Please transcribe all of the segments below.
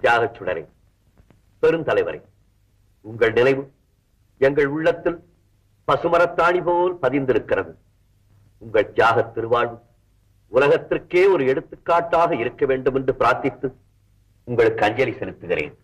தியாகச் சுடரே பெருந்தலைவரே உங்கள் நினைவு எங்கள் உள்ளத்தில் பசுமரத்தாணி போல் பதிந்திருக்கிறது உங்கள் தியாக திருவாழ்வு உலகத்திற்கே ஒரு எடுத்துக்காட்டாக இருக்க வேண்டும் என்று பிரார்த்தித்து உங்களுக்கு அஞ்சலி செலுத்துகிறேன்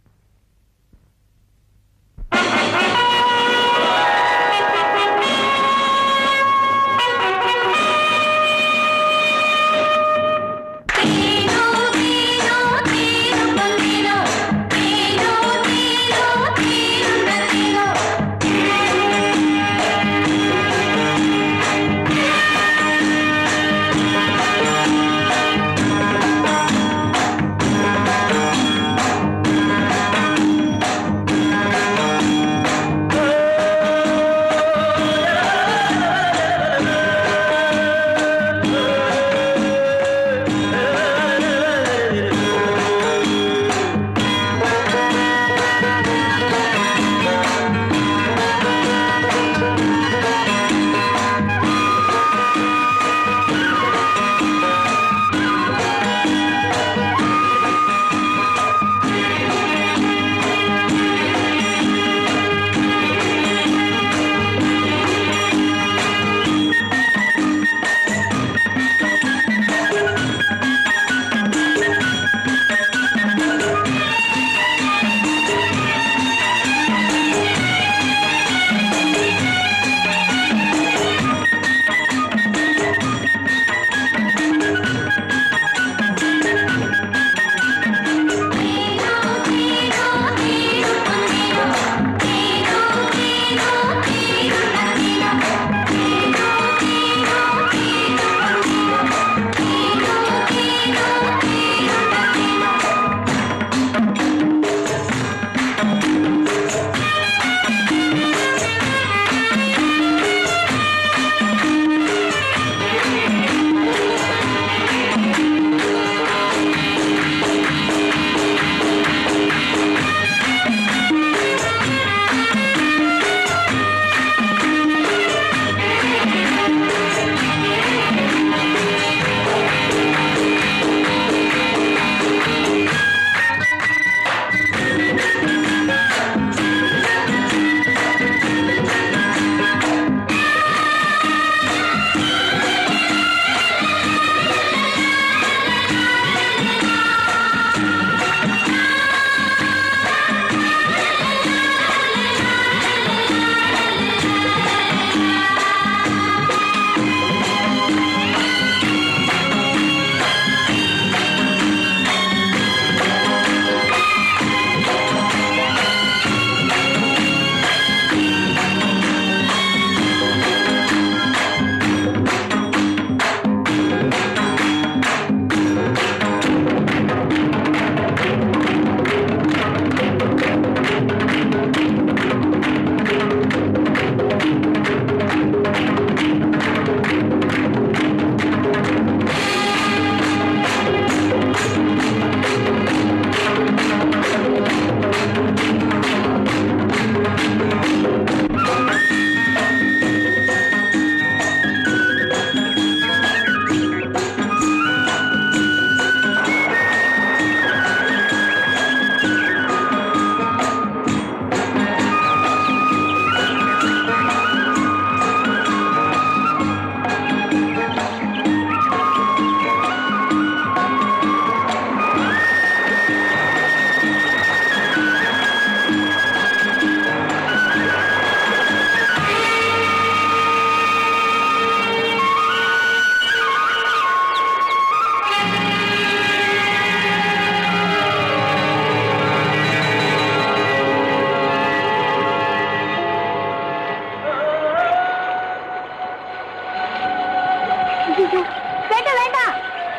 வேண்டாம் வேண்டாம்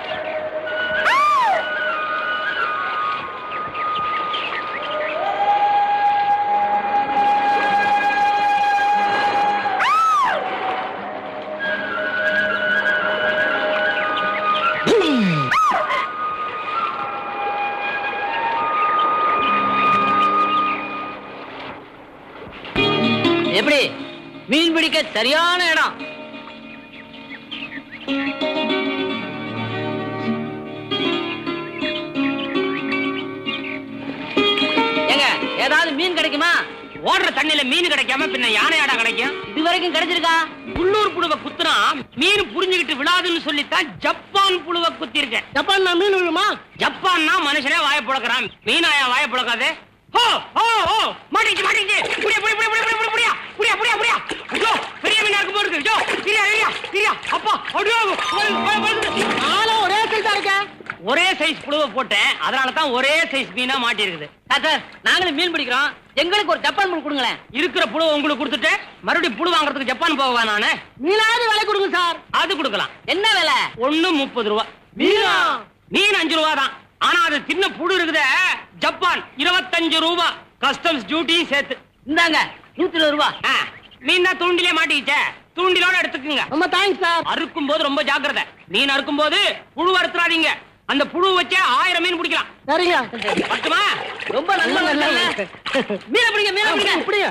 எப்படி மீன் பிடிக்க சரியான இடம் ஓடுற தண்ணியில மீன் கிடைக்காம பின்ன யானையாடா கிடைக்கும் இது வரைக்கும் கிடைச்சிருக்கா உள்ளூர் புழுவை குத்துனா மீன் புரிஞ்சுக்கிட்டு விழாதுன்னு சொல்லித்தான் ஜப்பான் புழுவை குத்தி இருக்கேன் ஜப்பான் மீன் விழுமா ஜப்பான்னா மனுஷனே வாய புழக்கிறான் மீனாயா வாய புழக்காது ஓ ஓ ஓ மாட்டிச்சு மாட்டிச்சு புடியா புடியா புடியா புடியா புடியா புடியா புடியா புடியா புடியா ஐயோ பெரிய மீனா இருக்கும் போது இருக்கு ஐயோ இரியா இரியா இரியா அப்பா ஐயோ நானும் ஒரே சைஸ் இருக்கேன் ஒரே சைஸ் புழுவை போட்டேன் அதனால தான் ஒரே சைஸ் மீனா மாட்டி இருக்குது சார் நாங்களும் மீன் பிடிக்கிறோம் எங்களுக்கு ஒரு ஜப்பான் புழு கொடுங்களேன் இருக்கிற புழு உங்களுக்கு கொடுத்துட்டு மறுபடியும் புழு வாங்குறதுக்கு ஜப்பான் போவா நானு மீனாவது விலை கொடுங்க சார் அது கொடுக்கலாம் என்ன விலை ஒண்ணு முப்பது ரூபா மீனா மீன் அஞ்சு ரூபா தான் ஆனா அது சின்ன புழு இருக்குதே ஜப்பான் இருபத்தஞ்சு ரூபா கஸ்டம்ஸ் டியூட்டியும் சேர்த்து இந்தாங்க நூத்தி இருபது ரூபா மீன் தான் தூண்டிலே மாட்டிக்கிச்சே தூண்டிலோட எடுத்துக்குங்க ரொம்ப தேங்க்ஸ் சார் அறுக்கும் போது ரொம்ப ஜாக்கிரதை மீன் அறுக்கும் போது புழு அறுத்துறாதீங்க அந்த புழு வச்சே ஆயிரம் மீன் பிடிக்கலாம் சரிங்க பட்டுமா ரொம்ப நல்ல மீன பிடிங்க மீன பிடிங்க பிடிங்க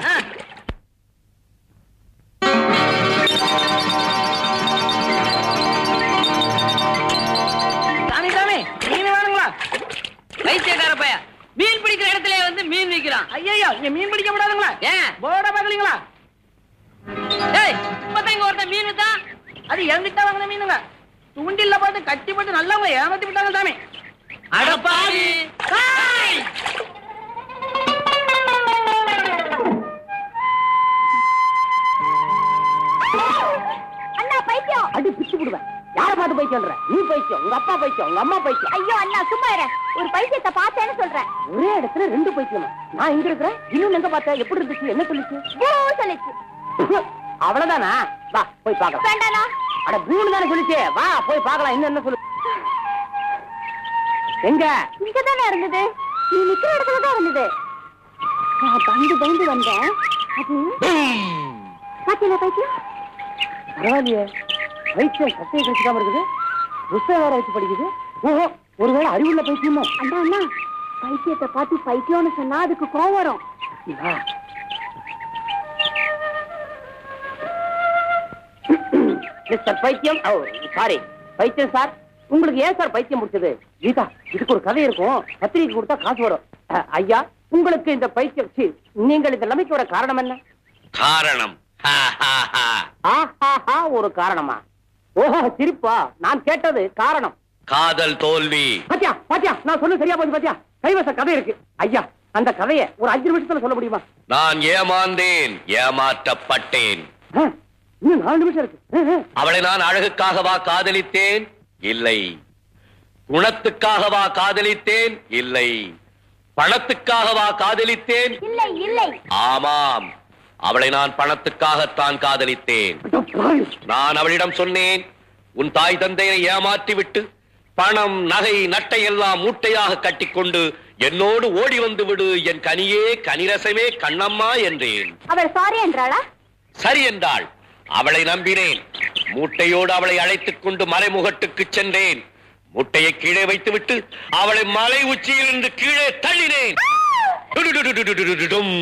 சாமி சாமி மீன் வேணுங்களா வைத்தியக்கார பைய மீன் பிடிக்கிற இடத்துல வந்து மீன் விக்கிறான் ஐயோ இங்க மீன் பிடிக்க கூடாதுங்களா ஏன் போர்ட பாக்கலீங்களா ஏய் இப்பதான் இங்க ஒருத்தன் மீன் வித்தான் அது எங்கிட்ட வாங்கின மீனுங்க தூண்டில்ல பார்த்து கட்டி போட்டு நல்லவங்க ஏமாத்தி விட்டாங்க சாமி அடப்பாவி அண்ணா பைத்தியம் அடி பிச்சு விடுவேன் யார பார்த்து பைத்தியம்ன்ற நீ பைத்தியம் உங்க அப்பா பைத்தியம் உங்க அம்மா பைத்தியம் ஐயோ அண்ணா சும்மா இரு ஒரு பைத்தியத்தை பார்த்தேன்னு சொல்றேன் ஒரே இடத்துல ரெண்டு பைத்தியமா நான் இங்க இருக்கிறேன் இன்னும் எங்க பார்த்தேன் எப்படி இருந்துச்சு என்ன சொல்லுச்சு பூ சொல்லிச்சு அவ்வளவுதானா வா போய் பார்க்கலாம் வேண்டாண்ணா அட பூன்னு தானே சொல்லுச்சு வா போய் பார்க்கலாம் இன்னும் என்ன சொல்லு எங்க இங்கதானே இருந்தது நீ நிக்கிற இடத்துல தான் இருந்தது நான் பயந்து பயந்து வந்தேன் அது பாத்தீங்களா பைத்தியம் பரவாயில்லையே பைத்தியம் சட்டையை கழிச்சுக்காம இருக்குது புஸ்தகம் வேற வச்சு படிக்குது ஓஹோ ஒருவேளை அறிவுள்ள பைத்தியமோ அண்ணா அண்ணா பைத்தியத்தை பார்த்து பைத்தியம்னு சொன்னா அதுக்கு கோவம் வரும் வா. மிஸ்டர் பைத்தியம் ஓ சாரி பைத்தியம் சார் உங்களுக்கு ஏன் சார் பைத்தியம் முடிச்சது கீதா இதுக்கு ஒரு கதை இருக்கும் பத்திரிக்கை கொடுத்தா காசு வரும் அஹ், ஐயா உங்களுக்கு இந்த பைத்தியம் சீ, நீங்கள் இந்த நிலைமைக்கு காரணம் என்ன காரணம் ஹா, ஹா, ஹா. ஆஹாஹா ஒரு காரணமா ஓஹோ சிரிப்பா நான் கேட்டது காரணம் காதல் தோல்வி பாத்தியா பாத்தியா நான் சொன்ன சரியா போச்சு பாத்தியா கைவச கதை இருக்கு ஐயா அந்த கதையை ஒரு அஞ்சு நிமிஷத்துல சொல்ல முடியுமா நான் ஏமாந்தேன் ஏமாற்றப்பட்டேன் ஆ, இன்னும் நாலு நிமிஷம் இருக்கு ஆ, ஆ. அவளை நான் அழகுக்காகவா காதலித்தேன் இல்லை குணத்துக்காகவா காதலித்தேன் இல்லை பணத்துக்காகவா காதலித்தேன் இல்லை இல்லை ஆமாம் அவளை நான் பணத்துக்காகத்தான் காதலித்தேன் அட பாவி. நான் அவளிடம் சொன்னேன் உன் தாய் தந்தையை ஏமாற்றி விட்டு பணம் நகை நட்டை எல்லாம் மூட்டையாக கட்டிக்கொண்டு என்னோடு ஓடி வந்து விடு என் கனியே கனிரசமே கண்ணம்மா என்றேன் அவள் சாரி என்றாளா சரி என்றாள் அவளை நம்பினேன் மூட்டையோடு அவளை அழைத்துக் கொண்டு மலைமுகட்டுக்கு சென்றேன் மூட்டையை கீழே வைத்துவிட்டு அவளை மலை உச்சியிலிருந்து கீழே தள்ளினேன் டுடுடுடுடுடுடுடுடும்.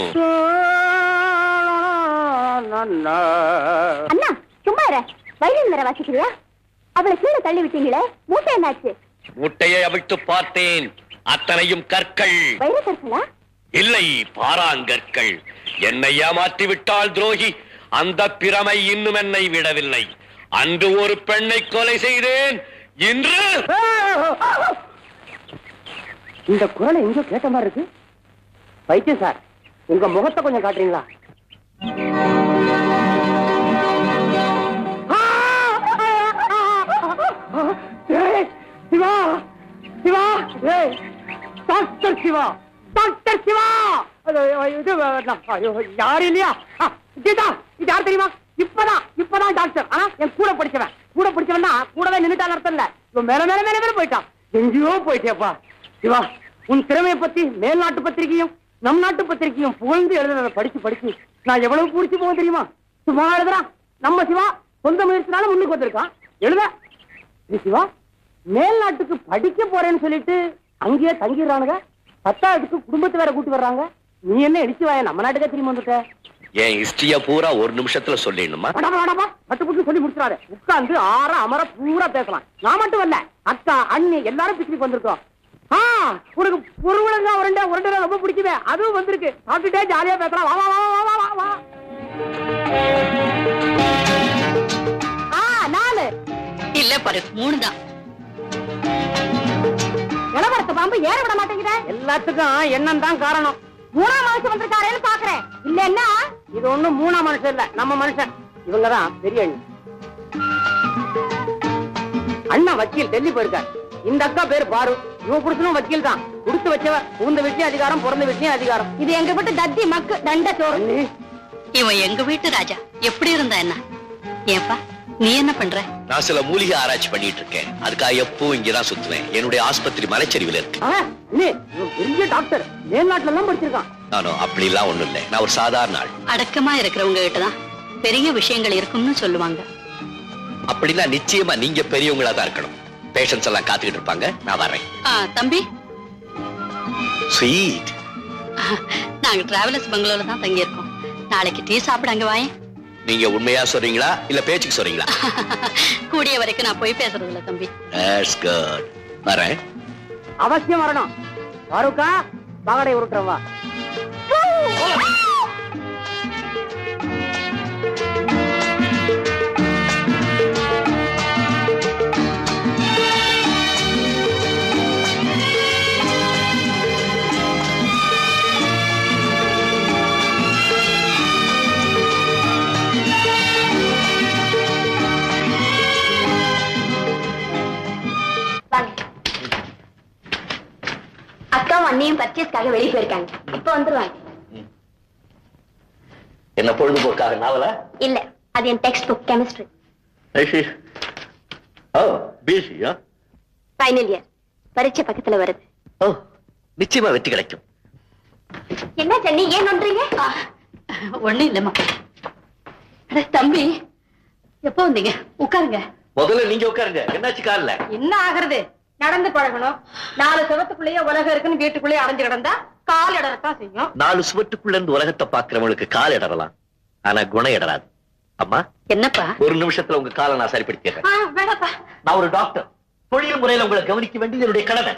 அண்ணா சும்மா இரு வயலின் வேற வாசிக்கிறியா அவளை கீழே தள்ளி விட்டீங்களே மூட்டை என்னாச்சு மூட்டையை அவிழ்த்து பார்த்தேன் அத்தனையும் கற்கள் வைர கற்களா இல்லை பாராங்கற்கள் என்னை ஏமாற்றி விட்டாள் துரோகி அந்த பிரமை இன்னும் என்னை விடவில்லை அன்று ஒரு பெண்ணை கொலை செய்தேன் இன்று இந்த குரலை எங்கோ கேட்ட மாதிரி இருக்கு வைத்தியம் சார் உங்க முகத்தை கொஞ்சம் காட்டுறீங்களா ஏய், சிவா சிவா ஏய், டாக்டர் சிவா டாக்டர் சிவா அது, இது நான், ஐயோ, யாரு இல்லையா ஆ, கீதா இது யார் தெரியுமா இப்பதான் இப்பதான் டாக்டர் ஆனா என் கூட படிச்சவன் கூட படிச்சவன் தான் கூடவே நின்னுட்டான் அர்த்தம் இல்ல இவன் மேல மேல மேல மேல போயிட்டான் எங்கேயோ போயிட்டேப்பா சிவா உன் திறமையை பத்தி மேல் நாட்டு பத்திரிகையும் நம் நாட்டு பத்திரிகையும் புகழ்ந்து எழுதுறத படிச்சு படிச்சு நான் எவ்வளவு பூரிச்சு போவோம் தெரியுமா சும்மா எழுதுறான் நம்ம சிவா சொந்த முயற்சினால முன்னுக்கு வந்திருக்கான் எழுத இது சிவா மேல் நாட்டுக்கு படிக்க போறேன்னு சொல்லிட்டு அங்கேயே தங்கிடுறானுங்க பத்தாவதுக்கு குடும்பத்தை வேற கூட்டி வர்றாங்க நீ என்ன இடிச்சு வாய நம்ம நாட்டுக்கே திரும்பி வந்துட்ட என் ஹிஸ்டரிய பூரா ஒரு நிமிஷத்துல சொல்லிடணுமா அடப்பா, அடப்பா, பட்டு புட்டு சொல்லி முடிச்சிடாரு உட்கார்ந்து ஆற அமர பூரா பேசலாம் நான் மட்டும் இல்ல அக்கா அண்ணி எல்லாரும் பிக்னிக் வந்திருக்கோம் ஆ உனக்கு பொருளங்க உருண்டை உருண்டை ரொம்ப பிடிக்குமே அதுவும் வந்திருக்கு சாப்பிட்டுட்டே ஜாலியா பேசலாம் வா வா வா வா வா வா வா ஆ நாலு இல்ல பாரு மூணு தான் இளவரச பாம்பு ஏற விட மாட்டேங்குதே எல்லாத்துக்கும் எண்ணம் தான் காரணம் மூணாம் மனுஷன் வந்திருக்காரேன்னு பாக்குறேன் இல்லன்னா இது ஒண்ணும் மூணாம் மனுஷன் இல்ல நம்ம மனுஷன் இவங்கதான் பெரிய அண்ணி அண்ணா வக்கீல் டெல்லி போயிருக்கார் இந்த அக்கா பேரு பாரு இவன் புருஷனும் வக்கீல் தான் கொடுத்து வச்சவ புகுந்த வீட்லயும் அதிகாரம் பிறந்த வீட்லயும் அதிகாரம் இது எங்க விட்டு தத்தி மக்கு தண்ட சோறு அண்ணி இவன் எங்க வீட்டு ராஜா எப்படி இருந்தா என்ன ஏன்பா நீ என்ன பண்ற நான் சில மூலிகை ஆராய்ச்சி பண்ணிட்டு இருக்கேன் அதுக்காக எப்பவும் இங்கதான் சுத்துவேன் என்னுடைய ஆஸ்பத்திரி மலைச்சரிவில் இருக்கு ஆ, அண்ணி இவன் பெரிய டாக்டர் மேல்நாட்டுல எல்லாம் படிச்சிருக்கான் நானும் அப்படிலாம் ஒண்ணும் இல்லை நான் ஒரு சாதாரண ஆள் அடக்கமா இருக்கிறவங்க கிட்டதான் பெரிய விஷயங்கள் இருக்கும்னு சொல்லுவாங்க அப்படின்னா நிச்சயமா நீங்க பெரியவங்களா தான் இருக்கணும் பேஷன்ஸ் எல்லாம் காத்துக்கிட்டு இருப்பாங்க நான் வரேன் ஆ, தம்பி ஸ்வீட் நாங்க டிராவலர்ஸ் பங்களோல தான் தங்கி இருக்கோம் நாளைக்கு டீ சாப்பிட அங்க வாயேன் நீங்க உண்மையா சொல்றீங்களா இல்ல பேச்சுக்கு சொல்றீங்களா கூடிய வரைக்கும் நான் போய் பேசுறது இல்ல தம்பி That's good. வரேன் அவசியம் வரணும் பாருக்கா பகடை உருட்டுறவா வாங்க அக்காவும் அண்ணியும் பர்ச்சேஸ்க்காக வெளியே போயிருக்காங்க இப்ப வந்துருவாங்க என்ன பொழுதுபோக்காக நாவலா இல்ல அது என் டெக்ஸ்ட் புக் கெமிஸ்ட்ரி ஓ பிசியா ஃபைனல் இயர் பரீட்சை பக்கத்துல வருது ஓ நிச்சயமா வெற்றி கிடைக்கும் என்ன சென்னி ஏன் நோன்றீங்க ஒண்ணும் இல்லம்மா அட, தம்பி எப்போ வந்தீங்க உட்காருங்க முதல்ல நீங்க உட்காருங்க என்னாச்சு கார்ல என்ன ஆகுறது நடந்து பழகணும் நாலு செவத்துக்குள்ளேயே உலகம் இருக்குன்னு வீட்டுக்குள்ளேயே அடைஞ்சு கிடந்தா கால் இடறத்தான் செய்யும் நாலு சுவட்டுக்குள்ள இருந்து உலகத்தை பாக்குறவங்களுக்கு கால் இடறலாம் ஆனா குணம் இடராது அம்மா என்னப்பா ஒரு நிமிஷத்துல உங்க காலை நான் சரிப்படுத்திடுறேன் ஆ, வேணாப்பா நான் ஒரு டாக்டர் தொழில் முறையில உங்களை கவனிக்க வேண்டியது என்னுடைய கடமை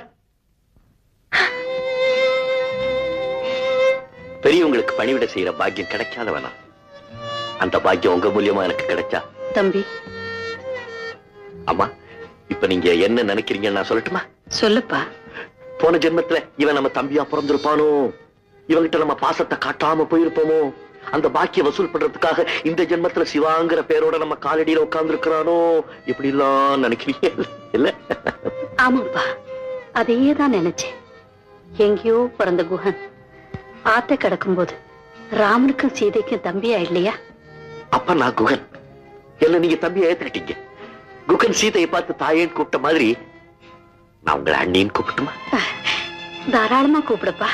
பெரியவங்களுக்கு பணிவிட செய்யற பாக்கியம் கிடைக்காத வேணாம் அந்த பாக்கியம் உங்க மூலியமா எனக்கு கிடைச்சா தம்பி அம்மா இப்ப நீங்க என்ன நினைக்கிறீங்கன்னு நான் சொல்லட்டுமா சொல்லுப்பா போன ஜென்மத்துல இவன் நம்ம தம்பியா பிறந்திருப்பானோ இவங்கிட்ட நம்ம பாசத்தை காட்டாம போயிருப்போமோ அந்த பாக்கிய வசூல் பண்றதுக்காக இந்த ஜென்மத்துல சிவாங்கிற பேரோட நம்ம காலடியில உட்கார்ந்து இருக்கிறானோ இப்படி எல்லாம் நினைக்கிறீங்க இல்ல ஆமாப்பா அதையே தான் நினைச்சேன் எங்கேயோ பிறந்த குஹன் ஆத்த கிடக்கும்போது ராமனுக்கும் சீதைக்கும் தம்பியா இல்லையா அப்ப நான் குகன் என்ன நீங்க தம்பியை ஏத்துக்கிட்டீங்க குகன் சீதையை பார்த்து தாயேன்னு கூப்பிட்ட மாதிரி நான் உங்களை அண்ணின்னு கூப்பிட்டுமா தாராளமா கூப்பிடுப்பா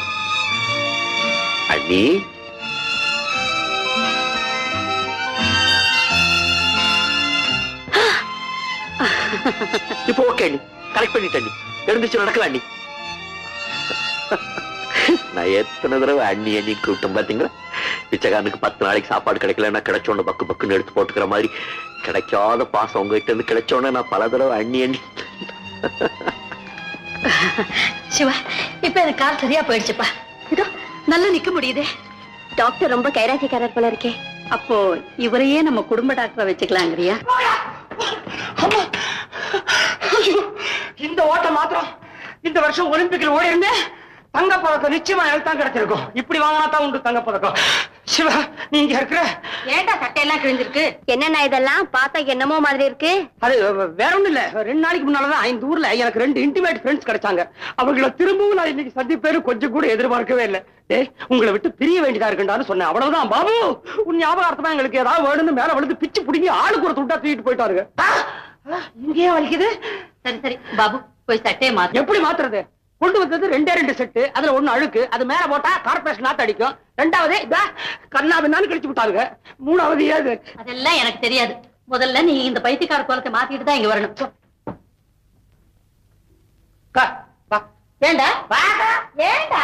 அண்ணி இப்போ ஓகே அண்ணி கரெக்ட் பண்ணிட்டேன் அண்ணி எழுந்துச்சு நடக்கலாம் அண்ணி நான் எத்தனை தடவை அண்ணி அண்ணி கூப்பிட்டேன் பாத்தீங்களா பிச்சைக்காரனுக்கு பத்து நாளைக்கு சாப்பாடு கிடைக்கலன்னா கிடைச்சோன்னு பக்கு பக்குன்னு எடுத்து போட்டுக்கிற மாதிரி கிடைக்காத பாசம் உங்ககிட்ட இருந்து கிடைச்சோன்னு நான் பல தடவை அண்ணி அண்ணி சிவா இப்ப எனக்கு கால் சரியா போயிடுச்சுப்பா இதோ நல்லா நிக்க முடியுதே டாக்டர் ரொம்ப கைராசிக்காரர் போல இருக்கே அப்போ இவரையே நம்ம குடும்ப டாக்டரை வச்சுக்கலாங்கிறியா இந்த ஓட்டம் மாத்திரம் இந்த வருஷம் ஒலிம்பிக்ல ஓடி இருந்தேன் தங்க பதக்கம் நிச்சயமா எனக்கு தான் கிடைச்சிருக்கும் இப்படி வாங்கினா தான் உண்டு தங்க பதக்கம் சிவா நீங்க இருக்கிற ஏன்டா சட்டையெல்லாம் கிழிஞ்சிருக்கு என்னென்ன இதெல்லாம் பார்த்தா என்னமோ மாதிரி இருக்கு அது வேற ஒண்ணும் இல்ல ரெண்டு நாளைக்கு முன்னாலதான் இந்த ஊர்ல எனக்கு ரெண்டு இன்டிமேட் ஃப்ரெண்ட்ஸ் கிடைச்சாங்க அவங்கள திரும்பவும் நான் இன்னைக்கு சந்திப்பேரு கொஞ்சம் கூட எதிர்பார்க்கவே இல்லை டேய் உங்களை விட்டு பிரிய வேண்டியதா இருக்குண்டான்னு சொன்னேன் அவ்வளவுதான் பாபு உன் ஞாபகார்த்தமா எங்களுக்கு ஏதாவது வேணும்னு மேல விழுந்து பிச்சு பிடிங்கி ஆளுக்கு ஒரு துண்டா தூக்கிட்டு போயிட்டாருங்க ஆ! ஆ, இங்கேயே வலிக்குது சரி சரி பாபு போய் சட்டையை மாத்து எப்படி மாத்துறது கொண்டு வந்தது ரெண்டே ரெண்டு செட்டு அதுல ஒண்ணு அழுக்கு அது மேல போட்டா கார்பரேஷன் நாத்து அடிக்கும் ரெண்டாவது இதா கண்ணா பின்னான்னு கழிச்சு விட்டாருங்க மூணாவது ஏது அதெல்லாம் எனக்கு தெரியாது முதல்ல நீ இந்த பைத்தியக்கார கோலத்தை மாத்திட்டு தான் இங்க வரணும் போ. கா, வா. ஏண்டா வாடா. ஏண்டா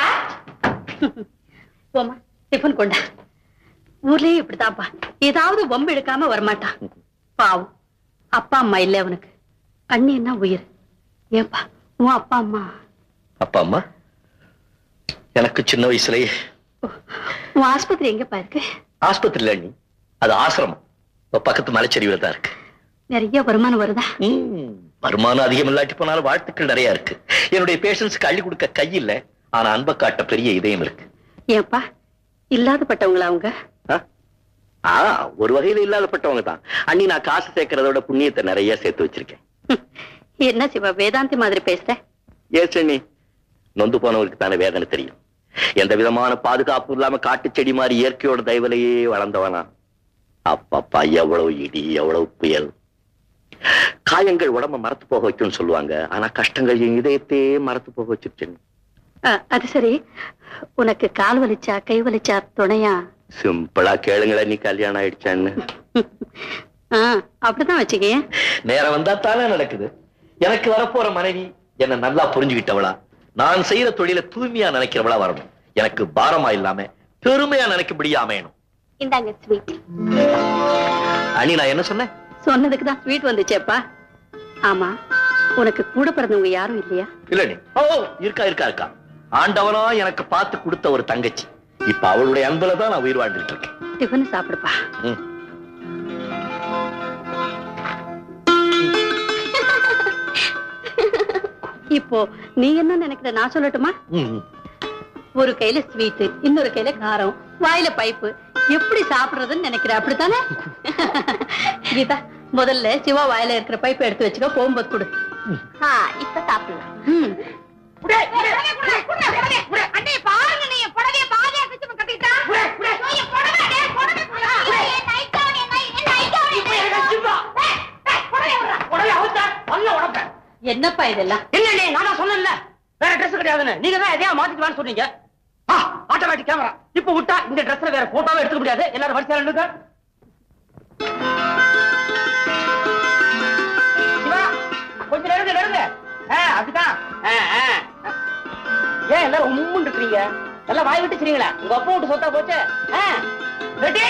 போமா டிஃபன் கொண்டா ஊர்லயே இப்படித்தான்ப்பா ஏதாவது வம்பு எடுக்காம வரமாட்டான் பாவம் அப்பா அம்மா இல்ல அவனுக்கு அண்ணி என்ன உயிர் ஏன்பா உன் அப்பா அம்மா அப்பா அம்மா எனக்கு சின்ன வயசுலயே உன் ஆஸ்பத்திரி எங்கப்பா இருக்கு ஆஸ்பத்திரியில நீ அது ஆசிரமம் இப்ப பக்கத்து மலைச்சரிவுல தான் இருக்கு நிறைய வருமானம் வருதா ம், வருமானம் அதிகம் இல்லாட்டி போனாலும் வாழ்த்துக்கள் நிறைய இருக்கு என்னுடைய பேஷன்ஸ்க்கு அள்ளி கொடுக்க கை இல்ல ஆனா அன்பை காட்ட பெரிய இதயம் இருக்கு ஏன்பா இல்லாதப்பட்டவங்களா அவங்க ஆ? ஆ ஒரு வகையில இல்லாதப்பட்டவங்க தான் அண்ணி நான் காசு சேர்க்கறதோட புண்ணியத்தை நிறைய சேர்த்து வச்சிருக்கேன் என்ன சிவா வேதாந்தி மாதிரி பேசுற ஏன் அண்ணி நொந்து போனவருக்கு தானே வேதனை தெரியும் எந்த விதமான பாதுகாப்பு இல்லாம காட்டு செடி மாதிரி இயற்கையோட தயவுலையே வளர்ந்தவனா அப்பப்பா எவ்வளவு இடி எவ்வளவு புயல் காயங்கள் உடம்ப மறத்து போக வைக்கும்னு சொல்லுவாங்க ஆனா கஷ்டங்கள் என் இதயத்தையே மறத்து போக வச்சிருச்சு ஆ, அது சரி உனக்கு கால் வலிச்சா கை வலிச்சா துணையா சிம்பிளா கேளுங்களேன் நீ கல்யாணம் ஆயிடுச்சான்னு ஆ, அப்படிதான் வச்சுக்கேன் நேரம் வந்தா தானே நடக்குது எனக்கு வரப்போற மனைவி என்ன நல்லா புரிஞ்சுக்கிட்டவளா நான் செய்யற தொழில தூய்மையா நினைக்கிறவளா வரணும் எனக்கு பாரமா இல்லாம பெருமையா நினைக்கும்படியா அமையணும் இந்தாங்க ஸ்வீட் அனி நான் என்ன சொன்னேன் சொன்னதுக்கு தான் ஸ்வீட் வந்துச்சேப்பா ஆமா உனக்கு கூட பிறந்தவங்க யாரும் இல்லையா இல்ல நீ ஓ இருக்கா இருக்கா இருக்கா ஆண்டவனா எனக்கு பார்த்து கொடுத்த ஒரு தங்கச்சி இப்ப அவளுடைய அன்புல தான் நான் உயிர் வாழ்ந்துட்டு இருக்கேன் டிஃபன் சாப்பிடுப்பா ம். இப்போ நீ என்ன நினைக்கிற நான் சொல்லட்டுமா ம், ம். ஒரு கையில ஸ்வீட் இன்னொரு கையில காரம் வாயில பைப்பு எப்படி சாப்பிடுறதுன்னு நினைக்கிற அப்படித்தானே கீதா முதல்ல சிவா வாயில இருக்கிற பைப்பை எடுத்து வச்சுக்கோ போகும்போது கொடு ஆ இப்ப சாப்பிடலாம் ம். என்னப்பா இதெல்லாம் இல்ல நானா சொன்னேன்ல வேற ட்ரெஸ் கிடையாதுன்னு நீங்க தான் எதையா மாத்திட்டு வான்னு சொன்னீங்க ஆட்டோமேட்டிக் கேமரா இப்ப விட்டா இந்த ட்ரெஸ்ல வேற போட்டோவே எடுத்துக்க முடியாது எல்லாரும் வரிசையா நில்லுங்க சிவா கொஞ்சம் நெருங்க நெருங்க ஆ, அப்படிதான் ஆ, ஆ. ஏன் எல்லாரும் உம்முன்னு இருக்கிறீங்க எல்லாம் வாய் விட்டு சரிங்களா உங்க அப்பா விட்டு சொத்தா போச்சு ரெடி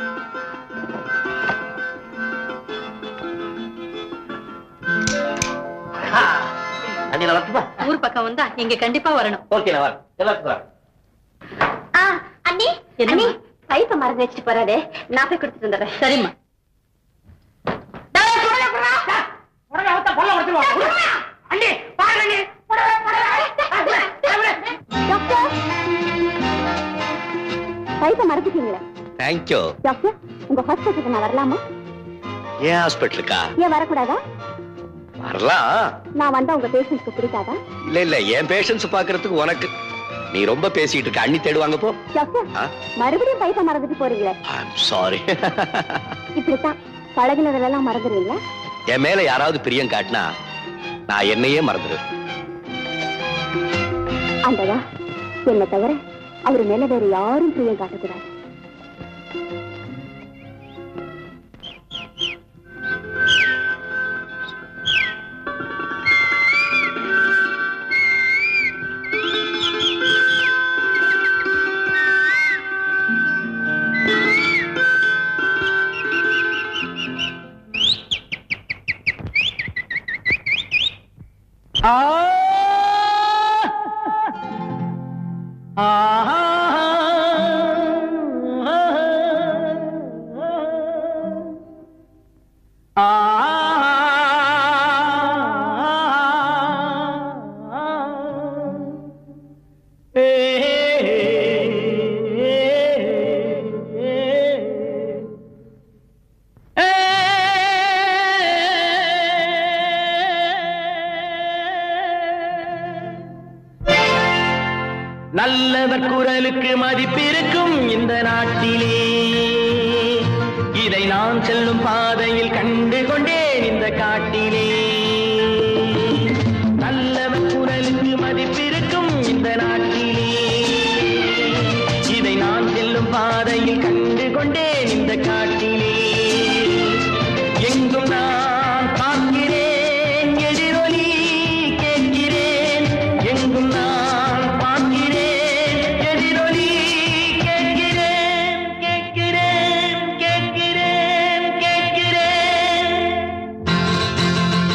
அண்ணி நான் வரட்டுமா ஊர் பக்கம் வந்தா இங்க கண்டிப்பா வரணும் ஓகே நான் வரேன் எல்லாத்துக்கும் வரேன் ஆ அண்ணி என்னம்மா? அண்ணி பைப்பை மறந்து வச்சுட்டு போறாரு நான் போய் கொடுத்துட்டு வந்துடுறேன் சரிம்மா உடனே அவத்தா பொல்ல உடைச்சிருவான் அண்ணி பாருங்க அண்ணி புடவை, புடவை. டாக்டர் பைப்பை மறந்துட்டீங்களே தேங்க்யூ டாக்டர் உங்க ஹாஸ்பிட்டலுக்கு நான் வரலாமா ஏன் ஹாஸ்பிட்டலுக்கா ஏன் வரக்கூடாதா வரலாம் நான் வந்தா உங்க பேஷண்ட்ஸ்க்கு பிடிக்காதா இல்ல இல்ல என் பேஷன்ஸ் பாக்குறதுக்கு உனக்கு நீ ரொம்ப பேசிட்டு இருக்க அண்ணி தேடுவாங்க போ டாக்டர் ஆ? மறுபடியும் பைப்பை மறந்துட்டு போறீங்களே சாரி இப்படித்தான் பழகினதெல்லாம் மறந்துடுவீங்களா என் மேல யாராவது பிரியம் காட்டினா நான் என்னையே மறந்துடுவேன் ஆண்டவா என்ன தவிர அவர் மேல வேற யாரும் பிரியம் காட்டக்கூடாது நல்லவர் குரலுக்கு மதிப்பிருக்கும் இந்த நாட்டிலே இதை நான் செல்லும் பாதையில் கண்டு கொண்டேன் இந்த காட்டிலே நல்லவர் குரலுக்கு மதிப்பிருக்கும் இந்த நாட்டிலே இதை நான் செல்லும் பாதையில் கண்டு கொண்டேன் இந்த காட்டிலே எங்கும் நான் பார்க்கிறேன் எதிரொலி கேட்கிறேன் எங்கும் நான் பார்க்கிறேன் எதிரொலி கேட்கிறேன் கேட்கிறேன் கேட்கிறேன் கேட்கிறேன்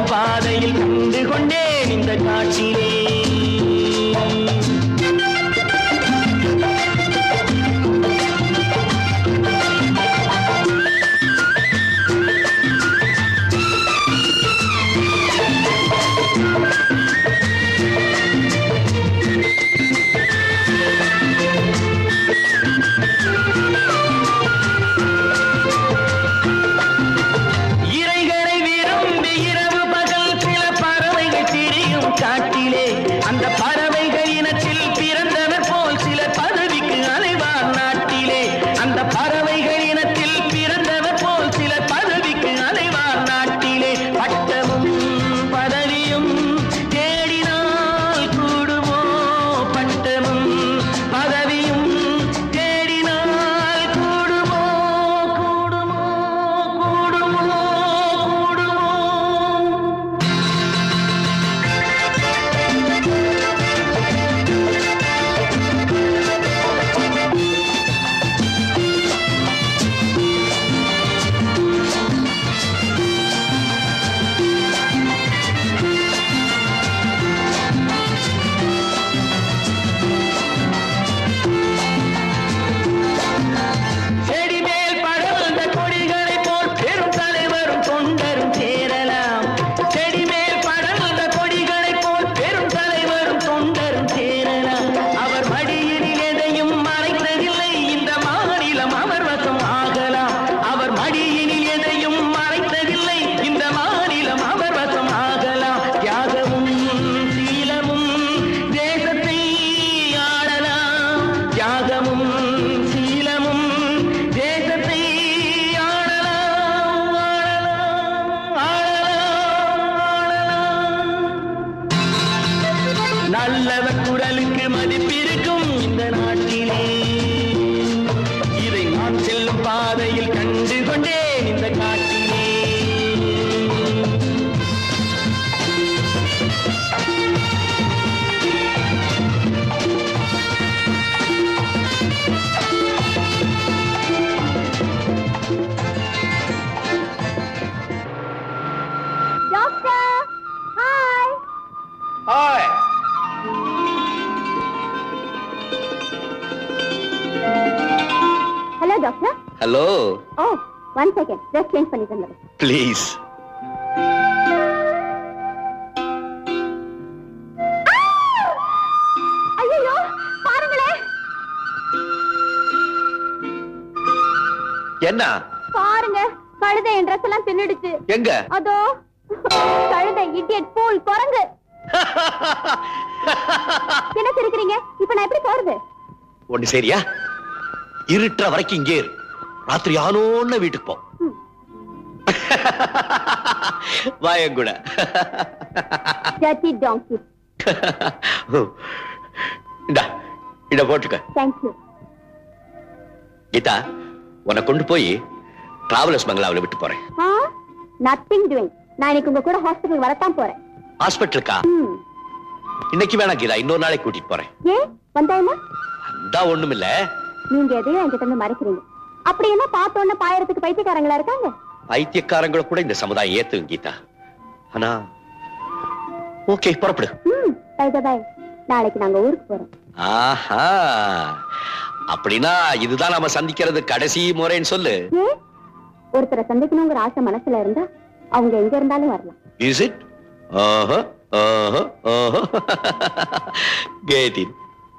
செல்லும் பாதையில் கண்டு கொண்டேன் இந்த காட்சியிலே இறைகளை விரும்பி இரவு பகல் சில பறவைகள் திரியும் காட்டிலே அந்த பறவைகள் இனத்தில் பிறந்தவர் போல் சில பதவிக்கு அலைவார் நாட்டிலே அந்த பறவைகள் இனத்தில் பிறந்தவர் போல் சில பதவிக்கு அலைவார் நாட்டிலே பட்டமும் பதவியும் தேடினால் கூடுமோ பட்டமும் பதவியும் தேடினால் கூடுமோ கூடுமோ கூடுமோ கூடுமோ செடி மேல் படர்ந்த கொடிகளை போல் பெரும் தலைவரும் தொண்டரும் சேரலாம் செடி மேல் படர்ந்த கொடிகளை போல் பெரும் தலைவரும் தொண்டரும் சேரலாம் அவர் மடியினில் எதையும் மறைத்ததில்லை இந்த மாநிலம் அவர் வசம் ஆகலாம் அவர் மடியினில் எதையும் மறைத்ததில்லை இந்த மாநிலம் அவர் வசம் ஆகலாம் தியாகமும் சீலமும் தேசத்தை ஆளலாம் தியாகமும் சீலமும் தேசத்தை ஆளலாம் ஆளலாம் ஆளலாம் ஆளலாம் நல்லவர் குரலுக்கு மதிப்பிருக்கும் இந்த நாட்டிலே இதை நான் செல்லும் பாதையில் கண்டு கொண்டேன் இந்த காட்டிலே doctor hi hi hello doctor hello oh one second dress change பண்ணி தந்தது ப்ளீஸ் ஐயோ பாருங்களே என்ன பாருங்க கழுதை என் ட்ரெஸ் எல்லாம் தின்னுடுச்சு எங்க அதோ கழுதை இடியட் பூல் குரங்கு என்ன சிரிக்கிறீங்க இப்ப நான் எப்படி போறது ஒண்ணு சரியா இருட்டுற வரைக்கும் இங்கே இரு ராத்திரி ஆனோன்னு வீட்டுக்கு போ வாயங்கூட டர்ட்டி டாங்கி இந்தா இத போட்டுக்க தேங்க்யூ கீதா உன்னை கொண்டு போய் டிராவலர்ஸ் பங்களாவில் விட்டு போறேன் ஆ நத்திங் டூயிங் நான் இன்னைக்கு உங்க கூட ஹாஸ்பிடல் வரத்தான் போறேன் ஹாஸ்பிட்டலுக்கா ம் இன்னைக்கு வேணாம் கீதா இன்னொரு நாளைக்கு கூட்டிட்டு போறேன் ஏன் வந்தாயினா அந்த ஒண்ணும் இல்ல நீங்க எதையும் என்கிட்ட இருந்து மறைக்கிறீங்க அப்படி என்ன பார்த்த உடனே பாயறதுக்கு பைத்தியக்காரங்களா இருக்காங்க பைத்தியக்காரங்களை கூட இந்த சமுதாயம் ஏத்தும் கீதா ஆனா ஓகே புறப்படு ம் பை பை நாளைக்கு நாங்க ஊருக்கு போறோம் ஆஹா அப்படின்னா இதுதான் நாம சந்திக்கிறது கடைசி முறைன்னு சொல்லு ஏன் ஒருத்தரை சந்திக்கணுங்கிற ஆசை மனசுல இருந்தா அவங்க எங்க இருந்தாலும் வரலாம் இஸ் இட் ஆஹா ஆஹா ஆஹா கேட் இன்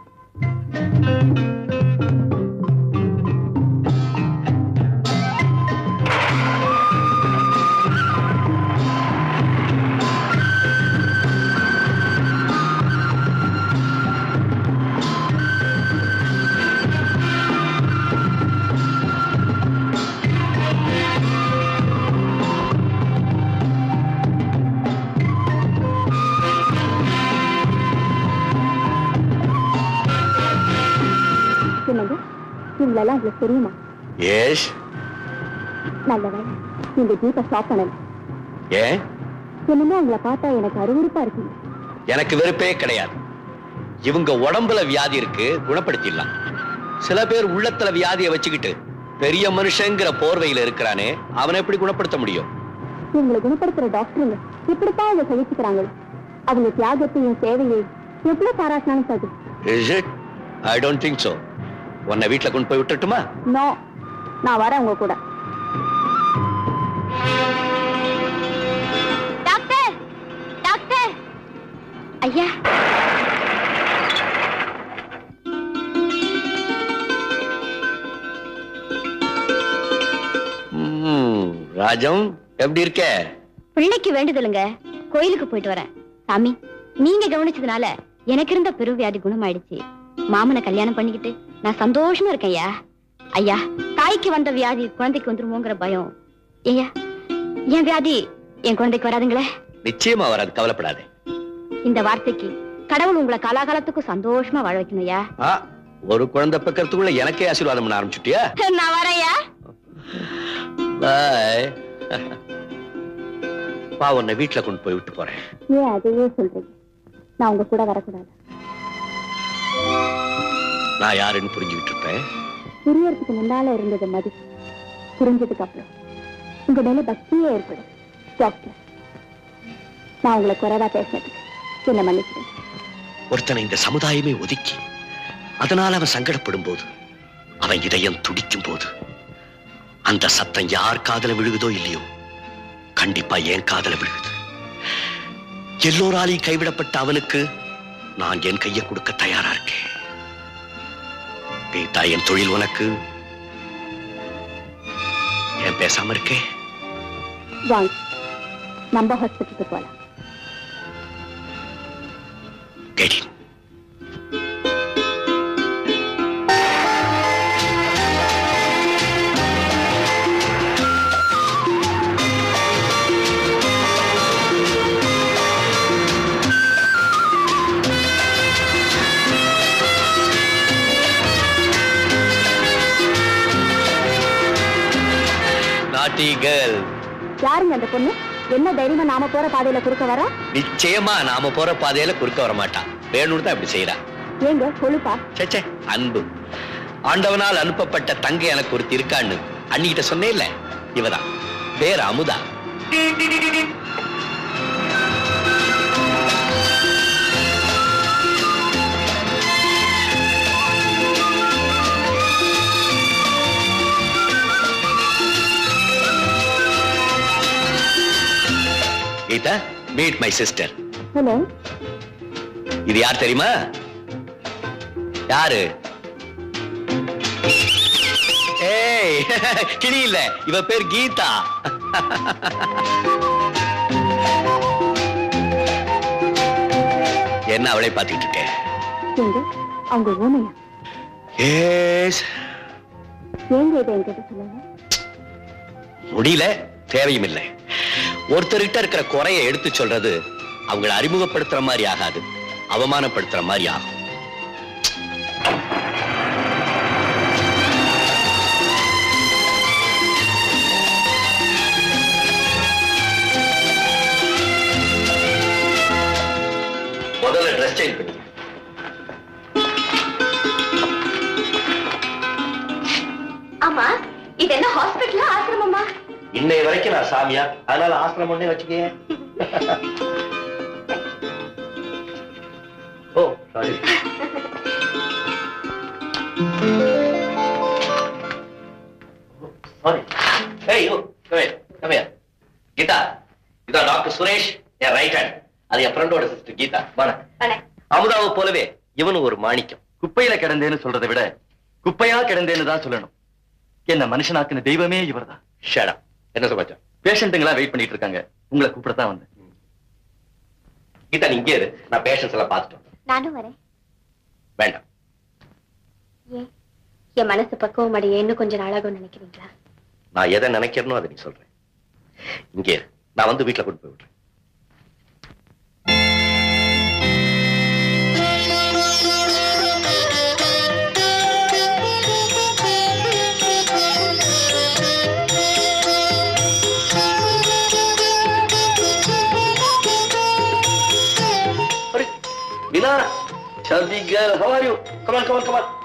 என்னங்க இவங்களெல்லாம் உங்களுக்கு தெரியுமா ஏஷ் நல்ல வேலை நீங்க ஜீப்பை ஸ்டாப் பண்ணல ஏன் என்னமோ உங்களை பார்த்தா எனக்கு அருவருப்பா இருக்குங்க எனக்கு வெறுப்பே கிடையாது இவங்க உடம்புல வியாதி இருக்கு குணப்படுத்திடலாம் சில பேர் உள்ளத்துல வியாதியை வச்சுக்கிட்டு பெரிய மனுஷங்கிற போர்வையில இருக்கிறானே அவனை எப்படி குணப்படுத்த முடியும் உங்களை குணப்படுத்துற டாக்டருங்க இப்படித்தான் இதை சகிச்சுக்கிறாங்க அவங்க தியாகத்தையும் சேவையை எவ்வளவு பாராட்டினாலும் சரி is it I don't think so உன்னை வீட்ல கொண்டு போய் விட்டுட்டுமா நோ நான் வரேன் உங்க கூட டாக்டர் டாக்டர் ஐயா ம், ராஜம் எப்படி இருக்க பிள்ளைக்கு வேண்டுதலுங்க கோயிலுக்கு போயிட்டு வரேன் சாமி நீங்க கவனிச்சதுனால எனக்கு இருந்த பெருவியாதி குணமாயிடுச்சு மாமனை கல்யாணம் பண்ணிக்கிட்டு நான் சந்தோஷமா இருக்கேன் ஐயா ஐயா தாய்க்கு வந்த வியாதி குழந்தைக்கு வந்துருமோங்கிற பயம் ஐயா என் வியாதி என் குழந்தைக்கு வராதுங்களே நிச்சயமா வராது கவலைப்படாதே இந்த வார்த்தைக்கு கடவுள் உங்களை காலாகாலத்துக்கும் சந்தோஷமா வாழ வைக்கணும் ஐயா ஆ, ஒரு குழந்தை பக்கத்துக்குள்ள எனக்கே ஆசீர்வாதம் பண்ண ஆரம்பிச்சுட்டியா நான் வரேன்யா பாய் வா உன்னை வீட்ல கொண்டு போய் விட்டு போறேன் ஏன் அதையே சொல்றீங்க நான் உங்க கூட வரக்கூடாது நான் யாருன்னு புரிஞ்சுக்கிட்டு இருப்பேன் புரியறதுக்கு முன்னால இருந்தது மதி புரிஞ்சதுக்கு அப்புறம் உங்க மேல பக்தியே ஏற்படும் டாக்டர் நான் உங்களை குறைவா பேசினதுக்கு என்ன மன்னிச்சிடுங்க ஒருத்தனை இந்த சமுதாயமே ஒதுக்கி அதனால அவன் சங்கடப்படும் போது அவன் இதயம் துடிக்கும் போது அந்த சத்தம் யார் காதல விழுகுதோ இல்லையோ கண்டிப்பா என் காதல விழுகுது எல்லோராலையும் கைவிடப்பட்ட அவனுக்கு நான் என் கையை கொடுக்க தயாரா இருக்கேன் கீதா என் தொழில் உனக்கு ஏன் பேசாம இருக்கே வாங்க நம்ம ஹாஸ்பிட்டலுக்கு போலாம் Get in. Naughty girl. யாருங்க அந்த பொண்ணு என்ன தைரியமா நாம போற பாதையில குறுக்க வர நிச்சயமா நாம போற பாதையில குறுக்க வர மாட்டான் வேணும்னு தான் இப்படி செய்யறா ஏங்க கொழுப்பா சேச்சே அன்பு ஆண்டவனால் அனுப்பப்பட்ட தங்கை எனக்கு ஒருத்தி இருக்கான்னு அன்னிக்கிட்ட சொன்னேன்ல இவதான் பேர் Amudha Geetha meet my sister hello இது யார் தெரியுமா யாரு ஏய் கிளி இல்ல இவ பேர் கீதா என்ன அவளை பார்த்துட்டு இருக்க ஏங்க அவங்க ஓமையா ஏஸ் ஏங்க இதை என்கிட்ட சொல்லுங்க முடியல தேவையும் இல்லை ஒருத்தர்கிட்ட இருக்கிற குறைய எடுத்து சொல்றது அவங்கள அறிமுகப்படுத்துற மாதிரி ஆகாது அவமானப்படுத்துற மாதிரி ஆகும் முதல்ல ட்ரெஸ் சேஞ்ச் பண்ணி ஆமா இது என்ன ஹாஸ்பிட்டலா ஆசிரமமா இன்னை வரைக்கும் நான் சாமியா அதனால ஆசிரமம் ஒண்ணே வச்சுக்கேன் oh sorry sorry hey you come here come here Geetha இதான் டாக்டர் சுரேஷ் என் ரைட் ஹேண்ட் அது என் ஃப்ரெண்டோட சிஸ்டர் கீதா வணக்கம் அமுதாவை போலவே இவனும் ஒரு மாணிக்கம் குப்பையில கிடந்தேன்னு சொல்றதை விட குப்பையா கிடந்தேன்னு தான் சொல்லணும் என்ன மனுஷனாக்குன தெய்வமே இவர்தான் ஷடா என்ன சமாச்சாரம் பேஷண்ட்டுங்களா வெயிட் பண்ணிட்டு இருக்காங்க உங்களை கூப்பிடத்தான் வந்தேன் கீதா நீ இங்கே இரு நான் பேஷன்ஸ் எல்லாம் பார்த்துட்டு வரேன். நானும் வரேன் வேண்டாம் ஏன் என் மனசு பக்குவம் அடைய இன்னும் கொஞ்சம் நாளாகும் நினைக்கிறீங்களா நான் எதை நினைக்கிறனோ அதை நீ சொல்றேன் இங்கே இரு. நான் வந்து வீட்டுல கொண்டு போய் விடுறேன் அரே, வினா சதி girl how are you come on come on come on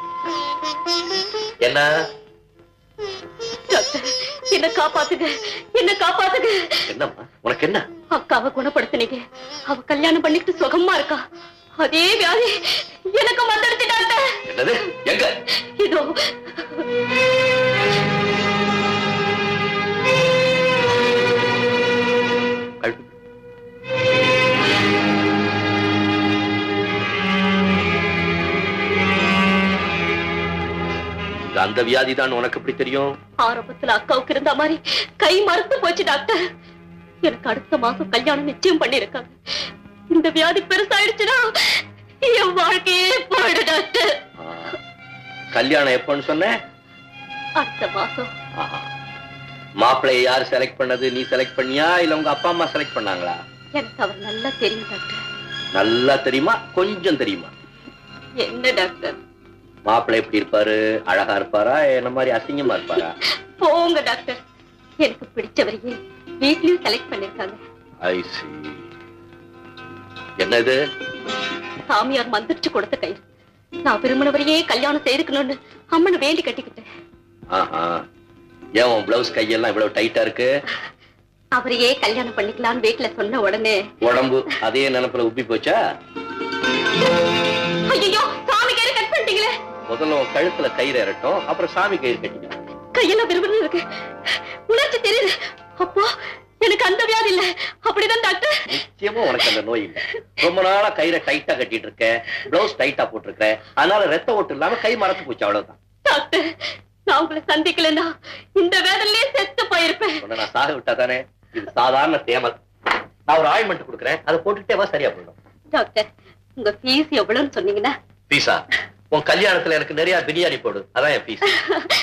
என்ன டாக்டர் என்ன காப்பாத்துங்க என்ன காப்பாத்துங்க என்னம்மா உனக்கு என்ன அக்காவை குணப்படுத்தினீங்க அவ கல்யாணம் பண்ணிட்டு சுகமா இருக்கா அதே வியாதி எனக்கு வந்துடுச்சு டாக்டர் என்னது எங்க இதோ கழுத்து இது அந்த வியாதி தான் உனக்கு எப்படி தெரியும் ஆரம்பத்துல அக்காவுக்கு இருந்த மாதிரி கை மறுத்து போச்சு டாக்டர் எனக்கு அடுத்த மாசம் கல்யாணம் நிச்சயம் பண்ணிருக்காங்க இந்த வியாதி பெருசாயிடுச்சுன்னா என் வாழ்க்கையே போயிடு டாக்டர் ஆ. கல்யாணம் எப்பன்னு சொன்ன அடுத்த மாசம் ஆஹா. மாப்பிள்ளைய யார் செலக்ட் பண்ணது நீ செலக்ட் பண்ணியா இல்ல உங்க அப்பா அம்மா செலக்ட் பண்ணாங்களா எனக்கு அவர் நல்லா தெரியும் டாக்டர் நல்லா தெரியுமா கொஞ்சம் தெரியுமா என்ன டாக்டர் மாப்பிள்ளை எப்படி இருப்பாரு அழகா இருப்பாரா என்ன மாதிரி அசிங்கமா இருப்பாரா போங்க டாக்டர் எனக்கு பிடிச்சவரையே வீட்லயும் செலக்ட் பண்ணிருக்காங்க ஐ என்னது சாமியார் மந்திரிச்சு கொடுத்த கயிறு நான் விரும்பினவரையே கல்யாணம் செய்துக்கணும்னு அம்மனை வேண்டி கட்டிக்கிட்டேன் ஆஹா ஏன் உன் பிளவுஸ் கையெல்லாம் இவ்வளவு டைட்டா இருக்கு அவரையே கல்யாணம் பண்ணிக்கலாம்னு வீட்டுல சொன்ன உடனே உடம்பு அதே நினைப்புல உப்பி போச்சா ஐயோ சாமி கயிறு கட் பண்ணிட்டீங்களே முதல்ல உன் கழுத்துல கயிறு இறட்டும் அப்புறம் சாமி கயிறு கட்டிக்கலாம் கையெல்லாம் விரும்புறது இருக்கு உணர்ச்சி தெரியுது அப்போ எனக்கு அந்த வியாதி இல்ல அப்படிதான் டாக்டர் நிச்சயமா உனக்கு அந்த நோய் இல்ல ரொம்ப நாளா கயிறை டைட்டா கட்டிட்டு இருக்க பிளவுஸ் டைட்டா போட்டிருக்க அதனால ரத்த ஓட்டு இல்லாம கை மறத்து போச்சு அவ்வளவுதான் டாக்டர் நான் உங்களை சந்திக்கலன்னா இந்த வேதனையே செத்து போயிருப்பேன் உன்னை நான் சாக விட்டா தானே இது சாதாரண தேமல் நான் ஒரு ஆயில்மெண்ட் கொடுக்குறேன் அதை போட்டுட்டே வா சரியா போயிடும் டாக்டர் உங்க ஃபீஸ் எவ்வளவுன்னு சொன்னீங்கன்னா பீஸா உன் கல்யாணத்துல எனக்கு நிறைய பிரியாணி போடு அதான் என் பீஸ்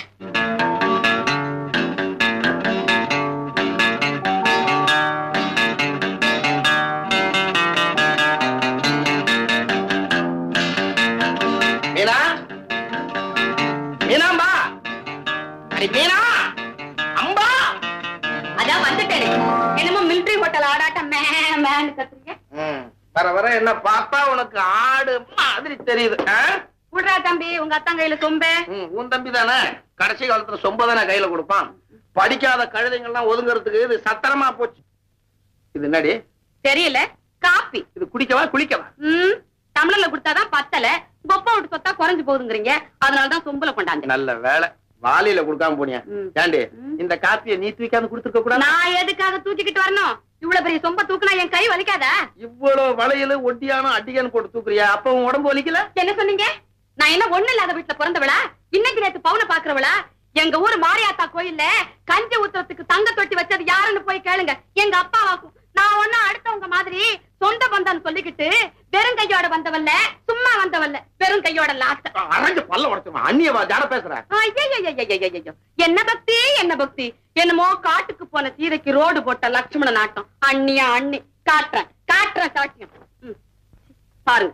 மீனா மீனாம்பா அடி மீனா அம்பா அதான் வந்துட்டேன் என்னமோ மிலிட்டரி ஹோட்டல் ஆடாட்டம் மே மேன்னு கத்துறீங்க ம், வர வர என்ன பார்த்தா உனக்கு ஆடு மாதிரி தெரியுது ஆ? விடுறா தம்பி உங்க அத்தன் கையில சொம்பே ம், உன் தம்பி தானே கடைசி காலத்துல சொம்ப தானே கையில கொடுப்பான் படிக்காத கழுதைங்கள்லாம் ஒதுங்கறதுக்கு இது சத்திரமா போச்சு இது என்னடி தெரியல காப்பி இது குடிக்கவா குளிக்கவா ம் தமிழ்ல கொடுத்தாதான் பத்தல கொப்பா விட்டு சொத்தா குறைஞ்சு போகுதுங்கிறீங்க அதனாலதான் சொம்புல கொண்டாந்து நல்ல வேலை வாளியில கொடுக்காம போனியா ம். ஏண்டி ம். இந்த காப்பியை நீ தூக்காம கொடுத்துருக்க கூடாது நான் எதுக்காக தூக்கிக்கிட்டு வரணும் இவ்வளவு பெரிய சொம்ப தூக்குனா என் கை வலிக்காதா இவ்வளவு வளையல ஒட்டியானம் அடிக்கான்னு போட்டு தூக்குறியா அப்ப உன் உடம்பு வலிக்கல என்ன சொன்னீங்க நான் என்ன ஒண்ணு இல்லாத வீட்டுல பிறந்தவளா இன்னைக்கு நேத்து பவுன பாக்குறவளா எங்க ஊர் மாரியாத்தா கோயில்ல கஞ்சி ஊத்துறதுக்கு தங்க தொட்டி வச்சது யாருன்னு போய் கேளுங்க எங்க அப்பாவாக்கும் நான் ஒண்ணு அடுத்தவங்க மாதிரி சொந்த பந்தம் சொல்லிக்கிட்டு வெறும் கையோட வந்தவல்ல சும்மா வந்தவல்ல வெறும் கையோட லாஸ்ட் அரைஞ்சு பல்ல உடச்சுமா அண்ணியவா ஜாட பேசுற ஐயையையையையையையோ. என்ன பக்தி என்ன பக்தி என்னமோ காட்டுக்கு போன சீதைக்கு ரோடு போட்ட லட்சுமண நாட்டம் அண்ணியா அண்ணி காட்டுறேன் காட்டுறேன் சாட்சியம் ம். பாருங்க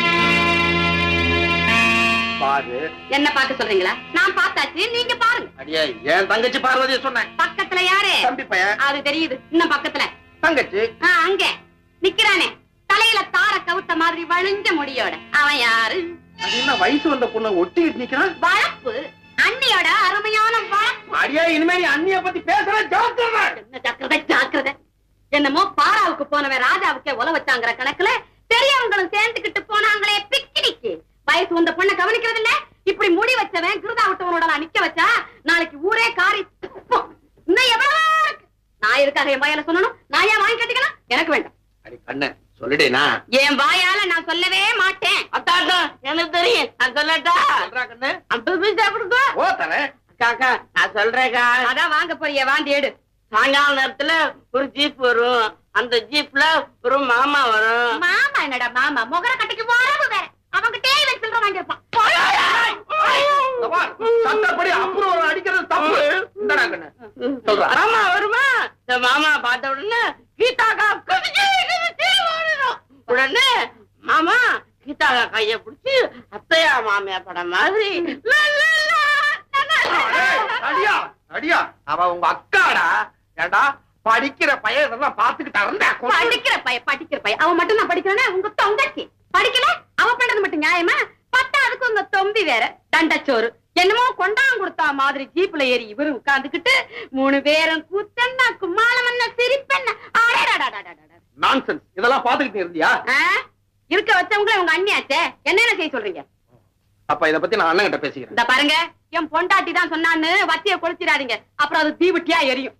பாரு என்ன பார்க்க சொல்றீங்களா நான் பார்த்தாச்சு நீங்க பாருங்க அடியா என் தங்கச்சி பார்வதிய சொன்னேன் பக்கத்துல யாரு தம்பி பையன் அது தெரியுது இன்னும் பக்கத்துல தங்கச்சி ஆ, அங்க நிக்கிறானே தலையில தார கவுத்த மாதிரி வழிஞ்ச முடியோட அவன் யாரு அது என்ன வயசு வந்த பொண்ணு ஒட்டிக்கிட்டு நிக்கிறான் வளப்பு அண்ணியோட அருமையான வளப்பு அடியா இனிமே நீ அண்ணிய பத்தி பேசுற ஜாக்கிரதை என்ன ஜாக்கிரதை ஜாக்கிரதை என்னமோ பாராவுக்கு போனவன் ராஜாவுக்கே உல வச்சாங்கிற கணக்குல பெரியவங்களும் சேர்ந்துக்கிட்டு போனாங்களே பிக்னிக்கு வயசு வந்த பொண்ணை கவனிக்கிறது இல்ல இப்படி முடி வச்சவன் கிருதா விட்டவனோட நான் நிக்க வச்சா நாளைக்கு ஊரே காரி துப்பும். இன்னும் எவ்வளவோ இருக்கு நான் எதுக்காக என் வாயால சொல்லணும் நான் ஏன் வாங்கி கட்டிக்கணும் எனக்கு வேண்டாம் அடி கண்ணு சொல்லிடேனா என் வாயால நான் சொல்லவே மாட்டேன் அத்தாட்டா எனக்கு தெரியும் நான் சொல்லட்டா சொல்றா கண்ணு ஐம்பது பைசா கொடுங்க ஓ தரேன் காக்கா நான் சொல்றேக்கா அதான் வாங்க போறிய வாந்தி எடு சாயங்கால நேரத்துல ஒரு ஜீப் வரும் அந்த ஜீப்ல ஒரு மாமா வரும் மாமா என்னடா மாமா முகர கட்டிக்கு வரவு வேற அவங்கிட்டே இவன் சில்லற வாங்கியிருப்பான் இந்த பார், சட்டப்படி அப்புறம் ஒரு அடிக்கிறது தப்பு இந்தடா கண்ணு சொல்றா மாமா வருமா இந்த மாமா பார்த்த உடனே கீதாக்கா குதிச்சு குதிச்சு ஓடணும் உடனே மாமா கீதாக்கா கைய பிடிச்சு அத்தையா மாமியா படம் மாதிரி லா, லா, லா, லா, லா, லா. ஏய், அடியா அடியா அவ உங்க அக்காடா ஏண்டா படிக்கிற பையன் இதெல்லாம் பாத்துக்கிட்டு இருந்தா படிக்கிற பைய படிக்கிற பைய அவன் மட்டும் நான் படிக்கிறானே உங்க தொங்கச்சி படிக்கல அவ பண்றது மட்டும் நியாயமா பத்தாவதுக்கு உங்க தொம்பி வேற தண்டச்சோறு என்னமோ கொண்டான் கொடுத்தா மாதிரி ஜீப்ல ஏறி இவரு உட்கார்ந்துகிட்டு மூணு பேரும் கூத்தன்னா கும்மாளம் என்ன சிரிப்பென்ன அடடடடடடட. நான்சென்ஸ் இதெல்லாம் பாத்துக்கிட்டு இருந்தியா ஆ? இருக்க வச்சவங்கள உங்க அண்ணியாச்சே என்னென்ன செய்ய சொல்றீங்க அப்ப இத பத்தி நான் அண்ணன் கிட்ட பேசிக்கிறேன் இந்த பாருங்க என் பொண்டாட்டி தான் சொன்னான்னு வத்திய கொளுத்திடாதீங்க அப்புறம் அது தீவிட்டியா எரியும்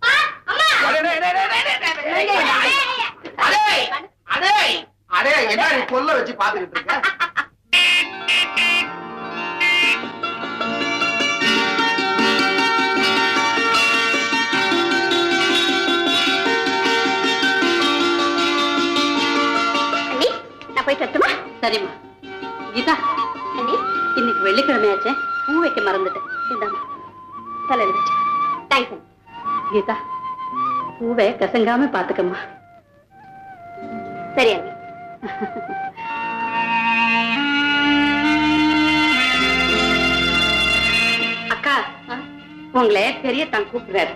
அடே அடே அடே என்ன நீ சொல்ல வச்சு பாத்துக்கிட்டு இருக்க அண்ணி நான் போயிட்டு வரட்டுமா சரிம்மா கீதா அண்ணி இன்னைக்கு வெள்ளிக்கிழமையாச்சே பூ வைக்க மறந்துட்டேன் இந்தாம்மா தலையில வச்சு தேங்க்ஸ் அண்ணி கீதா பூவை கசங்காம பாத்துக்கம்மா சரி அண்ணி அக்கா உங்களை பெரிய தான் கூப்பிடுறாரு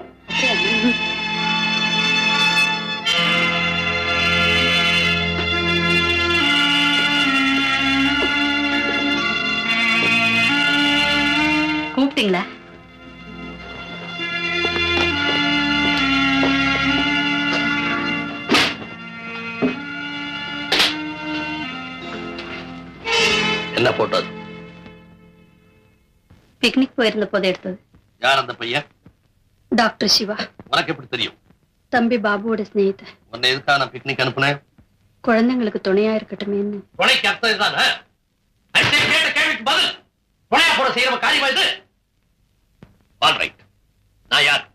கூப்பிட்டீங்களா என்ன போட்டது பிக்னிக் போயிருந்த போது எடுத்தது யார் அந்த பையன் டாக்டர் சிவா உனக்கு எப்படி தெரியும் தம்பி பாபுவோட சிநேகிதர் உன்னை எதுக்காக நான் பிக்னிக் அனுப்புனேன் குழந்தைங்களுக்கு துணையா இருக்கட்டுமேன்னு துணைக்கு அர்த்தம் இதுதானே அடுத்து கேட்ட கேள்விக்கு பதில் துணையா போட செய்யற காரியமா இது ஆல் ரைட் நான் யார்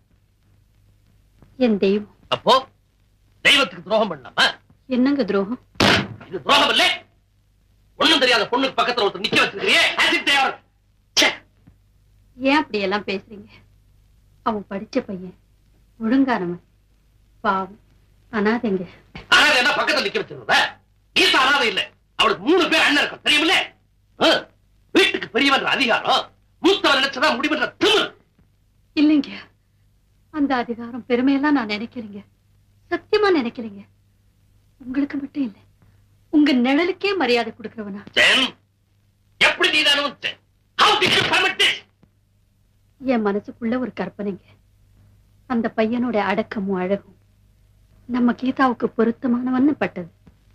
என் தெய்வம் அப்போ தெய்வத்துக்கு துரோகம் பண்ணலாமா என்னங்க துரோகம் இது துரோகம் இல்ல ஒண்ணும் தெரியாத பொண்ணுக்கு பக்கத்துல ஒருத்தர் நிக்க வச்சிருக்கிறியே as if they are- ச்சே. ஏன் அப்படி எல்லாம் பேசுறீங்க அவன் படிச்ச பையன் ஒழுங்கானவன் பாவம் அனாதைங்க அனாதை என்ன பக்கத்துல நிக்க வச்சிருந்த கீதா அனாதை இல்ல அவளுக்கு மூணு பேர் அண்ணன் இருக்கும் தெரியுமில்ல ஆ, வீட்டுக்கு பெரியவன்ற அதிகாரம் மூத்தவன் நினைச்சதா முடிவுன்ற திமிர் இல்லைங்க அந்த அதிகாரம் பெருமையெல்லாம் நான் நினைக்கிறேங்க சத்தியமா நினைக்கிறேங்க உங்களுக்கு மட்டும் இல்ல உங்க நிழலுக்கே மரியாதை கொடுக்கறவனா ஜென் எப்படி நீ அனுபவிச்ச how did you permit this என் மனசுக்குள்ள ஒரு கற்பனைங்க அந்த பையனோட அடக்கமும் அழகும் நம்ம கீதாவுக்கு பொருத்தமானவன்னு பட்டது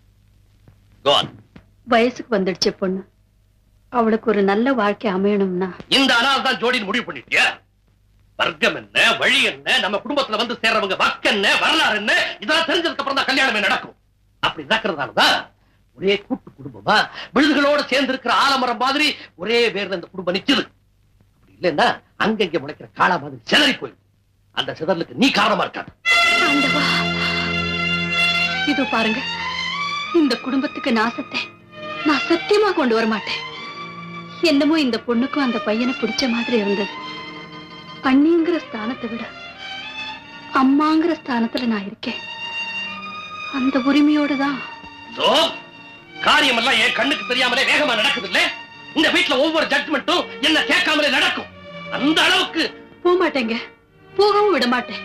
go on வயசுக்கு வந்துடுச்சு பொண்ணு அவளுக்கு ஒரு நல்ல வாழ்க்கை அமையணும்னா இந்த அனால் தான் ஜோடின்னு முடிவு பண்ணிட்டியா வர்க்கம் என்ன வழி என்ன நம்ம குடும்பத்துல வந்து சேர்றவங்க வர்க்க என்ன வரலாறு என்ன இதெல்லாம் தெரிஞ்சதுக்கு அப்புறம் தான் கல்யாணமே நடக்கும் அப்படி நடக்கிறதாலதான் ஒரே கூட்டு குடும்பமா விழுதுகளோட சேர்ந்து இருக்கிற ஆலமரம் மாதிரி ஒரே வேர்ல இந்த குடும்பம் நிக்குது அப்படி இல்லைன்னா அங்கங்க முளைக்கிற காளா மாதிரி சிதறி போயிடும் அந்த சிதறலுக்கு நீ காரணமா இருக்காது ஆண்டவா இதோ பாருங்க இந்த குடும்பத்துக்கு நாசத்தை நான் சத்தியமா கொண்டு வர மாட்டேன் என்னமோ இந்த பொண்ணுக்கும் அந்த பையனை பிடிச்ச மாதிரி இருந்தது அண்ணிங்கிற ஸ்தானத்தை விட அம்மாங்கிற ஸ்தானத்துல நான் இருக்கேன் அந்த உரிமையோட தான் சோ காரியம் எல்லாம் என் கண்ணுக்கு தெரியாமலே வேகமா நடக்குது இல்ல இந்த வீட்டுல ஒவ்வொரு ஜட்மெண்ட்டும் என்ன கேட்காமலே நடக்கும் அந்த அளவுக்கு போக மாட்டேங்க போகவும் விட மாட்டேன்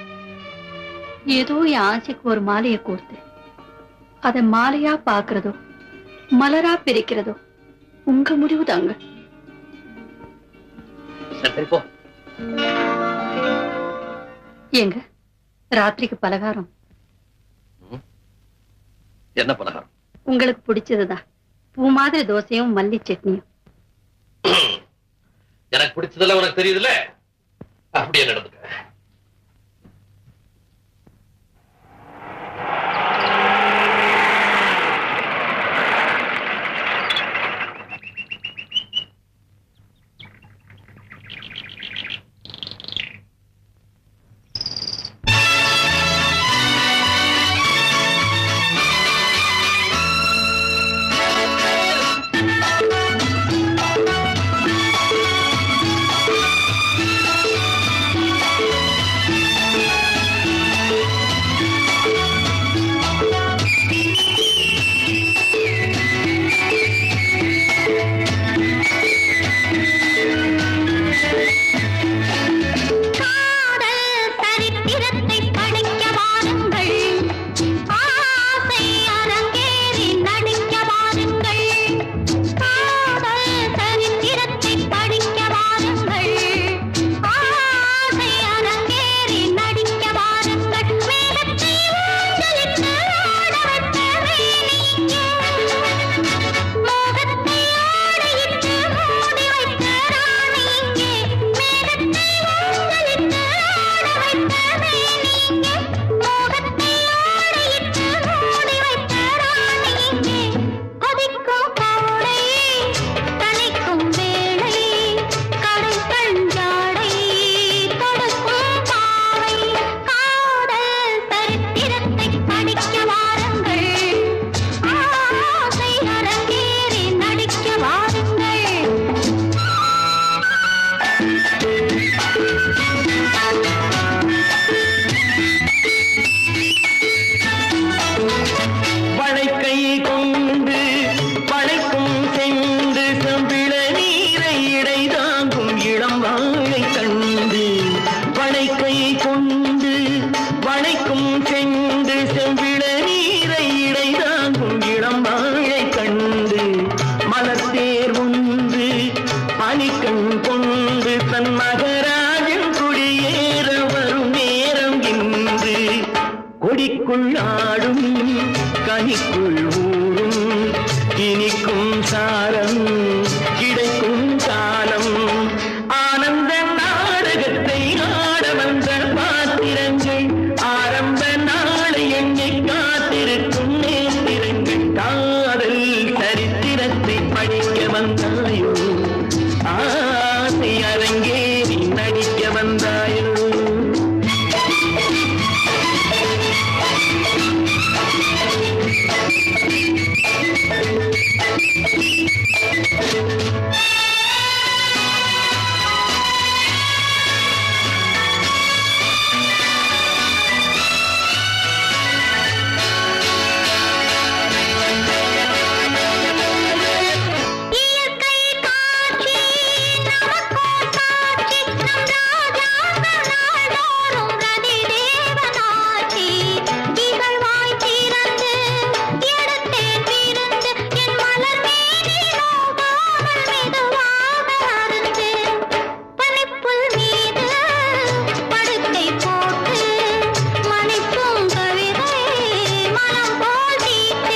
ஏதோ என் ஆசைக்கு ஒரு மாலையை கோர்த்து அதை மாலையா பாக்குறதோ மலரா பிரிக்கிறதோ உங்க முடிவு தாங்க சரி சரி, போ ஏங்க ராத்திரிக்கு பலகாரம் என்ன பலகாரம் உங்களுக்கு பிடிச்சதுதான் பூ மாதிரி தோசையும் மல்லி சட்னியும் எனக்கு பிடிச்சதெல்லாம் உனக்கு தெரியுதுல்ல அப்படியே நடந்துக்க அண்ணி கொடிக்குள் ஆடும் கனிக்குள் ஊறும் இனிக்கும் சாரம் கிடைக்கும் காலம் ஆனந்த நாடகத்தை ஆட வந்த பாத்திரங்கள் ஆரம்ப நாளை எண்ணி காத்திருக்கும் நேத்திரங்கள் காதல் சரித்திரத்தை படிக்க வந்தாயோ ஆசை அரங்கேறி நடிக்க வந்தாயோ இயற்கை காட்சி நமக்கும் காட்சி நம் ராஜாங்கள் நாள்தோறும் ரதி தேவனாட்சி இகழ்வாய் திறந்து எடுத்தேன் விருந்து என் மலர் மேனி நோகாமல் மெதுவாக அருந்து பனிப்புல் மீது படுக்கை போட்டு மணிப்பும் கவிதை மனம் போல் தீட்டு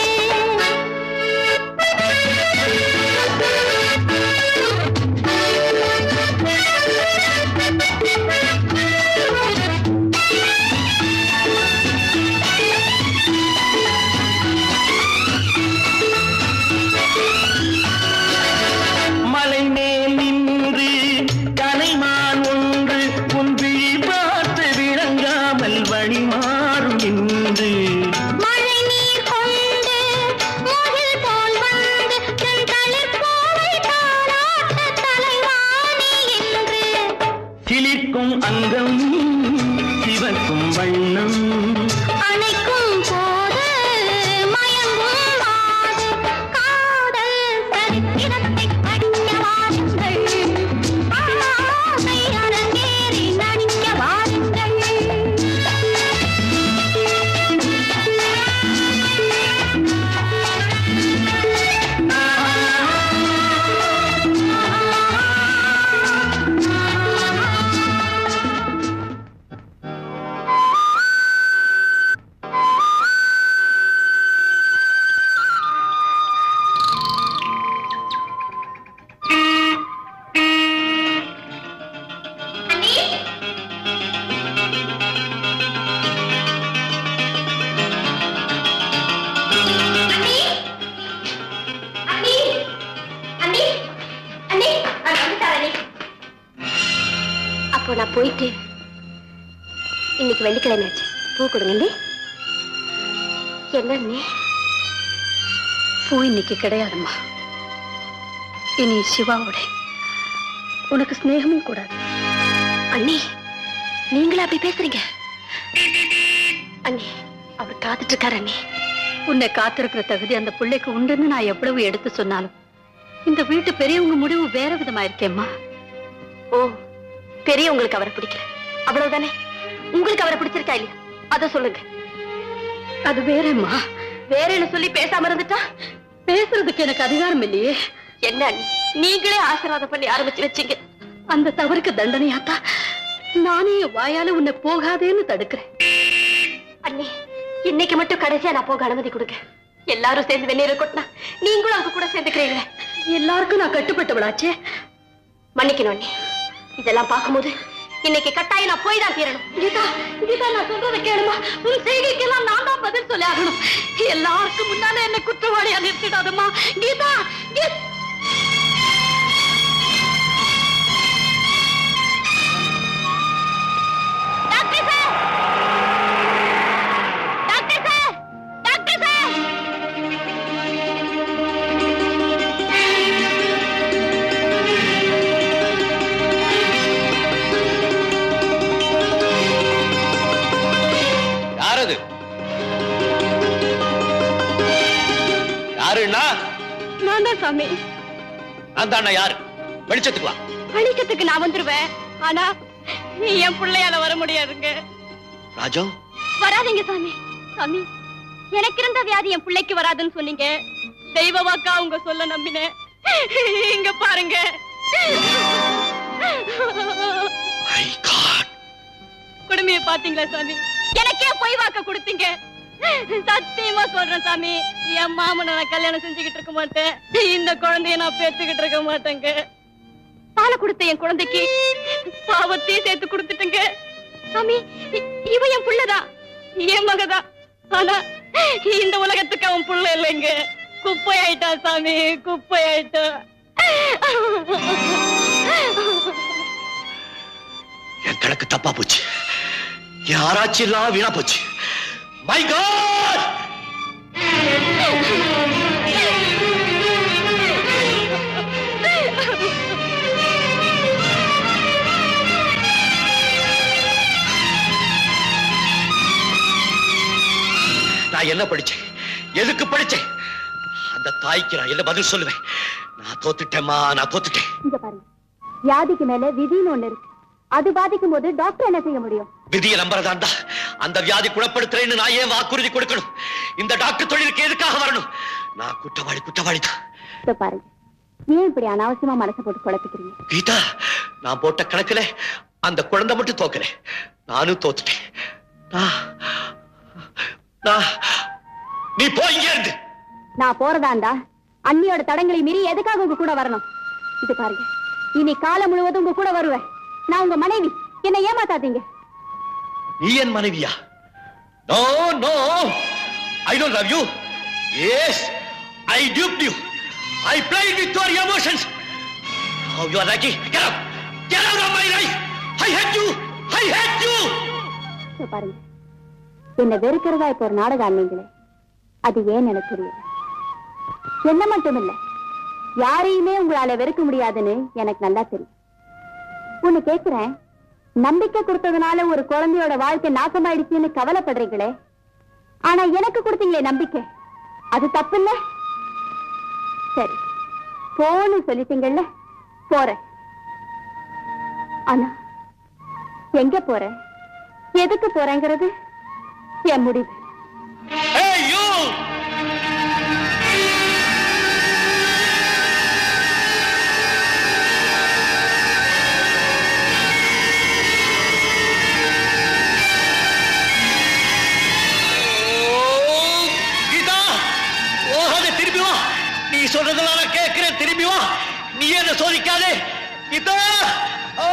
மலை மேல் நின்று கலைமான் ஒன்று உன் விழி பார்த்து விளங்காமல் வழி மாறும் என்று மழை நீர் கொண்டு முகில் போல் வந்து தன் தளிர்ப்பூவை தாளாட்ட தலைவாணி என்று சிலிர்க்கும் அங்கம் சிவக்கும் வண்ணம் அணைக்கும் போது மயங்கும் மாது காதல் சரித்திரத்தை படிக்க வாருங்கள் ஆசை அரங்கேறி நடிக்க வாருங்கள் அண்ணி அண்ணி அண்ணி அண்ணி அது வந்துட்டார் அண்ணி அப்போ நான் போயிட்டு இன்னைக்கு வெள்ளிக்கிழமை ஆச்சு பூ கொடுங்க அண்ணி என்ன அண்ணி பூ இன்னைக்கு கிடையாதும்மா இனி சிவாவோட உனக்கு ஸ்நேகமும் கூடாது அண்ணி நீங்களா அப்படி பேசுறீங்க அண்ணி அவர் காத்துட்டு இருக்காரு அண்ணி உன்னை காத்திருக்கிற தகுதி அந்த பிள்ளைக்கு உண்டுன்னு நான் எவ்வளவு எடுத்து சொன்னாலும் இந்த வீட்டு பெரியவங்க முடிவு வேற விதமா இருக்கேம்மா ஓ பெரியவங்களுக்கு அவரை பிடிக்கல அவ்வளவுதானே உங்களுக்கு அவரை பிடிச்சிருக்கா இல்லையா அத சொல்லுங்க அது வேறம்மா வேறேன்னு சொல்லி பேசாம இருந்துட்டா பேசுறதுக்கு எனக்கு அதிகாரம் இல்லையே என்ன அண்ணி நீங்களே ஆசீர்வாதம் பண்ணி ஆரம்பிச்சு வச்சீங்க அந்த தவறுக்கு தண்டனையாத்தா நானே என் வாயால உன்னை போகாதேன்னு தடுக்கிறேன் அண்ணி இன்னைக்கு மட்டும் கடைசியா நான் போக அனுமதி கொடுங்க எல்லாரும் சேர்ந்து வெந்நீரை கொட்டினா நீங்களும் அவங்க கூட சேர்ந்துக்கிறீங்களே எல்லாருக்கும் நான் கட்டுப்பட்டவளாச்சே மன்னிக்கணும் அண்ணி இதெல்லாம் பார்க்கும்போது இன்னைக்கு கட்டாயம் நான் போய் தான் தீரணும் கீதா கீதா நான் சொல்றத கேளுமா உன் செய்கைக்கெல்லாம் நான் தான் பதில் சொல்லி ஆகணும் எல்லாருக்கும் முன்னால என்ன குற்றவாளியா நிறுத்திடாதம்மா கீதா கீ- doctor sir doctor sir doctor sir யாரது யாருன்னா நான் தான் சாமி நான் தானே யாரு வெளிச்சத்துக்கு வா வெளிச்சத்துக்கு நான் வந்துருவேன் ஆனா என் பிள்ளையால வர முடியாதுங்க ராஜா வராதீங்க சாமி சாமி எனக்கு இருந்த வியாதி என் பிள்ளைக்கு வராதுன்னு சொன்னீங்க தெய்வ வாக்கா உங்க சொல்ல நம்பினேன் இங்க பாருங்க மை காட் குடுமைய பாத்தீங்களா சாமி எனக்கே பொய் வாக்க கொடுத்தீங்க சத்தியமா சொல்றேன் சாமி என் மாமனை நான் கல்யாணம் செஞ்சுக்கிட்டு இருக்க மாட்டேன் இந்த குழந்தைய நான் பெற்றுக்கிட்டு இருக்க மாட்டேங்க பாலை கொடுத்த என் குழந்தைக்கு பாவத்தையும் சேர்த்து கொடுத்துட்டுங்க சாமி இ- இவ என் புள்ளதான் என் மகதான் ஆனா இந்த உலகத்துக்கு அவன் புள்ள இல்லைங்க குப்பை ஆயிட்டா சாமி குப்பை ஆயிட்டா என் கணக்கு தப்பா போச்சு என் ஆராய்ச்சி எல்லாம் வீணா போச்சு மை காட் நான் என்ன படிச்சேன் எதுக்கு படிச்சேன் அந்த தாய்க்கு நான் என்ன பதில் சொல்லுவேன் நான் தோத்துட்டேம்மா நான் தோத்துட்டேன் இங்க பாருங்க வியாதிக்கு மேல விதின்னு ஒண்ணு இருக்கு அது பாதிக்கும் போது டாக்டர் என்ன செய்ய முடியும் விதியை நம்புறதாண்டா அந்த வியாதி குணப்படுத்துறேன்னு நான் ஏன் வாக்குறுதி கொடுக்கணும் இந்த டாக்டர் தொழிலுக்கு எதுக்காக வரணும் நான் குற்றவாளி குற்றவாளி தான் இத பாருங்க ஏன் இப்படி அனாவசியமா மனசை போட்டு குழப்பிக்கிறீங்க கீதா நான் போட்ட கணக்குல அந்த குழந்தை மட்டும் தோக்கல நானும் தோத்துட்டேன் நான் நான் நீ போய் இங்க இருந்து நான் போறதா இருந்தா அண்ணியோட தடங்களை மீறி எதுக்காக உங்க கூட வரணும் இது பாருங்க இனி காலம் முழுவதும் உங்க கூட வருவேன் நான் உங்க மனைவி என்னை ஏமாத்தாதீங்க நீ என் மனைவியா no no I don't love you yes I duped you I played with your emotions now you are lucky get out get out of my life i hate you i hate you இதோ பாருங்க என்ன வெறுக்கிறதா இப்ப ஒரு நாடகம் ஆனீங்களே அது ஏன் எனக்கு புரியல என்ன மட்டும் இல்ல யாரையுமே உங்களால வெறுக்க முடியாதுன்னு எனக்கு நல்லா தெரியும் ஒண்ணு கேக்குறேன் நம்பிக்கை கொடுத்ததுனால ஒரு குழந்தையோட வாழ்க்கை நாசமாயிடுச்சுன்னு கவலைப்படுறீங்களே ஆனா எனக்கு கொடுத்தீங்களே நம்பிக்கை அது தப்பு இல்ல சரி போன்னு சொல்லிட்டீங்கல்ல போறேன் ஆனா எங்க போறேன் எதுக்கு போறேங்கிறது என் முடிவு hey you ஓ, கீதா ஓஹாத திரும்பி வா நீ சொல்றதெல்லாம் நான் கேட்கிறேன் திரும்பி வா நீ என்ன சோதிக்காதே கீதா ஆ!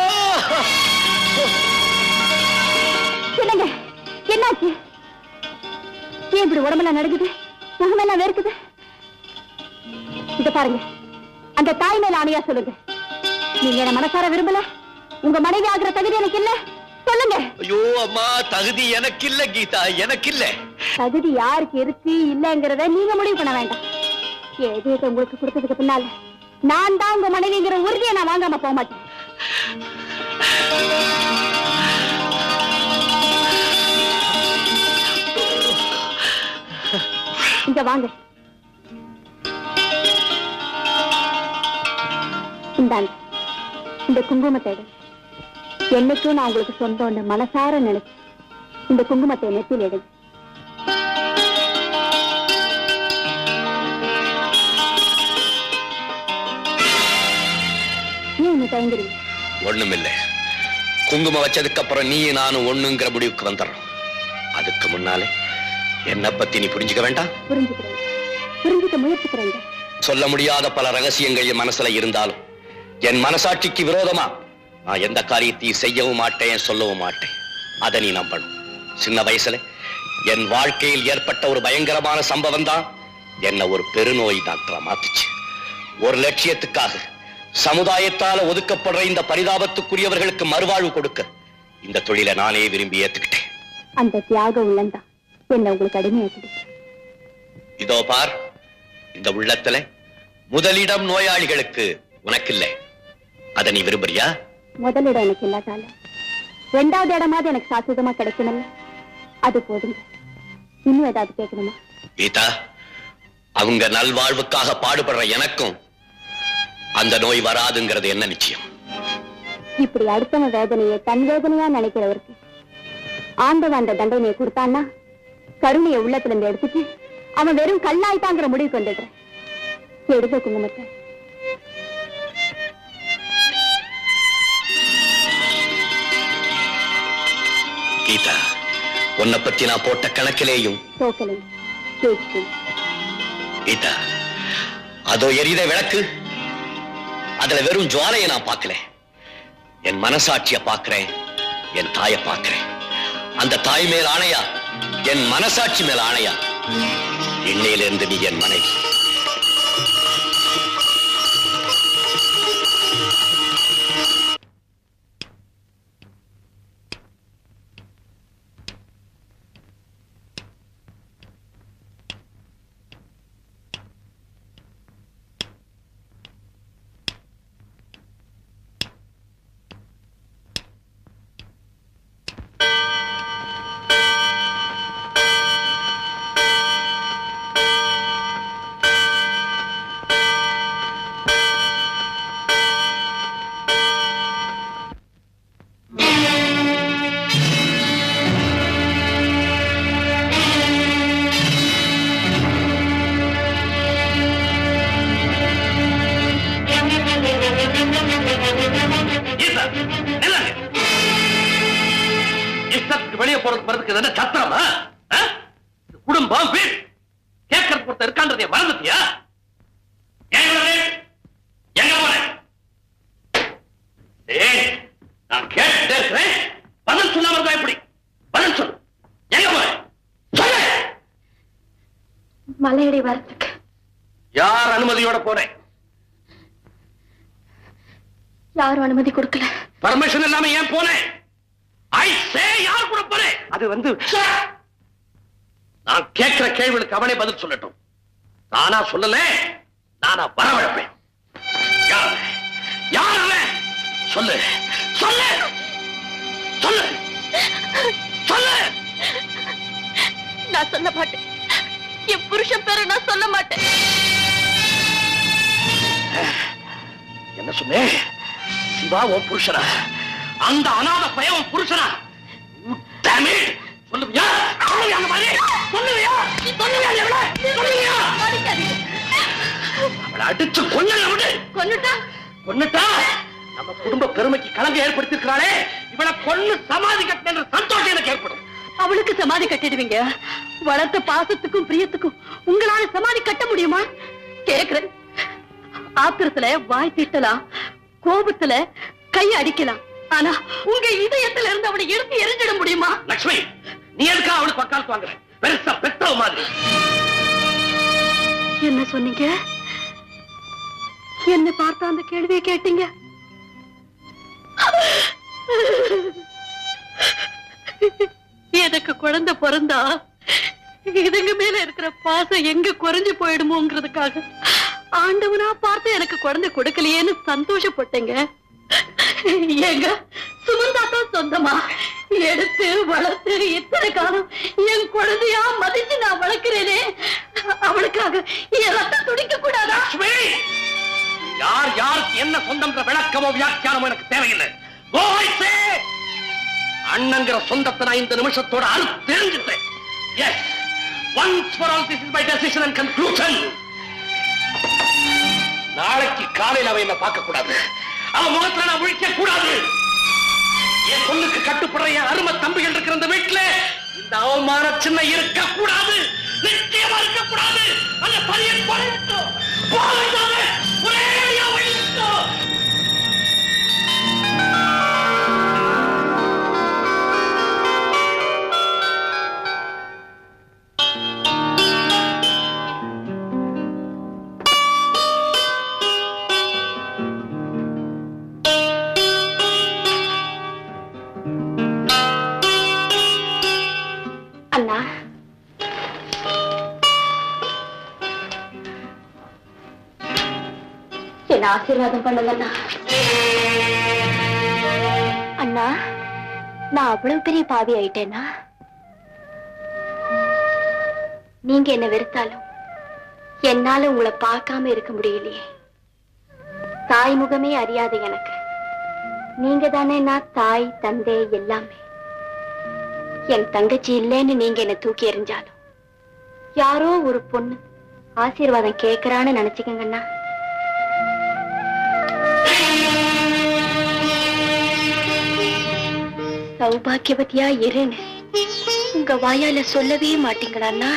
என்னங்க என்னாச்சு ஏன் இப்படி உடம்பெல்லாம் நடுக்குது முகமெல்லாம் வேர்க்குது இத பாருங்க அந்த தாய் மேல ஆணையா சொல்லுங்க நீங்க என்ன மனசார விரும்பல உங்க மனைவி ஆகிற தகுதி எனக்கு இல்ல சொல்லுங்க ஐயோ அம்மா தகுதி எனக்கு இல்ல கீதா எனக்கு இல்ல தகுதி யாருக்கு இருக்கு இல்லங்கறத நீங்க முடிவு பண்ண வேண்டாம் ஏதோ இதை உங்களுக்கு கொடுத்ததுக்கு பின்னால நான் தான் உங்க மனைவிங்கிற உறுதியை நான் வாங்காம போக மாட்டேன் இங்க வாங்க இந்தாங்க இந்த குங்குமத்தை எடு. என்னைக்கும் நான் உங்களுக்கு சொந்தம்னு மனசார நினைச்சு இந்த குங்குமத்தை நெத்தியில் எடுங்க ஏன் இன்னும் தயங்குறீங்க ஒண்ணுமில்ல குங்குமம் வச்சதுக்கு அப்புறம் நீ நானும் ஒண்ணுங்கிற முடிவுக்கு வந்துடுறோம் அதுக்கு முன்னாலே என்ன பத்தி நீ புரிஞ்சுக்க வேண்டாம் புரிஞ்சுக்கிறேன் புரிஞ்சுக்க முயற்சிக்கிறேங்க சொல்ல முடியாத பல ரகசியங்கள் என் மனசுல இருந்தாலும் என் மனசாட்சிக்கு விரோதமா நான் எந்த காரியத்தையும் செய்யவும் மாட்டேன் சொல்லவும் மாட்டேன் அதை நீ நம்பணும் சின்ன வயசுல என் வாழ்க்கையில் ஏற்பட்ட ஒரு பயங்கரமான சம்பவம் தான் என்ன ஒரு பெருநோய் டாக்டரா மாத்துச்சு ஒரு லட்சியத்துக்காக சமுதாயத்தால ஒதுக்கப்படுற இந்த பரிதாபத்துக்குரியவர்களுக்கு மறுவாழ்வு கொடுக்க இந்த தொழிலை நானே விரும்பி ஏத்துக்கிட்டேன் அந்த தியாக உள்ளந்தான் என்ன உங்களுக்கு அடிமையாக்கிடுச்சு இதோ பார் இந்த உள்ளத்துல முதலிடம் நோயாளிகளுக்கு உனக்கு இல்லை அதை நீ விரும்புறியா முதலிடம் எனக்கு இல்லாதால ரெண்டாவது இடமாவது எனக்கு சாஸ்வதமா கிடைக்கணும்ல அது போதுங்க இன்னும் ஏதாவது கேட்கணுமா கீதா அவங்க நல்வாழ்வுக்காக பாடுபடுற எனக்கும் அந்த நோய் வராதுங்கிறது என்ன நிச்சயம் இப்படி அடுத்தவன் வேதனையை தன் வேதனையா நினைக்கிறவருக்கு ஆண்டவன் அந்த தண்டனையை கொடுத்தான்னா கருணையை உள்ளத்துல இருந்து எடுத்துட்டு அவன் வெறும் கல்லாயிட்டாங்கிற முடிவுக்கு வந்துடுறேன் எடுத்த குங்குமத்தை கீதா உன்னை பத்தி நான் போட்ட கணக்கிலேயும் தோக்கலைங்க ஜெயிச்சிட்டீங்க கீதா அதோ எரியுத விளக்கு அதுல வெறும் ஜுவாலையை நான் பார்க்கல என் மனசாட்சிய பார்க்கிறேன் என் தாயை பார்க்கிறேன் அந்த தாய் மேல் ஆணையா என் மனசாட்சி மேல் ஆணையா இன்னையிலிருந்து நீ என் மனைவி கீதா, நில்லுங்க. இஷ்டத்துக்கு வெளியே போறதுக்கு வரதுக்கு இது என்ன சத்திரமா ஆ? இது குடும்பம் வீடு கேட்கறதுக்கு ஒருத்தர் இருக்கான்றதை மறந்துட்டியா எங்க போன? எங்க போன ஏய், நான் கேட்டுட்டே இருக்கிறேன் பதில் சொல்லாம இருந்தா எப்படி பதில் சொல்லு எங்க போன சொல்லு மலையடி வரத்துக்கு யார் அனுமதியோட போனேன் யாரும் அனுமதி கொடுக்கல பர்மிஷன் இல்லாம ஏன் போனேன் ஐ சே யார் கூட போனேன் அது வந்து நான் கேட்கிற கேள்விகளுக்கு அவனே பதில் சொல்லட்டும் நானா சொல்லல நானா வரவழைப்பேன் யார் யார் அவன் சொல்லு சொல்லு சொல்லு சொல்லு நான் சொல்ல மாட்டேன் என் புருஷன் பேரை நான் சொல்ல மாட்டேன் என்ன சொன்னேன் சிவா உன் புருஷனா அந்த அநாத பையன் உன் புருஷனா You damn it! சொல்லுவியா சொல்லுவியா அந்த மாதிரி சொல்லுவியா சொல்லுவியா எவ்வளவு சொல்லுவியா அவளை அடிச்சு கொல்ல விடு கொன்னுட்டா கொன்னுட்டா நம்ம குடும்ப பெருமைக்கு கலங்க ஏற்படுத்திருக்கிறாளே இவளை கொன்னு சமாதி கட்டின சந்தோஷம் எனக்கு ஏற்படும் அவளுக்கு சமாதி கட்டிடுவீங்க வளர்த்த பாசத்துக்கும் பிரியத்துக்கும் உங்களால சமாதி கட்ட முடியுமா கேக்குறேன் ஆத்திரத்துல வாய் திட்டலாம் கோபத்துல கை அடிக்கலாம் ஆனா உங்க இதயத்துல இருந்து அவளை எடுத்து எரிஞ்சிட முடியுமா லக்ஷ்மி நீ எதுக்கா அவளுக்கு பக்காலத்து வாங்குற பெருசா பெத்தவ மாதிரி என்ன சொன்னீங்க என்ன பார்த்த அந்த கேள்வியை கேட்டீங்க எனக்கு குழந்தை பிறந்தா இதுங்க மேல இருக்கிற பாசம் எங்க குறைஞ்சு போயிடுமோங்கிறதுக்காக ஆண்டவனா பார்த்து எனக்கு குழந்தை கொடுக்கலையேன்னு சந்தோஷப்பட்டேங்க ஏங்க சுமந்தா தான் சொந்தமா எடுத்து வளர்த்து இத்தனை காலம் என் குழந்தையா மதிச்சு நான் வளர்க்கிறேனே அவளுக்காக என் ரத்தம் துடிக்க கூடாதா லக்ஷ்மி யார் யாருக்கு என்ன சொந்தம்ன்ற விளக்கமோ வியாக்கியானமோ எனக்கு தேவையில்லை Go, I say! அண்ணங்கிற சொந்தத்தை நான் இந்த நிமிஷத்தோட அறு தெரிஞ்சுட்டேன் yes once for all this is my decision and conclusion நாளைக்கு காலையில் அவ என்ன பார்க்க கூடாது அவ முகத்துல நான் முழிக்க கூடாது என் பொண்ணுக்கு கட்டுப்படுற என் அருமை தம்பிகள் இருக்கிற இந்த வீட்டுல இந்த அவமான சின்ன இருக்க கூடாது நிச்சயமா இருக்க கூடாது அந்த பைய குறையட்டும் போகட்டும் ஒரே அடியா ஒழியட்டும் அண்ணா என்ன ஆசீர்வாதம் பண்ணுங்கண்ணா அண்ணா நான் அவ்வளவு பெரிய பாவி ஆயிட்டேனா நீங்க என்ன வெறுத்தாலும் என்னால உங்களை பார்க்காம இருக்க முடியலையே தாய் முகமே அறியாத எனக்கு நீங்க தானே நான் தாய் தந்தை எல்லாமே என் தங்கச்சி இல்லைன்னு நீங்க என்ன தூக்கி எறிஞ்சாலும் யாரோ ஒரு பொண்ணு ஆசீர்வாதம் கேக்குறான்னு நினைச்சுக்கங்கண்ணா சௌபாக்கியவதியா இருன்னு உங்க உங்க வாயால சொல்லவே மாட்டீங்களா அண்ணா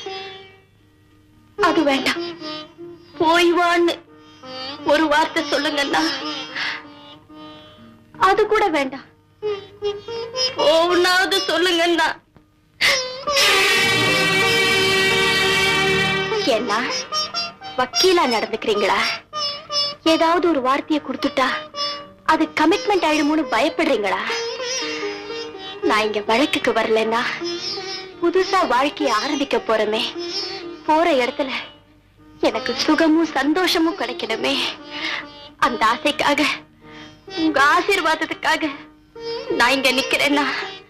அது வேண்டாம் போய் வான்னு ஒரு வார்த்தை சொல்லுங்க அண்ணா அது கூட வேண்டாம் போனாவது சொல்லுங்க அண்ணா என்ன வக்கீலா நடந்துக்கிறீங்களா ஏதாவது ஒரு வார்த்தையை கொடுத்துட்டா அது கமிட்மெண்ட் ஆயிடுமோன்னு பயப்படுறீங்களா நான் இங்க வழக்குக்கு வரலன்னா புதுசா வாழ்க்கைய ஆரம்பிக்க போறமே போற இடத்துல எனக்கு சுகமும் சந்தோஷமும் கிடைக்கணுமே அந்த ஆசைக்காக உங்க ஆசீர்வாதத்துக்காக நான் இங்க நிக்கிறேன்னா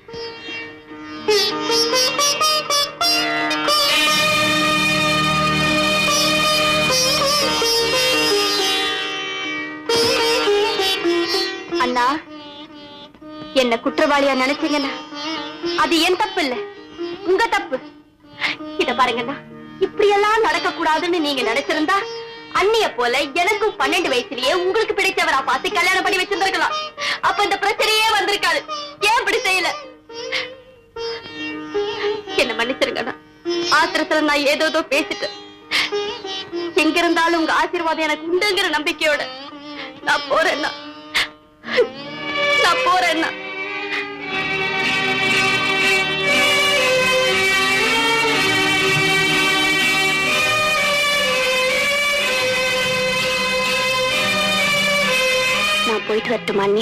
அண்ணா என்ன குற்றவாளியா நினைச்சீங்கன்னா அது என் தப்பு இல்ல உங்க தப்பு இத பாருங்கண்ணா இப்படியெல்லாம் நடக்க கூடாதுன்னு நீங்க நினைச்சிருந்தா அண்ணிய போல எனக்கும் பன்னெண்டு வயசுலயே உங்களுக்கு பிடிச்சவரா பார்த்து கல்யாணம் பண்ணி வச்சிருந்திருக்கலாம் அப்ப இந்த பிரச்சனையே வந்திருக்காது ஏன் இப்படி செய்யல என்ன மன்னிச்சிருங்கண்ணா ஆத்திரத்துல நான் ஏதோதோ பேசிட்டேன் எங்க இருந்தாலும் உங்க ஆசீர்வாதம் எனக்கு உண்டுங்கிற நம்பிக்கையோட நான் போறேன்னா நான் போறேன்னா நான் போயிட்டு வரட்டுமா அண்ணி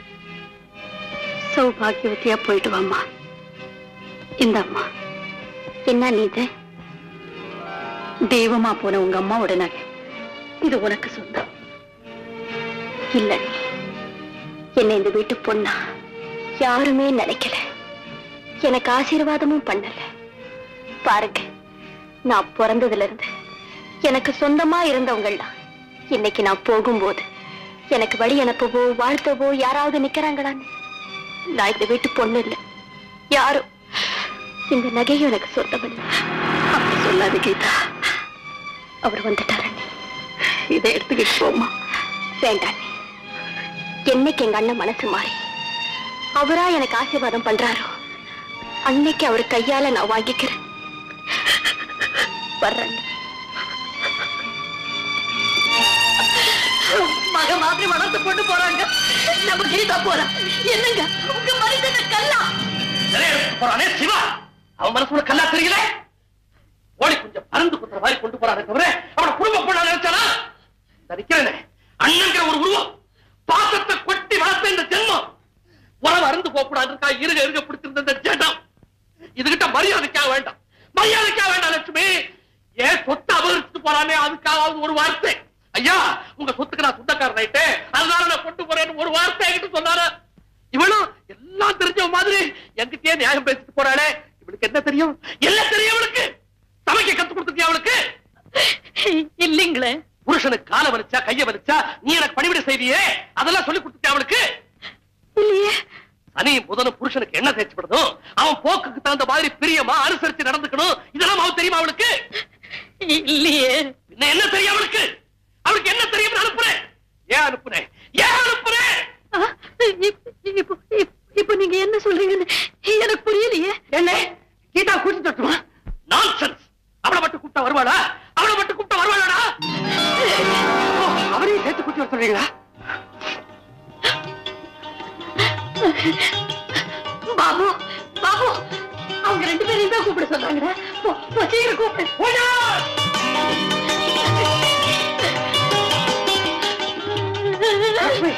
சௌபாகியவதியா போயிட்டு வாம்மா இந்த அம்மா என்ன நீ இது தெய்வமா போன உங்க அம்மாவோட நகை இது உனக்கு சொந்தம் இல்ல அண்ணி. என்னை இந்த வீட்டு பொண்ணா யாருமே நினைக்கல எனக்கு ஆசீர்வாதமும் பண்ணல பாருங்க நான் பிறந்ததுல இருந்து எனக்கு சொந்தமா இருந்தவங்கள்லாம் இன்னைக்கு நான் போகும்போது எனக்கு வழி அனுப்பவோ வாழ்த்தவோ யாராவது நிக்கிறாங்களான்னு நான் இந்த வீட்டு பொண்ணு இல்ல யாரும் இந்த நகையும் எனக்கு சொந்தம் இல்லை அப்படி சொல்லாது கீதா அவர் வந்துட்டாரு அண்ணி. இதை எடுத்துக்கிட்டு போமா வேண்டாம் அண்ணி. என்னைக்கு எங்க அண்ணன் மனசு மாறி அவரா எனக்கு ஆசீர்வாதம் பண்றாரோ அன்னைக்கு அவர் கையால நான் வாங்கிக்கிறேன் வர்றேன் மக மாதிரி வளர்த்து கொண்டு போறாங்க நம்ம கீதா போறா என்னங்க உங்க மனிதன கல்லா சிலை எடுத்து போறானே சிவா அவன் மனசுல கல்லா தெரியல ஓடி கொஞ்சம் பறந்து குத்துற மாதிரி கொண்டு போறானே தவிர அவன குடும்ப பொண்ணா நினைச்சானா இந்த நிக்கிறேனே அண்ணங்கிற ஒரு உருவம் பாசத்தை கொட்டி வளர்த்த இந்த ஜென்மம் உறவு அருந்து போக கூடாதுக்கா இருக இருக பிடிச்சிருந்த இந்த ஜடம் இதுகிட்ட மரியாதைக்கா வேண்டாம் மரியாதைக்கா வேண்டாம் லட்சுமி ஏன் சொத்தை அபகரிச்சுட்டு போறானே அதுக்காவது ஒரு வார்த்தை ஐயா உங்க சொத்துக்கு நான் சொந்தக்காரன் ஆயிட்டே அதனால நான் கொண்டு போறேன்னு ஒரு வார்த்தை என்கிட்ட சொன்னாரு இவளும் எல்லாம் தெரிஞ்ச மாதிரி என்கிட்டயே நியாயம் பேசிட்டு போறாளே இவளுக்கு என்ன தெரியும் என்ன தெரியும் இவளுக்கு சமைக்க கத்து கொடுத்துருக்கியா அவளுக்கு இல்லீங்களே புருஷனுக்கு காலை வலிச்சா கைய வலிச்சா நீ எனக்கு பணிவிட செய்தியே அதெல்லாம் சொல்லி கொடுத்துட்டியா அவளுக்கு இல்லையே சனி புதனும் புருஷனுக்கு என்ன தேய்ச்சி விடணும் அவன் போக்குக்கு தகுந்த மாதிரி பிரியமா அனுசரிச்சு நடந்துக்கணும் இதெல்லாம் அவன் தெரியுமா அவளுக்கு இல்லையே என்ன என்ன தெரியும் அவளுக்கு அவளுக்கு என்ன தெரியும் அனுப்புறேன் ஏன் அனுப்புறேன் ஏன் அனுப்புறேன் ஆ, இப்ப- இப்ப இப்ப- இப்ப நீங்க என்ன சொல்றீங்கன்னு எனக்கு புரியலையே என்ன கீதா கூட்டி தட்டுமா நான்சென்ஸ் அவளை மட்டும் கூப்பிட்டா வருவாளா அவளை மட்டும் கூப்பிட்டா வருவாளாடா ஓ, அவரையும் சேர்த்து கூட்டி வர சொல்றீங்களா பாபு பாபு அவங்க ரெண்டு பேரையும் தான் கூப்பிட சொன்னாங்க போ, போ, சீக்கிரம் கூப்பிடு ஓயா! லட்சுமி,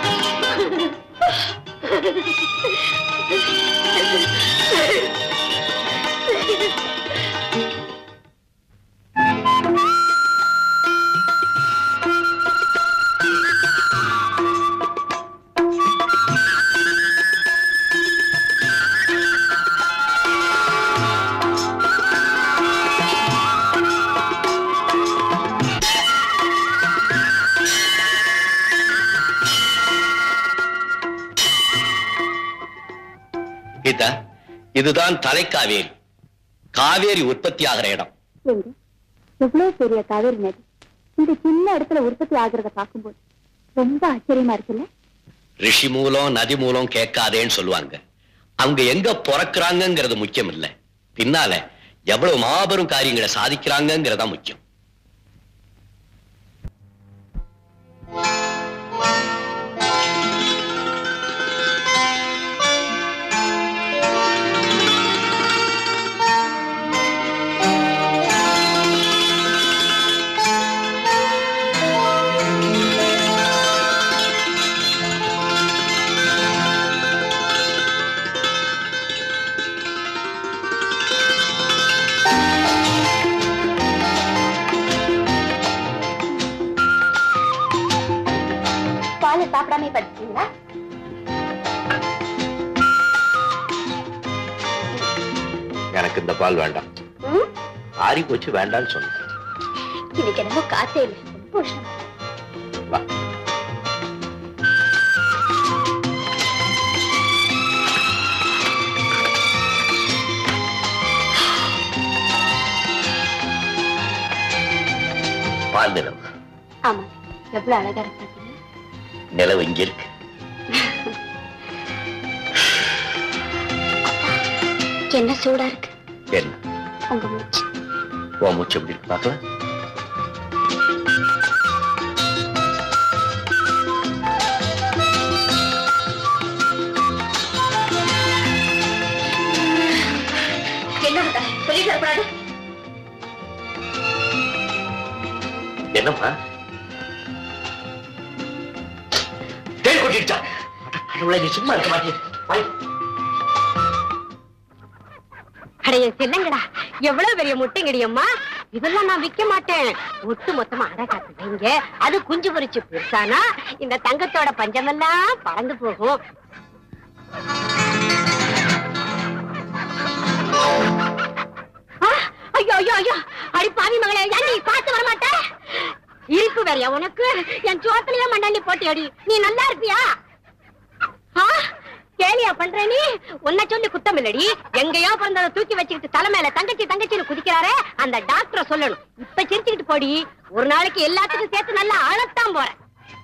கீதா இதுதான் தலைக்காவேரி காவேரி உற்பத்தி ஆகிற இடம் எங்க எவ்வளவு பெரிய காவேரி நதி இந்த சின்ன இடத்துல உற்பத்தி ஆகுறத பார்க்கும்போது ரொம்ப ஆச்சரியமா இருக்குல்ல ரிஷி மூலம் நதி மூலம் கேட்காதேன்னு சொல்லுவாங்க அவங்க எங்க பிறக்கிறாங்கங்கிறது முக்கியம் இல்ல பின்னால எவ்வளவு மாபெரும் காரியங்களை சாதிக்கிறாங்கங்கிறதா முக்கியம் பாலை சாப்பிடாம படிச்சீங்களா எனக்கு இந்த பால் வேண்டாம் ஆறி போச்சு வேண்டாம்னு சொன்னேன் இன்னைக்கு என்னமோ காத்தே இல்லை ரொம்ப உஷ்ணம். வா பால் நிலவு ஆமா எவ்வளவு அழகா இருக்கு நிலவு இங்க இருக்கு என்ன சூடா இருக்கு என்ன உங்க மூச்சு உன் மூச்சு எப்படி இருக்கு பார்க்கலாம் என்ன சொல்லி தரக்கூடாது என்னம்மா தேன் கொட்டிடுச்சா கடவுளே, நீ சும்மா இருக்க மாட்டேன் அடைய செல்லுங்கடா எவ்வளவு பெரிய முட்டைங்கடி அம்மா இதெல்லாம் நான் விக்க மாட்டேன் ஒட்டு மொத்தமா அடை காத்து வைங்க அது குஞ்சு பொரிச்சு பெருசானா இந்த தங்கத்தோட பஞ்சமெல்லாம் பறந்து போகும் ஆ, ஐயோ ஐயோ ஐயோ அடி பாவி மகளே ஏன் நீ பார்த்து வர மாட்ட இருப்பு வேறையா உனக்கு என் சோத்துலயே மண்ணள்ளி போட்டி அடி நீ நல்லா இருப்பியா ஆ கேலியா பண்ற நீ உன்னை சொல்லி குத்தம் இல்லடி எங்கேயோ பிறந்தத தூக்கி வச்சுக்கிட்டு தலை மேல தங்கச்சி தங்கச்சின்னு குதிக்கிறாரே அந்த டாக்டரை சொல்லணும் இப்ப சிரிச்சுக்கிட்டு போடி ஒரு நாளைக்கு எல்லாத்துக்கும் சேர்த்து நல்லா அழத்தான் போறேன்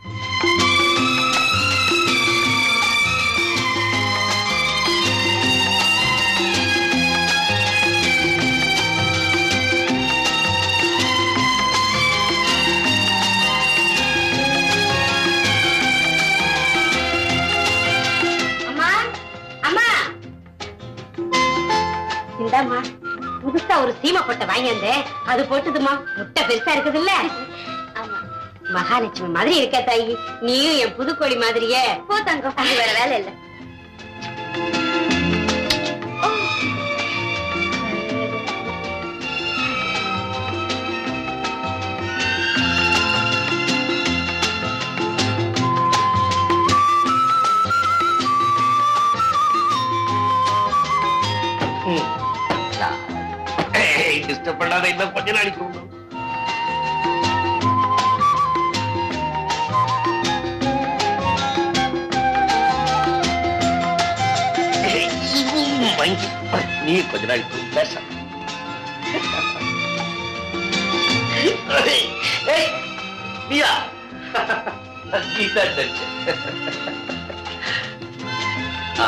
அம்மா அம்மா இந்தாம்மா புதுசா ஒரு சீமை போட்ட வாங்கி வந்தேன் அது போட்டுதுமா முட்டை பெருசா இருக்குது இல்ல ஆமா மகாலட்சுமி மாதிரி இருக்க தாயி நீயும் என் புதுக்கோழி மாதிரியே போ தங்கம் அது வேற வேலை இல்ல டிஸ்டர்ப் பண்ணாத இன்னும் கொஞ்ச நாளைக்கு உண்டு. ஏய், வாங்கி நீ கொஞ்ச நாளைக்கு உண்டு. பேச ஏய், ஏய், நீயா நீதான் நினைச்சேன். ஆ.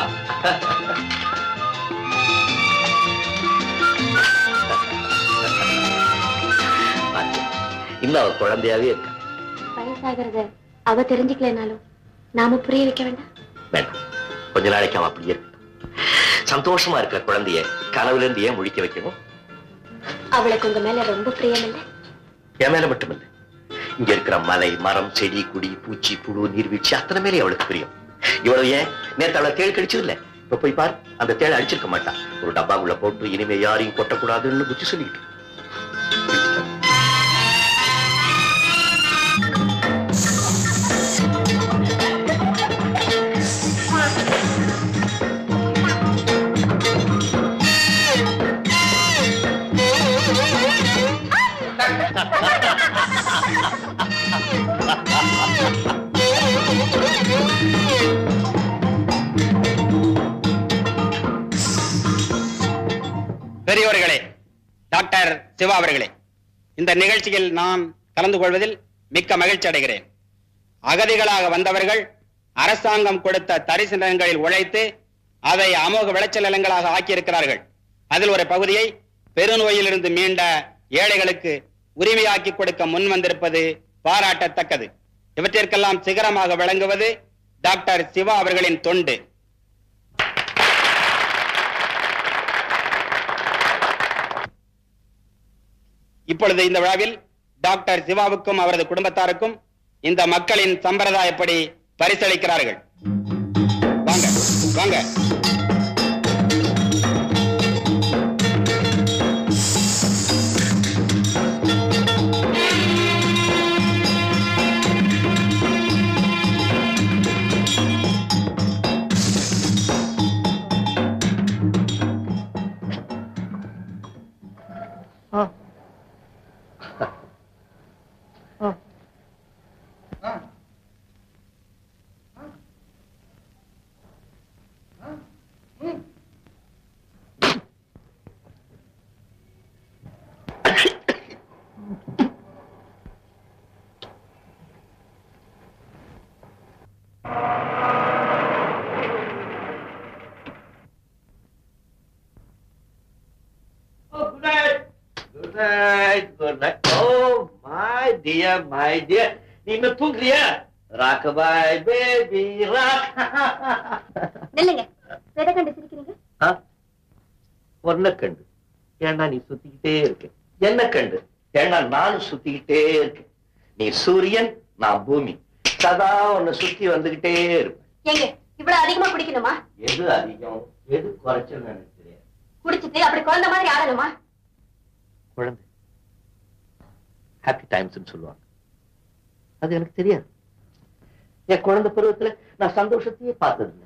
இன்னும் அவர் குழந்தையாவே இருக்கா வயசாகிறத அவ தெரிஞ்சுக்கலனாலும் நாம புரிய வைக்க வேண்டாம் வேண்டாம் கொஞ்ச நாளைக்கு அவன் அப்படியே இருக்கட்டும் சந்தோஷமா இருக்கிற குழந்தைய கனவுல இருந்து ஏன் முழிக்க வைக்கணும் அவளுக்கு உங்க மேல ரொம்ப பிரியம் இல்ல என் மேல மட்டுமில்லை இங்க இருக்கிற மலை மரம் செடி கொடி பூச்சி புழு நீர்வீழ்ச்சி அத்தனை மேலே அவளுக்கு பிரியம் இவ்வளவு ஏன் நேத்து அவளை தேள் கடிச்சது இல்ல இப்ப போய் பார் அந்த தேள் அடிச்சிருக்க மாட்டான் ஒரு டப்பாக்குள்ள போட்டு இனிமே யாரையும் கொட்டக்கூடாதுன்னு புத்தி சொல்லிட்டு பெரியோர்களே டாக்டர் சிவா அவர்களே இந்த நிகழ்ச்சியில் நான் கலந்து கொள்வதில் மிக்க மகிழ்ச்சி அடைகிறேன் அகதிகளாக வந்தவர்கள் அரசாங்கம் கொடுத்த தரிசு நிலங்களில் உழைத்து அதை அமோக விளைச்சல் நிலங்களாக ஆக்கியிருக்கிறார்கள் அதில் ஒரு பகுதியை பெருநோயிலிருந்து மீண்ட ஏழைகளுக்கு உரிமையாக்கி கொடுக்க முன் வந்திருப்பது பாராட்டத்தக்கது இவற்றிற்கெல்லாம் சிகரமாக விளங்குவது டாக்டர் சிவா அவர்களின் தொண்டு இப்பொழுது இந்த விழாவில் டாக்டர் சிவாவுக்கும் அவரது குடும்பத்தாருக்கும் இந்த மக்களின் சம்பிரதாயப்படி பரிசளிக்கிறார்கள் வாங்க வாங்க Good night, good night. Oh, my dear, my dear. நீ இன்னும் தூங்குறியா ராக் பாய் பேபி ராக் நில்லுங்க எதை கண்டு சிரிக்கிறீங்க ஒன்ன கண்டு ஏன்னா நீ சுத்திக்கிட்டே இருக்க என்ன கண்டு ஏன்னா நானும் சுத்திக்கிட்டே இருக்கேன் நீ சூரியன் நான் பூமி சதா உன்னை சுத்தி வந்துகிட்டே இருப்பேன் ஏங்க இவ்வளவு அதிகமா குடிக்கணுமா எது அதிகம் எது குறைச்சல் எனக்கு தெரியாது குடிச்சிட்டு அப்படி குழந்தை மாதிரி ஆடணுமா குழந்தை ஹாப்பி டைம்ஸ் சொல்லுவாங்க அது எனக்கு தெரியாது என் குழந்தை பருவத்துல நான் சந்தோஷத்தையே பார்த்தது இல்லை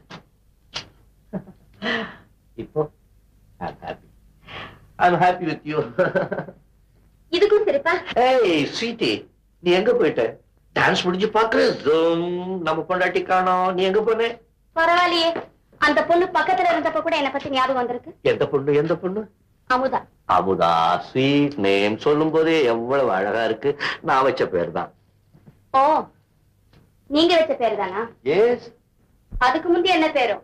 இப்போ I'm happy I'm happy with you இதுக்கும் சிரிப்பா ஏய் ஸ்வீட்டி நீ எங்க போயிட்ட டான்ஸ் முடிஞ்சு பாக்குற நம்ம பொண்டாட்டி காணோம் நீ எங்க போன பரவாயில்லையே அந்த பொண்ணு பக்கத்துல இருந்தப்ப கூட என்ன பத்தி ஞாபகம் வந்திருக்கு எந்த பொண்ணு எந்த பொண்ணு அமுதா அமுதா ஸ்வீட் நேம் சொல்லும் போதே எவ்வளவு அழகா இருக்கு நான் வச்ச பேர் தான் ஓ நீங்க வச்ச பேரு தானா எஸ் அதுக்கு முந்தைய என்ன பேரும்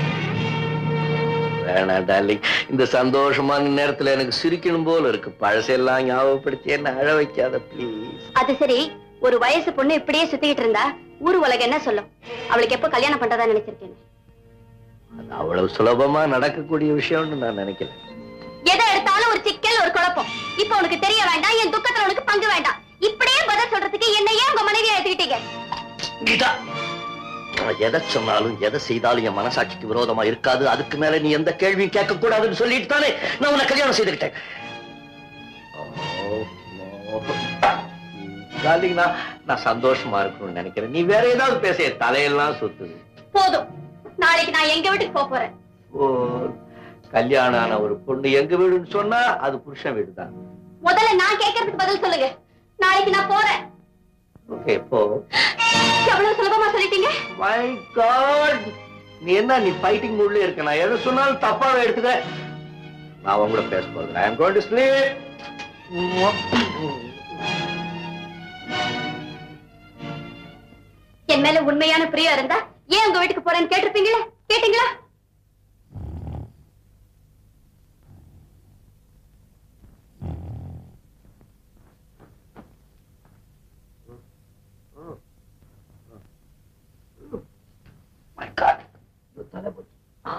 வேணாம் டார்லிங் இந்த சந்தோஷமான நேரத்துல எனக்கு சிரிக்கணும் போல இருக்கு பழசெல்லாம் ஞாபகப்படுத்தி என்ன அழ வைக்காத ப்ளீஸ் அது சரி ஒரு வயசு பொண்ணு இப்படியே சுத்திக்கிட்டு இருந்தா ஊர் உலகம் என்ன சொல்லும் அவளுக்கு எப்போ கல்யாணம் பண்றதா நினைச்சிருக்கேன் அது அவ்வளவு சுலபமா நடக்கக்கூடிய விஷயம்னு நான் நினைக்கிறேன் எதை எடுத்தாலும் ஒரு சிக்கல் ஒரு குழப்பம் இப்ப உனக்கு தெரிய வேண்டாம் என் துக்கத்துல உனக்கு பங்கு வேண்டாம் இப்படியே பதில் சொல்றதுக்கு என்னையே உங்க மனைவியா எடுத்துக்கிட்டீங்க கீதா நான் எதை சொன்னாலும் எதை செய்தாலும் என் மனசாட்சிக்கு விரோதமா இருக்காது அதுக்கு மேல நீ எந்த கேள்வியும் கேட்க கூடாதுன்னு சொல்லிட்டு தானே நான் உன்னை கல்யாணம் செய்துக்கிட்டேன் டார்லிங் நான் நான் சந்தோஷமா இருக்கணும்னு நினைக்கிறேன் நீ வேற ஏதாவது பேச என் தலையெல்லாம் சுத்துது போதும் நாளைக்கு நான் எங்க வீட்டுக்கு போக போறேன் ஓ கல்யாணம் ஆன ஒரு பொண்ணு எங்க வீடுன்னு சொன்னா அது புருஷன் வீடு தான் முதல்ல நான் கேட்கறதுக்கு பதில் சொல்லுங்க நாளைக்கு நான் போறேன் ஓகே போ எவ்வளவு சுலபமா சொல்லிட்டீங்க மை காட் நீ என்ன நீ ஃபைட்டிங் மூட்ல இருக்க நான் எதை சொன்னாலும் தப்பாவே எடுத்துக்க நான் அவங்க கூட பேச போறேன் I am going to sleep என் மேல உண்மையான பிரியம் இருந்தா ஏன் உங்க வீட்டுக்கு போறேன்னு கேட்டிருப்பீங்களா கேட்டீங்களா மை காட் தலை போச்சு ஆ.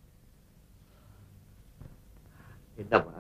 என்னம்மா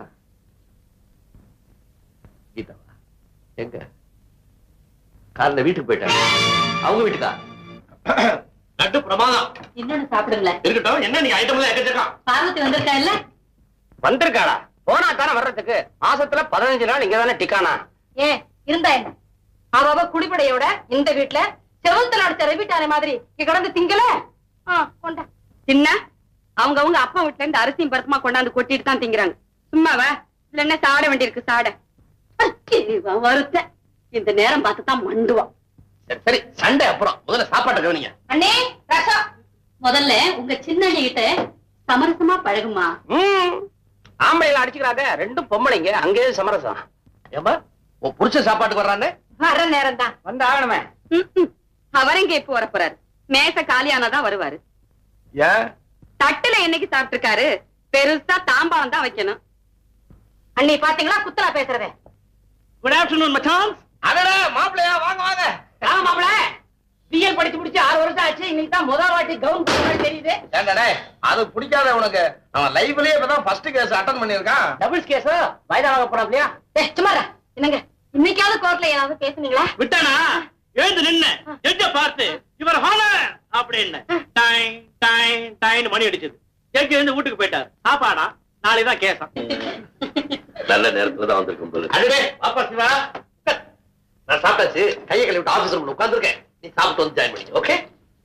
கீதாவா எங்க காலைல வீட்டுக்கு போயிட்டாங்க அவங்க வீட்டுக்கா நட்டு பிரமாதம் இன்னொன்னு சாப்பிடுங்களேன் இருக்கட்டும் என்ன நீ ஐட்டம் எல்லாம் எக்கச்சக்கம் பார்வதி வந்திருக்கா இல்ல வந்திருக்காளா போனா தானே வர்றதுக்கு மாசத்துல பதினஞ்சு நாள் இங்க தானே டிக்கானா ஏ இருந்தா என்ன அவ அவ குடிப்படையோட இந்த வீட்டுல செவத்துல அடிச்ச ரவிட்டான மாதிரி இங்க கிடந்து திங்கல ஆ, கொண்டா தின்ன அவங்க அவங்க அப்பா வீட்டுல இருந்து அரிசியும் பருப்புமா கொண்டாந்து கொட்டிட்டு தான் திங்கிறாங்க சும்மாவா இல்ல என்ன சாட வேண்டியிருக்கு சாட இவன் வருத்த இந்த நேரம் பார்த்து தான் மண்டுவான் சரி சரி சண்டை அப்புறம் முதல்ல சாப்பாட்டை கவனிங்க அண்ணே ரசம் முதல்ல உங்க சின்ன கிட்ட சமரசமா பழகுமா ம் ஆம்பளைல அடிச்சுக்கிறாங்க ரெண்டும் பொம்பளைங்க அங்கேயே சமரசம் ஏமா உன் புருஷ சாப்பாட்டுக்கு வர்றானே வர நேரம் தான் வந்து ஆகணுமே அவர் இங்க இப்ப வரப்போறாரு மேச காலியானாதான் வருவாரு ஏன் தட்டுல என்னைக்கு சாப்பிட்டிருக்காரு பெருசா தாம்பாளம் தான் வைக்கணும் அண்ணி பாத்தீங்களா குத்தலா பேசுறதே குட் ஆஃப்டர்நூன் மச்சான்ஸ் அடடா மாப்பிள்ளையா வாங்க வாங்க ஆமா மாப்பிள பிஎல் படிச்சு முடிச்சு ஆறு வருஷம் ஆச்சு இன்னைக்கு தான் முதல் வாட்டி கவுன் போடுற மாதிரி தெரியுது ஏண்டா அது பிடிக்காத உனக்கு அவன் லைஃப்லயே இப்பதான் ஃபர்ஸ்ட் கேஸ் அட்டன் பண்ணிருக்கான் டபுள்ஸ் கேஸ் வயதா வாங்க போறோம் இல்லையா ஏய், சும்மா இரு. என்னங்க இன்னைக்காவது கோர்ட்ல ஏதாவது பேசுனீங்களா விட்டானா எழுந்து நின்னு ஜட்ஜ பார்த்து இவர் ஹான அப்படின்னு டைம் டைம் டைம் மணி அடிச்சது ஜட்ஜ் எழுந்து வீட்டுக்கு போயிட்டார் சாப்பாடா நாளைக்கு தான் கேசம் நல்ல நேரத்துல தான் வந்திருக்கும் போது அடடே பாப்பா சிவா உட்கார். நான் சாப்பிட்டாச்சு கையை கழுவிட்டு ஆபீஸ் ரூம்ல உட்கார்ந்துருக்கேன் நீ சாப்பிட்டு வந்து ஜாயின் பண்ணி ஓகே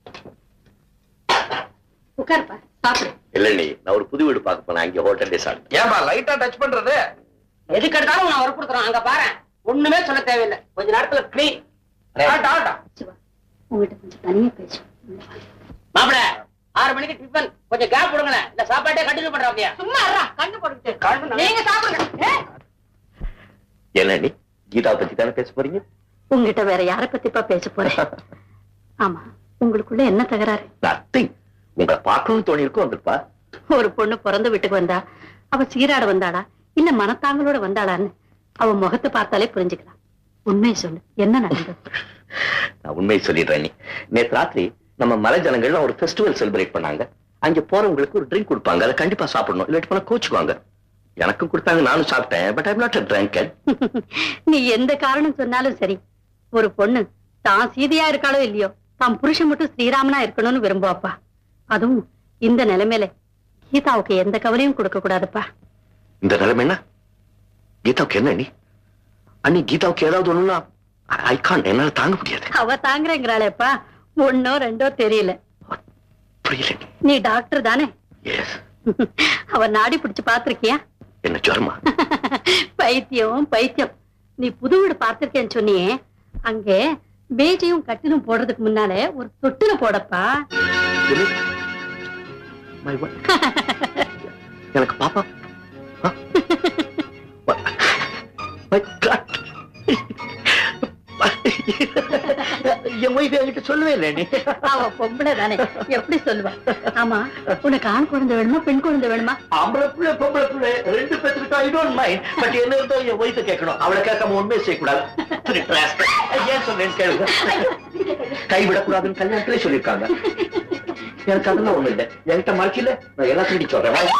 உட்காருப்பா சாப்பிடு இல்ல நீ நான் ஒரு புது வீடு பார்க்க போனேன் அங்க ஹோட்டல்லே சாப்பிட்டேன் ஏன்பா லைட்டா டச் பண்றது எதுக்கு எடுத்தாலும் நான் வற்புறுத்துறோம் அங்க பாரு ஒண்ணுமே சொல்ல தேவையில்லை கொஞ்ச நேரத்துல கிளீன் ஆட்டா ஆட்டா சிவா உங்ககிட்ட கொஞ்சம் தனியா பேசும் மாப்பிள ஆறு மணிக்கு டிஃபன் கொஞ்சம் கேப் விடுங்களேன் இந்த சாப்பாட்டே கண்டினியூ பண்றாங்க சும்மா இருடா, கண்ணு போட்டுக்கிட்டு நீங்க சாப்பிடுங்க ஏய், என்ன நீ கீதா பத்தி தானே பேச போறீங்க உங்ககிட்ட வேற யார பத்திப்பா பேச போறேன் ஆமா உங்களுக்குள்ள என்ன தகராறு நத்திங் உங்களை பார்க்கணும்னு தோணி இருக்கும் வந்திருப்பா ஒரு பொண்ணு பிறந்த வீட்டுக்கு வந்தா அவ சீராட வந்தாளா இல்ல மனத்தாங்களோட வந்தாளான்னு அவ முகத்தை பார்த்தாலே புரிஞ்சுக்கலாம் உண்மையை சொல்லு என்ன நடந்தது நான் உண்மையை சொல்லிடுறேன் நீ நேத்து ராத்திரி நம்ம மலை ஜனங்கள்ல ஒரு ஃபெஸ்டிவல் செலிப்ரேட் பண்ணாங்க அங்க போறவங்களுக்கு ஒரு ட்ரிங்க் கொடுப்பாங்க அதை கண்டிப்பா சாப்பிடணும் இல்லாட்டி போனா கோச்சுக்குவாங்க எனக்கும் கொடுத்தாங்க நானும் சாப்பிட்டேன் but I'm not a drunken நீ எந்த காரணம் சொன்னாலும் சரி ஒரு பொண்ணு தான் சீதையா இருக்காளோ இல்லையோ தான் புருஷன் மட்டும் ஸ்ரீராமனா இருக்கணும்னு விரும்புவாப்பா அதுவும் இந்த நிலைமையில கீதாவுக்கு எந்த கவலையும் கொடுக்க கூடாதுப்பா இந்த நிலைமை என்ன கீதாவுக்கு என்ன நீ அண்ணி கீதாவுக்கு ஏதாவது ஒண்ணுனா ஐ கான் என்னால தாங்க முடியாது அவ தாங்குறேங்கிறாளேப்பா ஒன்னோ ரெண்டோ தெரியல புரியல நீ டாக்டர் தானே எஸ் அவ நாடி பிடிச்சு பாத்திருக்கியா என்ன ஜுரமா பைத்தியம் பைத்தியம் நீ புது வீடு பார்த்திருக்கேன்னு சொன்னியே அங்கே பேஜையும் கட்டிலும் போடுறதுக்கு முன்னாலே ஒரு தொட்டில போடப்பா My what? எனக்கு பாப்பா ஆ? What? My God. என் ஒய்ஃப் என்கிட்ட சொல்லவே இல்லை நீ அவ பொம்பளை தானே எப்படி சொல்லுவா ஆமா உனக்கு ஆண் குழந்தை வேணுமா பெண் குழந்தை வேணுமா ஆம்பளை பிள்ளை பொம்பளை பிள்ளை ரெண்டு பேத்துக்கிட்ட ஐ டோன்ட் மைண்ட் பட் என்ன இருந்தா என் ஒய்ஃப் கேட்கணும் அவளை கேட்காம உண்மையை செய்யக்கூடாது திருட்டு rascal. ஏன் சொன்னேன்னு கேளுங்க கைவிடக்கூடாதுன்னு கல்யாணத்திலே சொல்லியிருக்காங்க எனக்கு அதெல்லாம் ஒண்ணு இல்லை என்கிட்ட மறைக்கல நான் எல்லாத்தையும் நீ சொல்றேன் வா.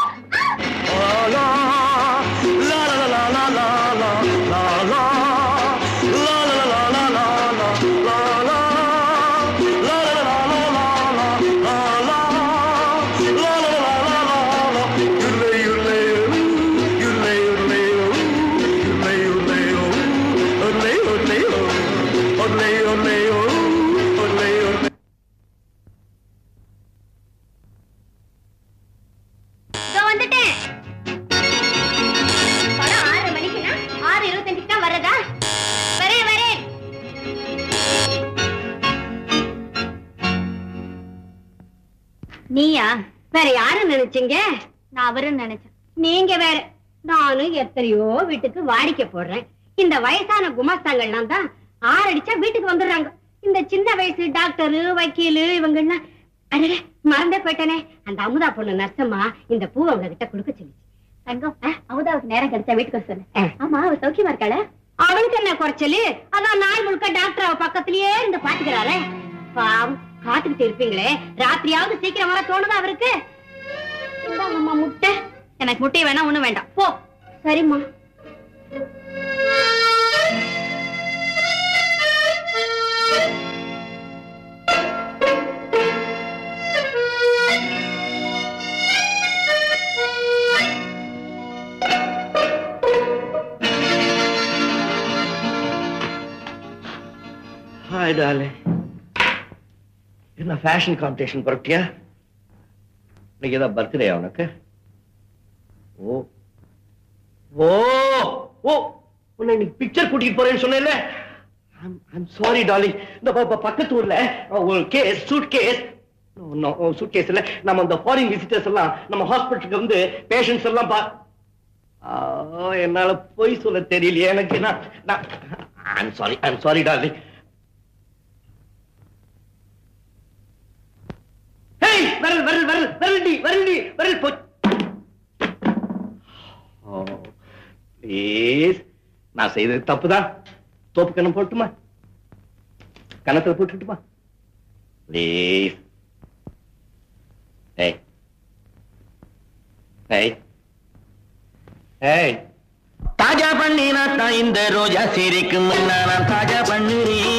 இதோ வந்துட்டேன் படம் ஆறு மணிக்குன்னா ஆறு இருபத்தஞ்சுக்கு தான் வர்றதா வரேன் வரேன் நீயா வேற யாரு நினைச்சீங்க நான் அவருன்னு நினைச்சேன் நீங்க வேற நானும் எத்தனையோ வீட்டுக்கு வாடிக்கை போடுறேன் இந்த வயசான குமாஸ்தாங்கள்லாம் தான் ஆறடிச்சா வீட்டுக்கு வந்துடுறாங்க இந்த சின்ன வயசு டாக்டரு வக்கீலு இவங்க எல்லாம் அடடே மறந்தே போயிட்டேனே அந்த அமுதா பொண்ணு நர்சம்மா இந்த பூ அவங்க கிட்ட கொடுக்க சொல்லிச்சு தங்கம் அஹ், அமுதாவுக்கு நேரம் கிடைச்சா வீட்டுக்கு வர சொன்னேன் ஆமா அவ சௌக்கியமா இருக்காள அவளுக்கு என்ன குறைச்சலு அதான் நாள் முழுக்க டாக்டர் அவ பக்கத்திலேயே இருந்து பாத்துக்கிறாளே பாவம் காத்துக்கிட்டு இருப்பீங்களே ராத்திரியாவது சீக்கிரம் வர தோணுதா அவருக்கு இந்தாங்கம்மா முட்டை எனக்கு முட்டை வேணா ஒண்ணும் வேண்டாம் போ சரிம்மா ஹாய் டாலே என்ன ஃபேஷன் காம்படிஷன் புறப்பட்டியா இன்னைக்கு ஏதாவது பர்த்டே உனக்கு ஓ ஓ ஓ உன்னை இன்னைக்கு பிக்சர் கூட்டிட்டு போறேன்னு சொன்னேன்ல ஐம் சாரி டாலி இந்த ப- ப- பக்கத்து ஊர்ல அஹ், ஒரு case suit case suit case இல்ல நம்ம இந்த ஃபாரின் விசிட்டர்ஸ் எல்லாம் நம்ம ஹாஸ்பிட்டலுக்கு வந்து பேஷண்ட்ஸ் எல்லாம் பா ஆ, என்னால பொய் சொல்ல தெரியலையே எனக்கு நான் I'm sorry I'm sorry darling Hey, விரல் விரல் விரல் விரல்டி விரல்டி விரல் போ ப்ளீஸ் நான் செய்தது தப்புதான் தோப்பு கணம் போட்டுமா கணத்துல போட்டுட்டுமா ப்ளீஸ் ஏய் ஏய் ஏய் தாஜா பண்ணினா தான் இந்த ரோஜா சிரிக்கும் நான் தாஜா பண்ணுறேன்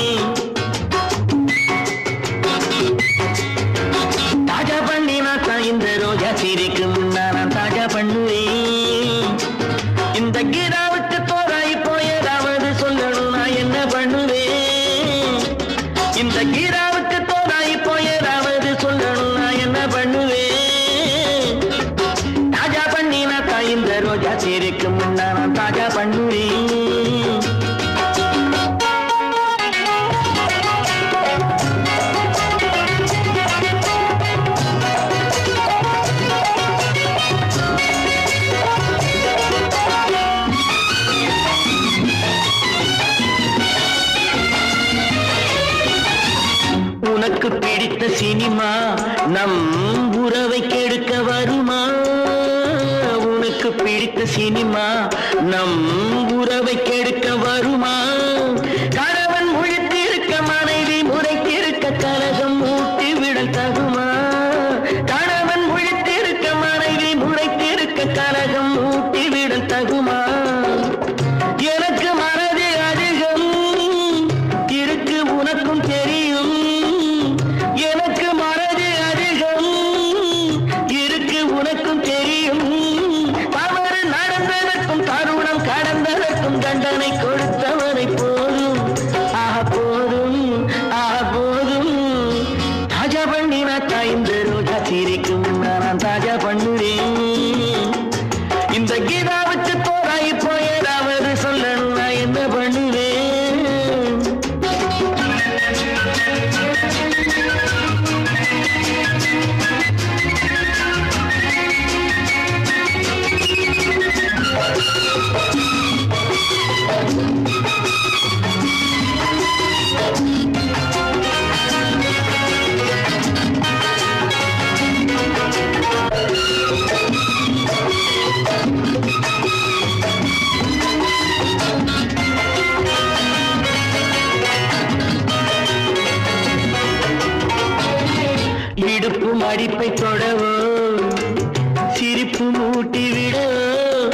தாஜா பண்ணினா தான் இந்த ரோஜா சிரிக்கும் நான் தாஜா பண்ணுவேன் இந்த கீதாவுக்கு தோராய் போயதாவது சொல்லணும் நான் என்ன பண்ணுவேன் இந்த கீதாவுக்கு தோராய் போயதாவது சொல்லணும் நான் என்ன பண்ணுவேன் தாஜா பண்ணினா தான் இந்த ரோஜா சிரிக்கும் நான் தாஜா பண்ணுவேன் உனக்கு பிடித்த சினிமா நம் உறவை கெடுக்க வருமா உனக்கு பிடித்த சினிமா நம் உறவை கெடுக்க வருமா கணவன் முழித்திருக்க மனைவி முறைத்திருக்க கலகம் ஊட்டி விடல் தகுமா கணவன் முழித்திருக்க மனைவி முறைத்திருக்க கலகம் ஊட்டி விடல் தகுமா எனக்கு மனது அதிகம் இருக்கு உனக்கும் தெரியும் எனக்கு மனது அதிகம் இருக்கு உனக்கும் தெரியும் தவறு நடந்ததற்கும் தருணம் கடந்ததற்கும் தண்டனை கொடுத்தவரை போதும் ஆக போதும் ஆக போதும் தாஜா பண்ணினா தாய்ந்த ரோஜா சிரிக்கும் நான் தாஜா பண்ணுவேன் இந்த கீதாவுக்கு தோராய் போயதாவது சொல்லணும் நான் என்ன பண்ணுவேன் இடுப்பு மடிப்பை தொடவோ சிரிப்பு மூட்டி விடவோ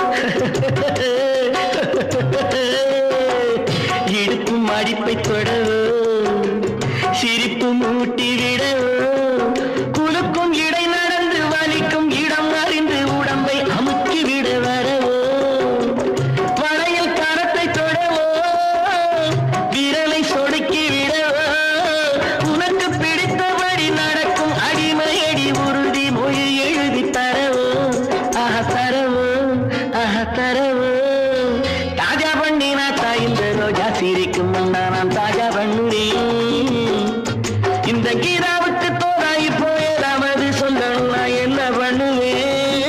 இடுப்பு மடிப்பை தொடவோ சிரிப்பு மூட்டி விடவோ குலுக்கும் இடை நடந்து வலிக்கும் இடம் அறிந்து உடம்பை அமுக்கி விட வரவோ வளையல் கரத்தை தொடவோ விரலை சொடுக்கி விடவோ உனக்கு பிடித்தபடி நடக்கும் அடிமையடி உறுதி மொழி எழுதி தரவோ ஆஹ தரவோ ஆஹ தரவோ தாஜா பண்ணினா தாய்ந்த ரோஜா சிரிக்கும் முன்னா நான் தாஜா பண்ணுறேன் இந்த கீதாவுக்கு தோராய் போயதாவது சொல்லணும் நான் என்ன பண்ணுவேன்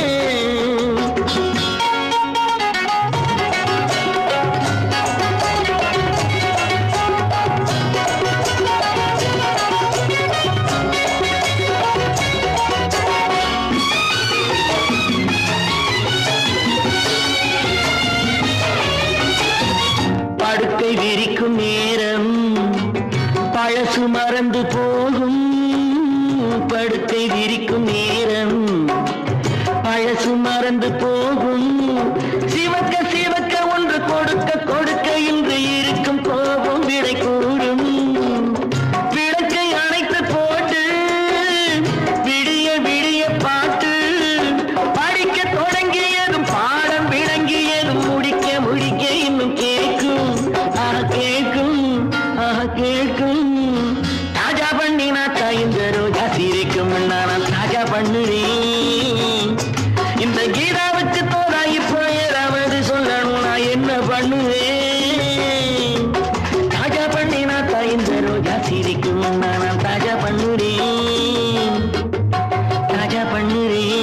படுக்கை விரிக்கும் நேரம் பழசு மறந்து போகும் படுக்கை விரிக்கும் நேரம் பழசு மறந்து போகும் சிவக்க சிவக்க ஒன்று கொடுக்க கொடுக்க இன்று இருக்கும் கோபம் விடை கூடும் விளக்கை அணைத்து போட்டு விடிய விடிய பாட்டு படிக்க தொடங்கியதும் பாடம் விளங்கியதும் முடிக்க முடிக்க இன்னும் கேட்கும் ஆஹ் கேட்கும் ஆஹ் கேட்கும் தாஜா பண்ணினா இந்த ரோஜா சிரிக்கும் நான் தாஜா பண்ணுவேன் இந்த கீதாவுக்கு தோதாய் போயதாவது சொல்லணும் நான் என்ன பண்ணுவேன் தாஜா பண்ணினா இந்த ரோஜா சிரிக்கும் நான் தாஜா பண்ணுறேன் தாஜா பண்ணுறேன்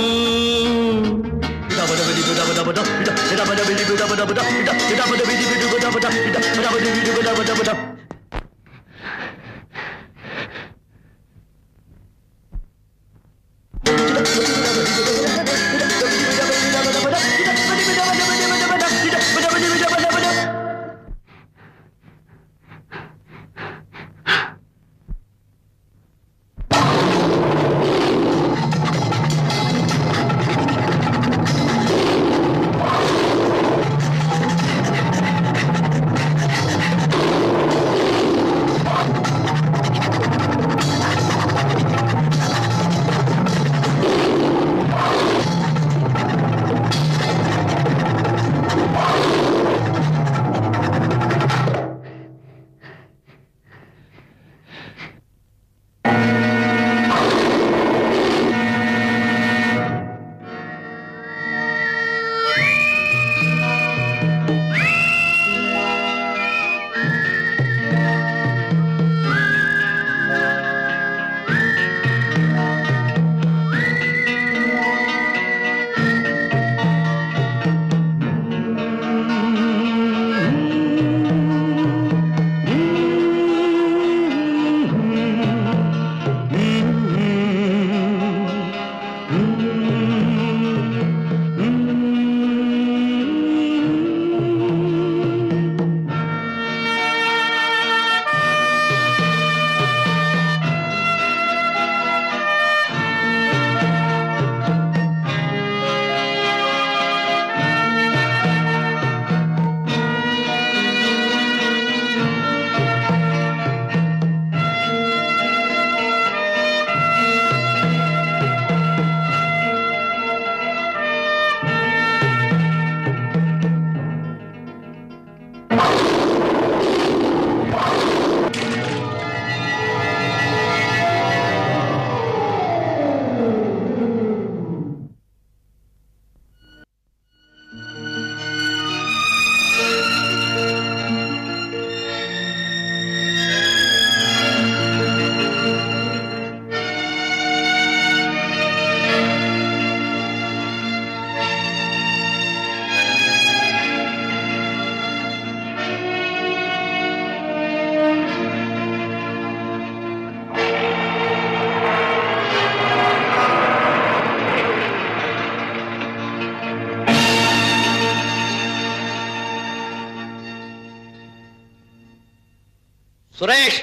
சுரேஷ்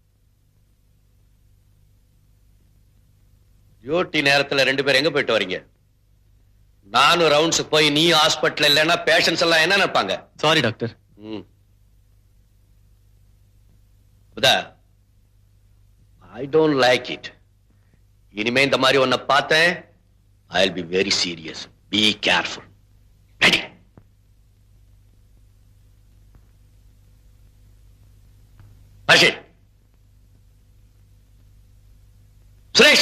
டியூட்டி நேரத்துல ரெண்டு பேரும் எங்க போயிட்டு வரீங்க நானும் ரவுண்ட்ஸ் போய் நீ ஹாஸ்பிட்டல் இல்லைன்னா பேஷண்ட்ஸ் எல்லாம் என்ன நினைப்பாங்க சாரி டாக்டர் ம். புதா ஐ டோன்ட் லைக் இட் இனிமே இந்த மாதிரி உன்னை பார்த்தேன் I will be very serious be careful Rashid Suresh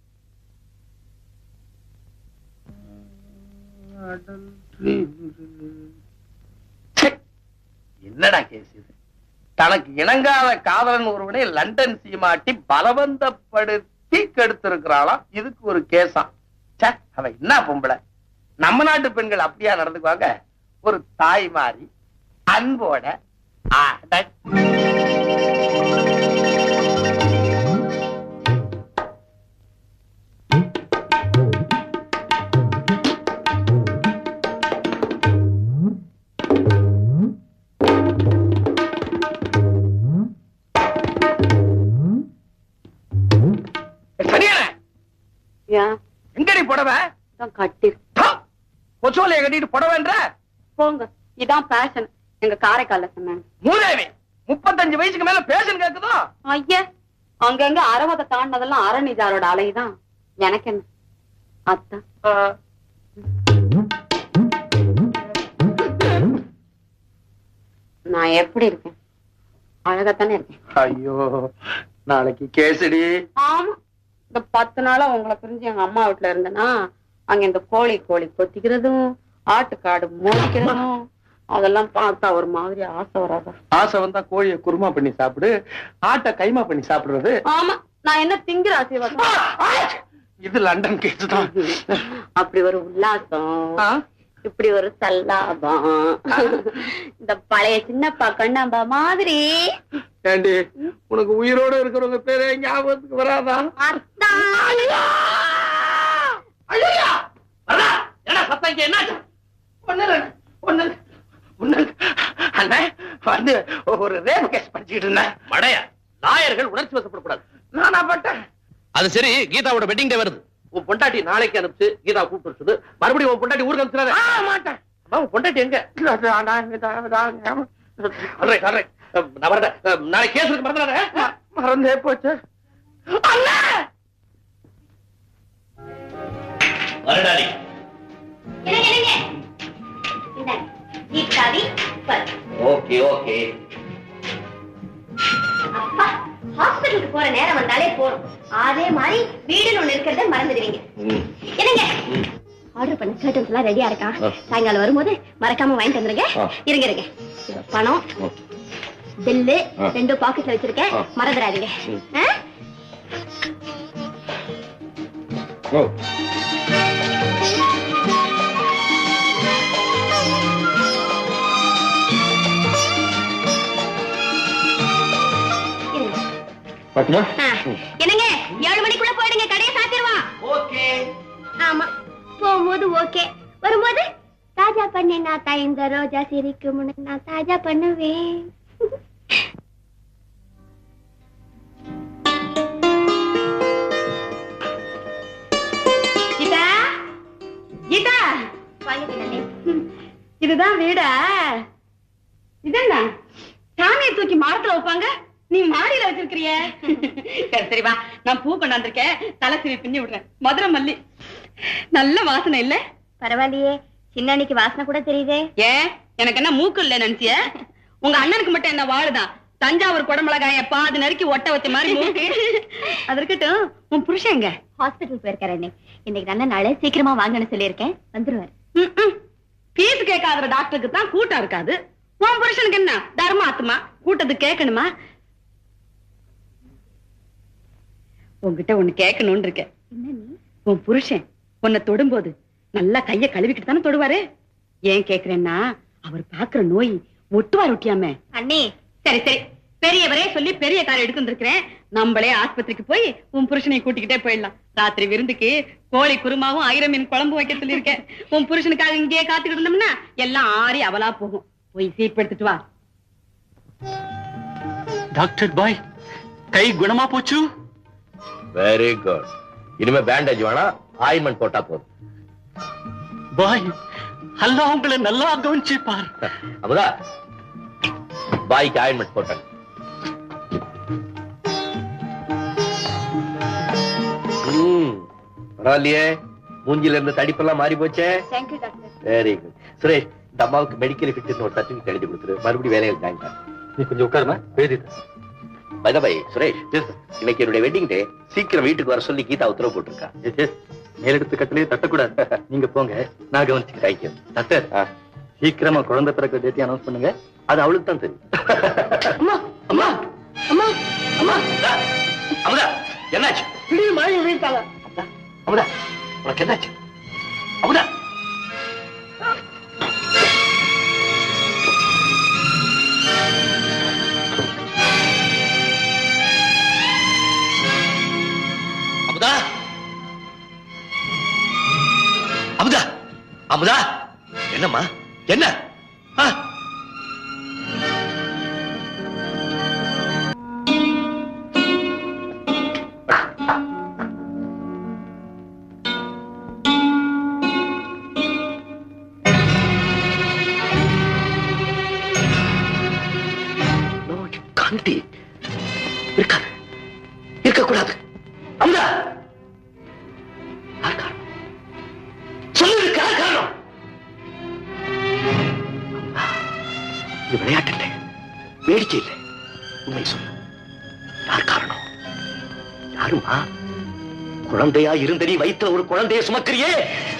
என்னடா கேஸ் இது தனக்கு இணங்காத காதலன் ஒருவனை லண்டன் சீமாட்டி பலவந்தப்படுத்தி கெடுத்திருக்கிறாளாம் இதுக்கு ஒரு கேஸாம் ச்சே அவ என்ன பொம்பளை நம்ம நாட்டு பெண்கள் அப்படியா நடந்துக்குவாங்க ஒரு தாய் மாதிரி அன்போட அட சரியான ஏன் எங்கடி புடவை தான் கட்டி கொச்சோலைய கட்டிட்டு புடவைன்ற போங்க இதான் பேஷன் எங்க காரைக்கால்ல சொன்னாங்க மூதேவி முப்பத்தஞ்சு வயசுக்கு மேல பேஷன் கேக்குதோ ஐயா அங்கங்க அறுபதை தாண்டதெல்லாம் அரணிஜாரோட அலைதான் எனக்கு என்ன அத்தான் நான் எப்படி இருக்கேன் அழகாத்தானே இருக்கேன் ஐயோ நாளைக்கு கேசடி ஆமா இந்த பத்து நாளா உங்களை பிரிஞ்சு எங்க அம்மா வீட்டுல இருந்தேன்னா அங்க இந்த கோழி கோழி கொத்திக்கிறதும் ஆட்டுக்காடு மோதிக்கிறதும் அதெல்லாம் பார்த்தா ஒரு மாதிரி ஆசை வராதா ஆசை வந்தா கோழிய குருமா பண்ணி சாப்பிடு ஆட்டை கைமா பண்ணி சாப்பிடுறது ஆமா நான் என்ன திங்கிற ஆசீர்வாதம் இது லண்டன் கேஸ் தான் அப்படி ஒரு உல்லாசம் இப்படி ஒரு சல்லாபம் இந்த பழைய சின்னப்பா கண்ணாம்பா மாதிரி ஏண்டி உனக்கு உயிரோட இருக்கிறவங்க பேரே ஞாபகத்துக்கு வராதா ஐயா வரா என்ன சத்தம் இங்க என்னாச்சு ஒண்ணு இல்ல, ஒண்ணு இல்ல, ஒண்ணு இல்ல. அண்ணே வந்து ஒரு ரேப் கேஸ் படிச்சுக்கிட்டு இருந்தேன் மடையா லாயர்கள் உணர்ச்சி வசப்படக்கூடாது நானா பட்டேன் அது சரி கீதாவோட வெட்டிங் டே வருது உன் பொண்டாட்டி நாளைக்கு அனுப்பிச்சு கீதா கூப்பிட்டு வச்சுது மறுபடியும் உன் பொண்டாட்டி ஊருக்கு அனுப்பிச்சுறாரு ஆ, மாட்டேன் அம்மா, உன் பொண்டாட்டி எங்க alright, alright. அஹ், நான் வரேன் அஹ், நாளைக்கு கேஸ் இருக்கு மறந்துடாத மறந்தே போச்சு அண்ணே வரடாடி என்னங்க என்னங்க இந்தாங்க ஜீப் சாவி பர்ஸ். ஓகே ஓகே அப்பா ஹாஸ்பிட்டலுக்கு போற நேரம் வந்தாலே போறோம் அதே மாதிரி வீடுன்னு ஒண்ணு இருக்கிறத மறந்துடுவீங்க என்னங்க ஆர்டர் பண்ண கர்டன்ஸ் எல்லாம் ரெடியா இருக்கா ஆ. சாயங்காலம் வரும்போது மறக்காம வாங்கிட்டு வந்துருங்க ஆ. இருங்க இருங்க இதோ பணம் பில்லு ஆ. ரெண்டும் பாக்கெட்ல வச்சிருக்கேன் ஆ. மறந்துடாதீங்க ஆ? இருங்க. பாட்டுமா ஆ. என்னங்க ஏழு மணிக்குள்ள போயிடுங்க கடையை சாத்திடுவான் ஓகே ஆமா போகும்போது ஓகே வரும்போது தாஜா பண்ணு நான் தா இந்த ரோஜா சிரிக்கும் முன்னு நான் தாஜா பண்ணுவேன் கீதா கீதா இதுதான் வீடா இதென்ன சாமியை தூக்கி மரத்துல வைப்பாங்க நீ மாடியில வச்சிருக்கிறிய சரி சரி வா நான் பூ கொண்டாந்துருக்கேன் தலை சிவி பின்னி விடுறேன் மதுரை மல்லி நல்ல வாசனை இல்ல பரவாயில்லையே சின்னனிக்கு வாசனை கூட தெரியுதே ஏன் எனக்கு என்ன மூக்கு இல்ல நினைச்சிய உங்க அண்ணனுக்கு மட்டும் என்ன வாழுதான் தஞ்சாவூர் குடமிளகாய பாது நறுக்கி ஒட்ட வச்ச மாதிரி மூக்கு அது இருக்கட்டும் உன் புருஷன் எங்க ஹாஸ்பிட்டல் போயிருக்காரு அண்ணே இன்னைக்கு நல்ல நாள் சீக்கிரமா வாங்கன்னு சொல்லியிருக்கேன் வந்துருவாரு பீஸ் கேட்காத டாக்டருக்கு தான் கூட்டம் இருக்காது உன் புருஷனுக்கு என்ன தர்மாத்மா கூட்டத்து கேட்கணுமா உன்கிட்ட ஒண்ணு கேட்கணும்னு இருக்கேன் உன் புருஷன் உன்னை தொடும்போது நல்லா கைய கழுவிக்கிட்டு தானே தொடுவாரு ஏன் கேக்குறேன்னா அவர் பாக்குற நோய் ஒட்டுவார் ஒட்டியாம அண்ணி சரி சரி பெரியவரே சொல்லி பெரிய காரை எடுத்து வந்திருக்கிறேன் நம்மளே ஆஸ்பத்திரிக்கு போய் உன் புருஷனை கூட்டிக்கிட்டே போயிடலாம் ராத்திரி விருந்துக்கு கோழி குருமாவும் ஆயிரம் மீன் குழம்பு வைக்க சொல்லியிருக்கேன் உன் புருஷனுக்காக இங்கேயே காத்துக்கிட்டு இருந்தோம்னா எல்லாம் ஆறி அவலா போகும் போய் சீப் எடுத்துட்டு வா டாக்டர் பாய் கை குணமா போச்சு வெரி குட் இனிமே பேண்டேஜ் வேணாம் ஆயின்மெண்ட் போட்டா போதும் பாய் அல்லா உங்களை நல்லா கவனிச்சிருப்பார் அமுதா பாய்க்கு ஆயின்மெண்ட் போட்டேன் ம், பரவாயில்லையே மூஞ்சில இருந்து தடிப்பெல்லாம் மாறி போச்சே thank you doctor very good Suresh இந்த அம்மாவுக்கு மெடிக்கல் ஃபிட்னு ஒரு சர்டிபிகேட் எழுதி கொடுத்துரு மறுபடியும் வேலையில் ஜாயின் பண்ண நீ கொஞ்சம் உட்காருமா எழுதி பை பை சுரேஷ் இன்னைக்கு என்னுடைய வெட்டிங் டே சீக்கிரம் வீட்டுக்கு வர சொல்லி கீதா உத்தரவு போட்டிருக்கா மேலெடுத்து கட்டிலே தட்டக்கூடாது நீங்க போங்க நான் கவனிச்சுக்கிறேன் தேங்க்யூ டாக்டர் சீக்கிரமா குழந்தை பிறக்க டேட்டி அனௌன்ஸ் பண்ணுங்க அது அவளுக்கு தான் தெரியும் அம்மா அம்மா அம்மா அம்மா அமுதா என்னாச்சு திடீர் மழை வீழ்த்தாங்க அமுதா உனக்கு என்னாச்சு அமுதா அமுதா அமுதா அமுதா என்னம்மா என்ன ஆ? No, you can't be. இருக்காது இருக்கக்கூடாது அமுதா யார் காரணம் சொல்லுங்க யார் காரணம் அமுதா, இது விளையாட்டு இல்லை வேடிக்கை இல்லை உண்மை சொல்லு யார் காரணம் யாருமா குழந்தையா இருந்த நீ வயித்துல ஒரு குழந்தையை சுமக்கிறியே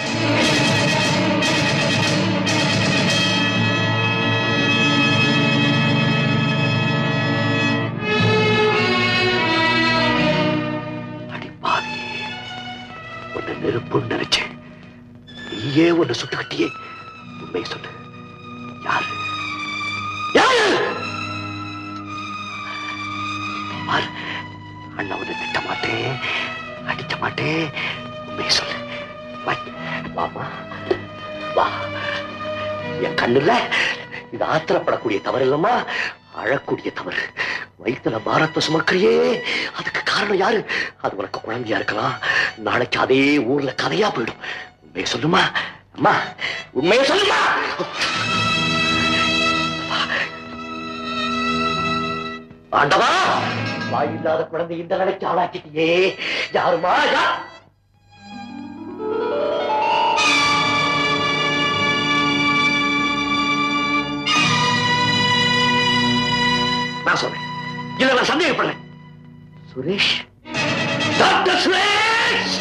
அடிப்பாவி உன்னை நெருப்புன்னு நினைச்சேன் நீயே உன்னை சுட்டுக்கிட்டியே உண்மை சொல்லு யாரு யாரு பார் அண்ணா உன்னை திட்ட மாட்டேன் அடிக்க மாட்டேன் உண்மை சொல்லு வாமா வா என் கண்ணுல இது ஆத்திரப்படக்கூடிய தவறு இல்லம்மா அழக்கூடிய தவறு வயிற்றுல பாரத்தை சுமக்கிறியே அதுக்கு காரணம் யாரு அது உனக்கு குழந்தையா இருக்கலாம் நாளைக்கு அதே ஊர்ல கதையா போயிடும் உண்மையை சொல்லுமா அம்மா உண்மையை சொல்லுமா ஆண்டவா வாயில்லாத குழந்தை இந்த நிலைக்கு ஆளாக்கிட்டியே யாருமா யார் நான் சொல்றேன் இல்ல நான் சந்தேகப்படுறேன் சுரேஷ் டாக்டர் சுரேஷ்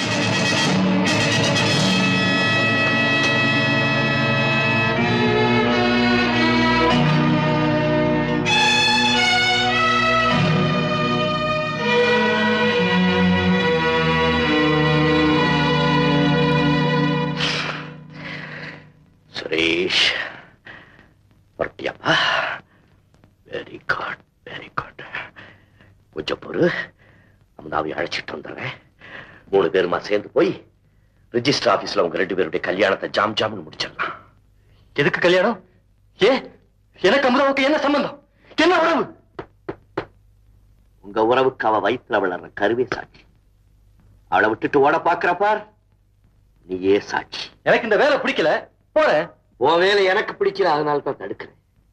சுரேஷ் பரட்டியாப்பா வெரி குட் வெரி குட் கொஞ்சம் பொறு அமுதாவை அழைச்சிட்டு வந்துடுறேன் மூணு பேருமா சேர்ந்து போய் ரிஜிஸ்டர் ஆபீஸ்ல உங்க ரெண்டு பேருடைய கல்யாணத்தை ஜாம் ஜாம்னு முடிச்சிடலாம் எதுக்கு கல்யாணம் ஏ எனக்கு அமுதாவுக்கு என்ன சம்பந்தம் என்ன உறவு உங்க உறவுக்கு அவ வயிற்றுல வளர்ற கருவே சாட்சி அவளை விட்டுட்டு ஓட பாக்குற பார் நீயே சாட்சி எனக்கு இந்த வேலை பிடிக்கல போறேன் உன் வேலை எனக்கு பிடிக்கல அதனால தான் தடுக்கிறேன்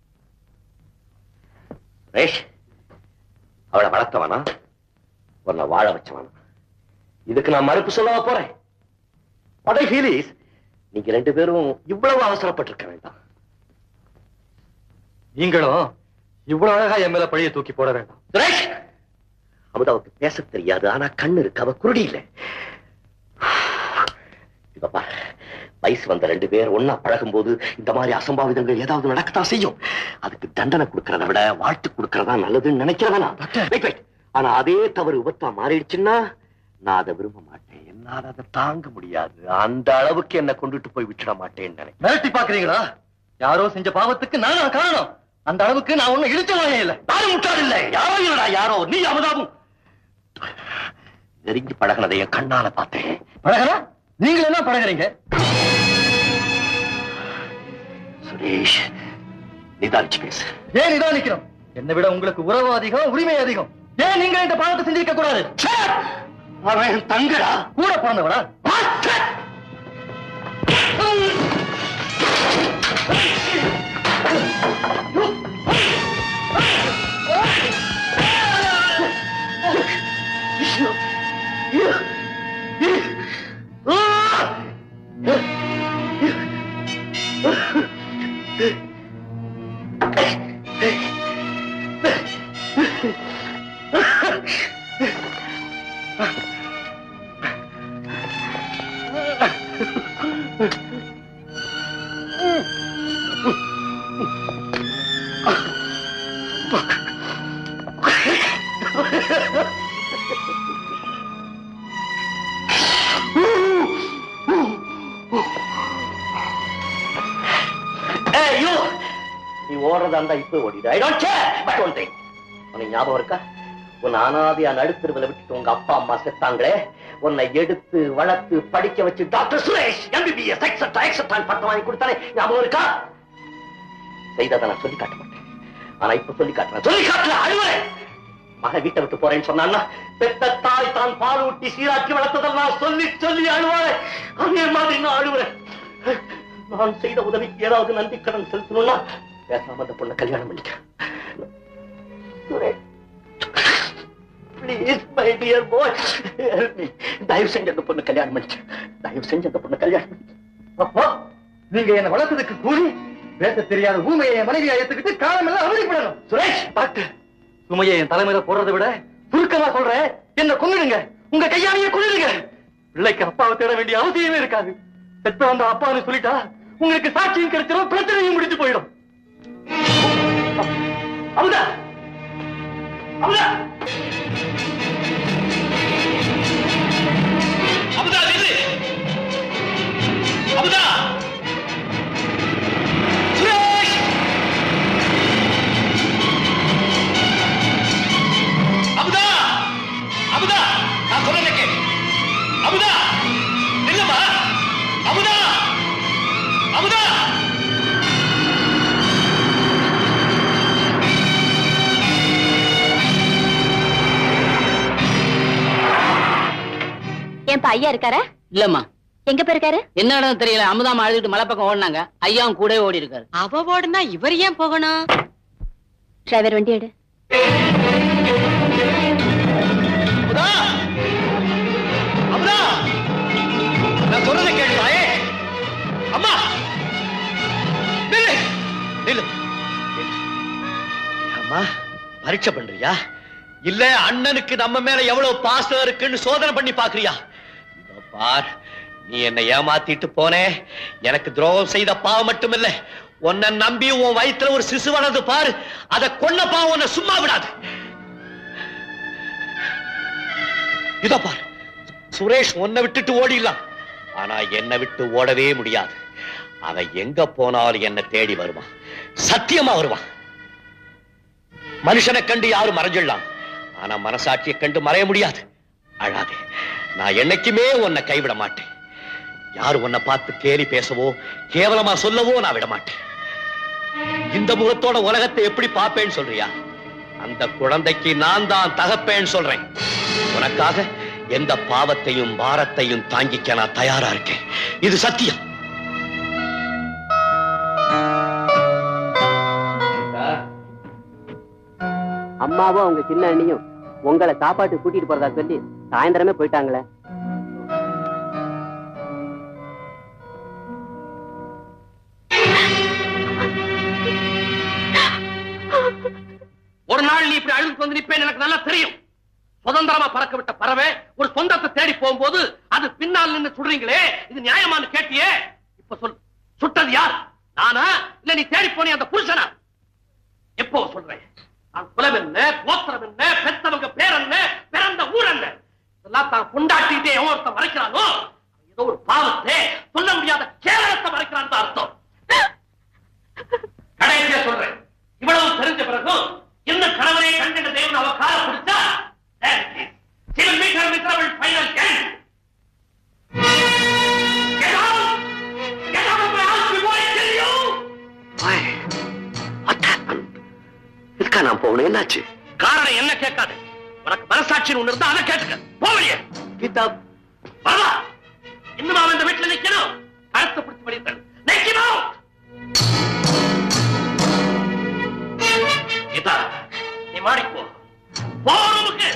ரேஷ் அவளை வளர்த்தவனா உன்னை வாழ வச்சவனா இதுக்கு நான் மறுப்பு சொல்லவா போறேன் what I feel is, நீங்க ரெண்டு பேரும் இவ்வளவு அவசரப்பட்டிருக்க வேண்டாம் நீங்களும் இவ்வளவு அழகா என் மேல பழிய தூக்கி போட வேண்டாம் சுரேஷ் அமுதாவுக்கு பேச தெரியாது ஆனா கண்ணு இருக்கு அவ குருடி இல்ல இப்ப பாரு வயசு வந்த ரெண்டு பேர் ஒன்னா பழகும் போது இந்த மாதிரி அசம்பாவிதங்கள் ஏதாவது நடக்கத்தான் செய்யும் அதுக்கு தண்டனை கொடுக்கறத விட வாழ்த்து கொடுக்கறதா நல்லதுன்னு நினைக்கிறவனா Wait, wait. ஆனா அதே தவறு விபத்தா மாறிடுச்சுன்னா நான் அதை விரும்ப மாட்டேன் என்னால அதை தாங்க முடியாது அந்த அளவுக்கு என்ன கொண்டுட்டு போய் விட்டுட மாட்டேன்னு நினைக்கிறேன் மிரட்டி பாக்குறீங்களா யாரோ செஞ்ச பாவத்துக்கு நானா காரணம் அந்த அளவுக்கு நான் ஒண்ணு இழுச்ச வாங்க இல்ல நானும் முட்டாள் இல்லை யாரோ இல்லடா யாரோ நீ அமுதாவும் நெருங்கி பழகினதை என் கண்ணால பார்த்தேன் பழகலாம் நீங்க என்ன பழகுறீங்க சுரேஷ் நிதானிச்சு பேசு ஏன் நிதானிக்கிறோம் என்னை விட உங்களுக்கு உறவு அதிகம் உரிமை அதிகம் ஏன் நீங்க இந்த பாவத்தை செஞ்சிருக்க கூடாது அவன் தங்கடா கூட பிறந்தவடா Hey, you! நீ ஓடுறதா இருந்தா இப்ப ஓடிடு I don't care but one thing உனக்கு ஞாபகம் இருக்கா உன் அனாதையா நடுத்தருவில் விட்டுட்டு உங்க அப்பா அம்மா செத்தாங்களே உன்னை எடுத்து வளர்த்து படிக்க வச்சு doctor Suresh MBBS extra extra பட்டம் வாங்கி கொடுத்தானே ஞாபகம் இருக்கா செய்ததை நான் சொல்லி காட்ட மாட்டேன் ஆனா இப்ப சொல்லி காட்டுறேன் சொல்லி காட்டுறேன் அழுவேன் மகன் வீட்டை விட்டு போறேன்னு சொன்னான்னா பெத்த தாய் தான் பால் ஊட்டி சீராக்கி வளர்த்ததெல்லாம் சொல்லி சொல்லி அழுவாரேன் அதே மாதிரி நான் அழுவுறேன் நான் செய்த உதவிக்கு ஏதாவது நன்றி கடன் செலுத்தணும்னா பேசாம அந்த பொண்ணை கல்யாணம் பண்ணிக்க ப்ளீஸ் மை டியர் பாய் தயவு செஞ்சு அந்த பொண்ணு கல்யாணம் பண்ணிக்க தயவு செஞ்சு அந்த பொண்ணு கல்யாணம் பண்ணிக்க அப்பா நீங்க என்ன வளர்த்ததுக்கு கூலி பேச தெரியாத ஊமையை என் மனைவியா ஏத்துக்கிட்டு காலம் எல்லாம் அவதிப்படணும் சுரேஷ் டாக்டர் சுமையை என் தலைமையில போடுறதை விட சுருக்கமா சொல்றேன் என்ன கொன்னுடுங்க உங்க கையாலேயே கொன்னுடுங்க பிள்ளைக்கு அப்பாவை தேட வேண்டிய அவசியமே இருக்காது பெத்த வந்த அப்பான்னு சொல்லிட்டா உங்களுக்கு சாட்சியும் கிடைச்சிடும் பிரச்சனையும் முடிஞ்சு போயிடும் அமுதா அமுதா அமுதா நில்லு அமுதா சுரேஷ் அமுதா அமுதா நான் சொல்றேன் கேளு. அமுதா நில்லுமா அமுதா ஏன்பா ஐயா இருக்காரா இல்லம்மா எங்க போயிருக்காரு என்ன இடம் தெரியல அமுதாமா அழுதுட்டு மலை பக்கம் ஓடினாங்க ஐயாவும் கூட ஓடி இருக்காரு அவ ஓடுனா இவர் ஏன் போகணும் டிரைவர் வண்டி எடு அமுதா நான் சொல்றதை கேட்கலாயே அம்மா நில்லு நில்லு அம்மா பரீட்சை பண்றியா இல்ல அண்ணனுக்கு நம்ம மேல எவ்வளவு பாசம் இருக்குன்னு சோதனை பண்ணி பாக்குறியா இதோ பார் நீ என்னை ஏமாத்திட்டு போனே எனக்கு துரோகம் செய்த பாவம் மட்டுமில்ல உன்னை நம்பி உன் வயித்துல ஒரு சிசு வளர்ந்து பாரு அதை கொன்ன பாவம் உன்னை சும்மா விடாது இதோ பார் சுரேஷ் உன்னை விட்டுட்டு ஓடிடலாம் ஆனா என்னை விட்டு ஓடவே முடியாது அவன் எங்க போனாலும் என்ன தேடி வருவான் சத்தியமா வருவான் மனுஷனை கண்டு யாரும் மறைஞ்சிடலாம் ஆனா மனசாட்சியை கண்டு மறைய முடியாது அழாதே நான் என்னைக்குமே உன்னை கைவிட மாட்டேன் யார் உன்னை பார்த்து கேலி பேசவோ கேவலமா சொல்லவோ நான் விட மாட்டேன் இந்த முகத்தோட உலகத்தை எப்படி பார்ப்பேன்னு சொல்றியா அந்த குழந்தைக்கு நான் தான் தகப்பேன்னு சொல்றேன் உனக்காக எந்த பாவத்தையும் பாரத்தையும் தாங்கிக்க நான் தயாரா இருக்கேன் இது சத்தியம் அம்மாவும் அவங்க சின்ன அண்ணியும் உங்களை சாப்பாட்டு கூட்டிட்டு போறதா சொல்லி சாயந்தரமே போயிட்டாங்களே ஒரு நாள் நீ இப்படி அழுது வந்து நிப்பேன் எனக்கு நல்லா தெரியும் சுதந்திரமா பறக்க விட்ட பறவை ஒரு சொந்தத்தை தேடி போகும்போது அது பின்னால் நின்னு சுடுறீங்களே இது நியாயமான்னு கேட்டியே இப்ப சொல் சுட்டது யார் நானா இல்ல நீ தேடி போனே அந்த புருஷனா எப்போ சொல்றேன் நான் குலம் என்ன கோத்திரம் என்ன பெத்தவங்க பேர் என்ன பிறந்த ஊர் என்ன இதெல்லாம் தான் கொண்டாட்டிட்டே எவன் ஒருத்தன் மறைக்கிறானோ அவன் ஏதோ ஒரு பாவத்தை சொல்ல முடியாத கேவலத்தை மறைக்கிறான் அர்த்தம் கடைசியா சொல்றேன் இவ்வளவு தெரிஞ்ச பிறகும் என்ன கணவனை கண்டிட தேவன் அவ கால பிடிச்சா சிவன் மீட்டர் மித்திரவள் ஃபைனல் கேன் Get out! Get out of my house before I kill you! இதுக்கா நான் போகணும் என்னாச்சு காரணம் என்ன கேட்காது உனக்கு மனசாட்சின்னு ஒண்ணு இருந்தா அதை கேட்டுக்க போவலியே கீதா வரலா இன்னும் அவன் இந்த வீட்டுல நிக்கணும் கழுத்தை பிடிச்சு வெளியிட்டல் நிக்கணும் கீதா நீ மாடிக்கு போ போ ரூமுக்கு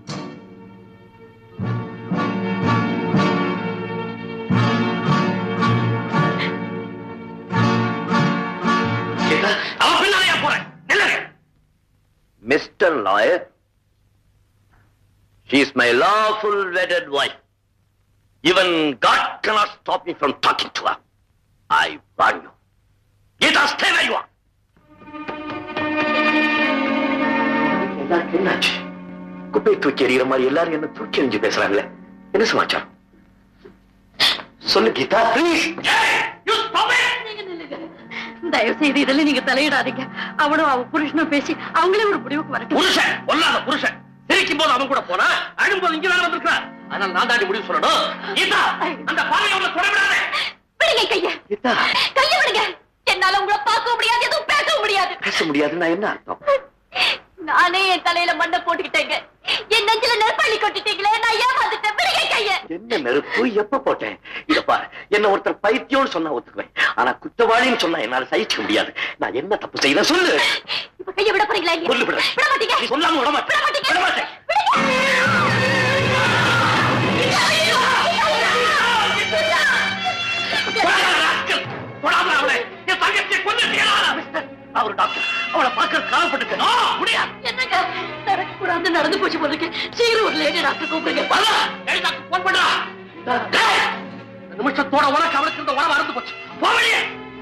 கீதா அவன் பின்னாலேயே போறேன் நில்லுங்க mister lawyer She is my lawful wedded wife. Even God cannot stop me from talking to her. I warn you. Geetha stay where you are. எல்லாருக்கும் என்னாச்சு குப்பையை தூக்கி எறிகிற மாதிரி எல்லாரும் என்ன தூக்கி எறிஞ்சு பேசுறாங்களே என்ன சமாச்சாரம் சொல்லு Geetha please You stop it! தயவு செய்து இதுல நீங்க தலையிடாதீங்க அவனும் அவ புருஷனும் பேசி அவங்களே ஒரு முடிவுக்கு வரட்டும் புருஷன் பொல்லாத புருஷன் சிரிக்கும் போது அவன் கூட போனா அழும்போது இங்க தான் வந்திருக்கிறார் அதனால நான் தாண்டி முடிவு சொல்லணும் கீதா அந்த பாவையை அவனை தொட விடாதே விடுங்க கைய கீதா கைய விடுங்க என்னால உங்களை பார்க்க முடியாது எதுவும் பேச முடியாது பேச முடியாதுன்னா என்ன அர்த்தம் நானே என் தலையில மண்ணை போட்டுக்கிட்டேங்க என் நெஞ்சில நெருப்பள்ளி கொட்டிட்டீங்களே நான் ஏமாந்துட்டேன் விடுங்க கைய என்ன நெருப்பு எப்ப போட்டேன் இத பாரு என்ன ஒருத்தர் பைத்தியம்னு சொன்னா ஒத்துக்குவேன் ஆனா குற்றவாளின்னு சொன்னா என்னால சகிச்சுக்க முடியாது நான் என்ன தப்பு செய்யறேன் சொல்லு இப்ப கைய விட போறீங்களா இல்லையா? சொல்லு விட விட மாட்டீங்க நீ சொல்லாம விட மாட்டேன் விட மாட்டீங்க விட மாட்டேன் தொடாத அவளை என் தங்கச்சியை கொண்டுட்டீங்களா அவர் டாக்டர் அவளை பார்க்க காலப்பட்டு முடியாது என்னங்க நடக்கக்கூடாது நடந்து போச்சு போல இருக்கு சீக்கிரம் ஒரு லேடி டாக்டர் கூப்பிடுங்க வரல ஏய் டாக்டர் போன் பண்றா டேய், இந்த நிமிஷத்தோட உனக்கு அவளுக்கு இருந்த உறவு அறுந்து போச்சு போவலியே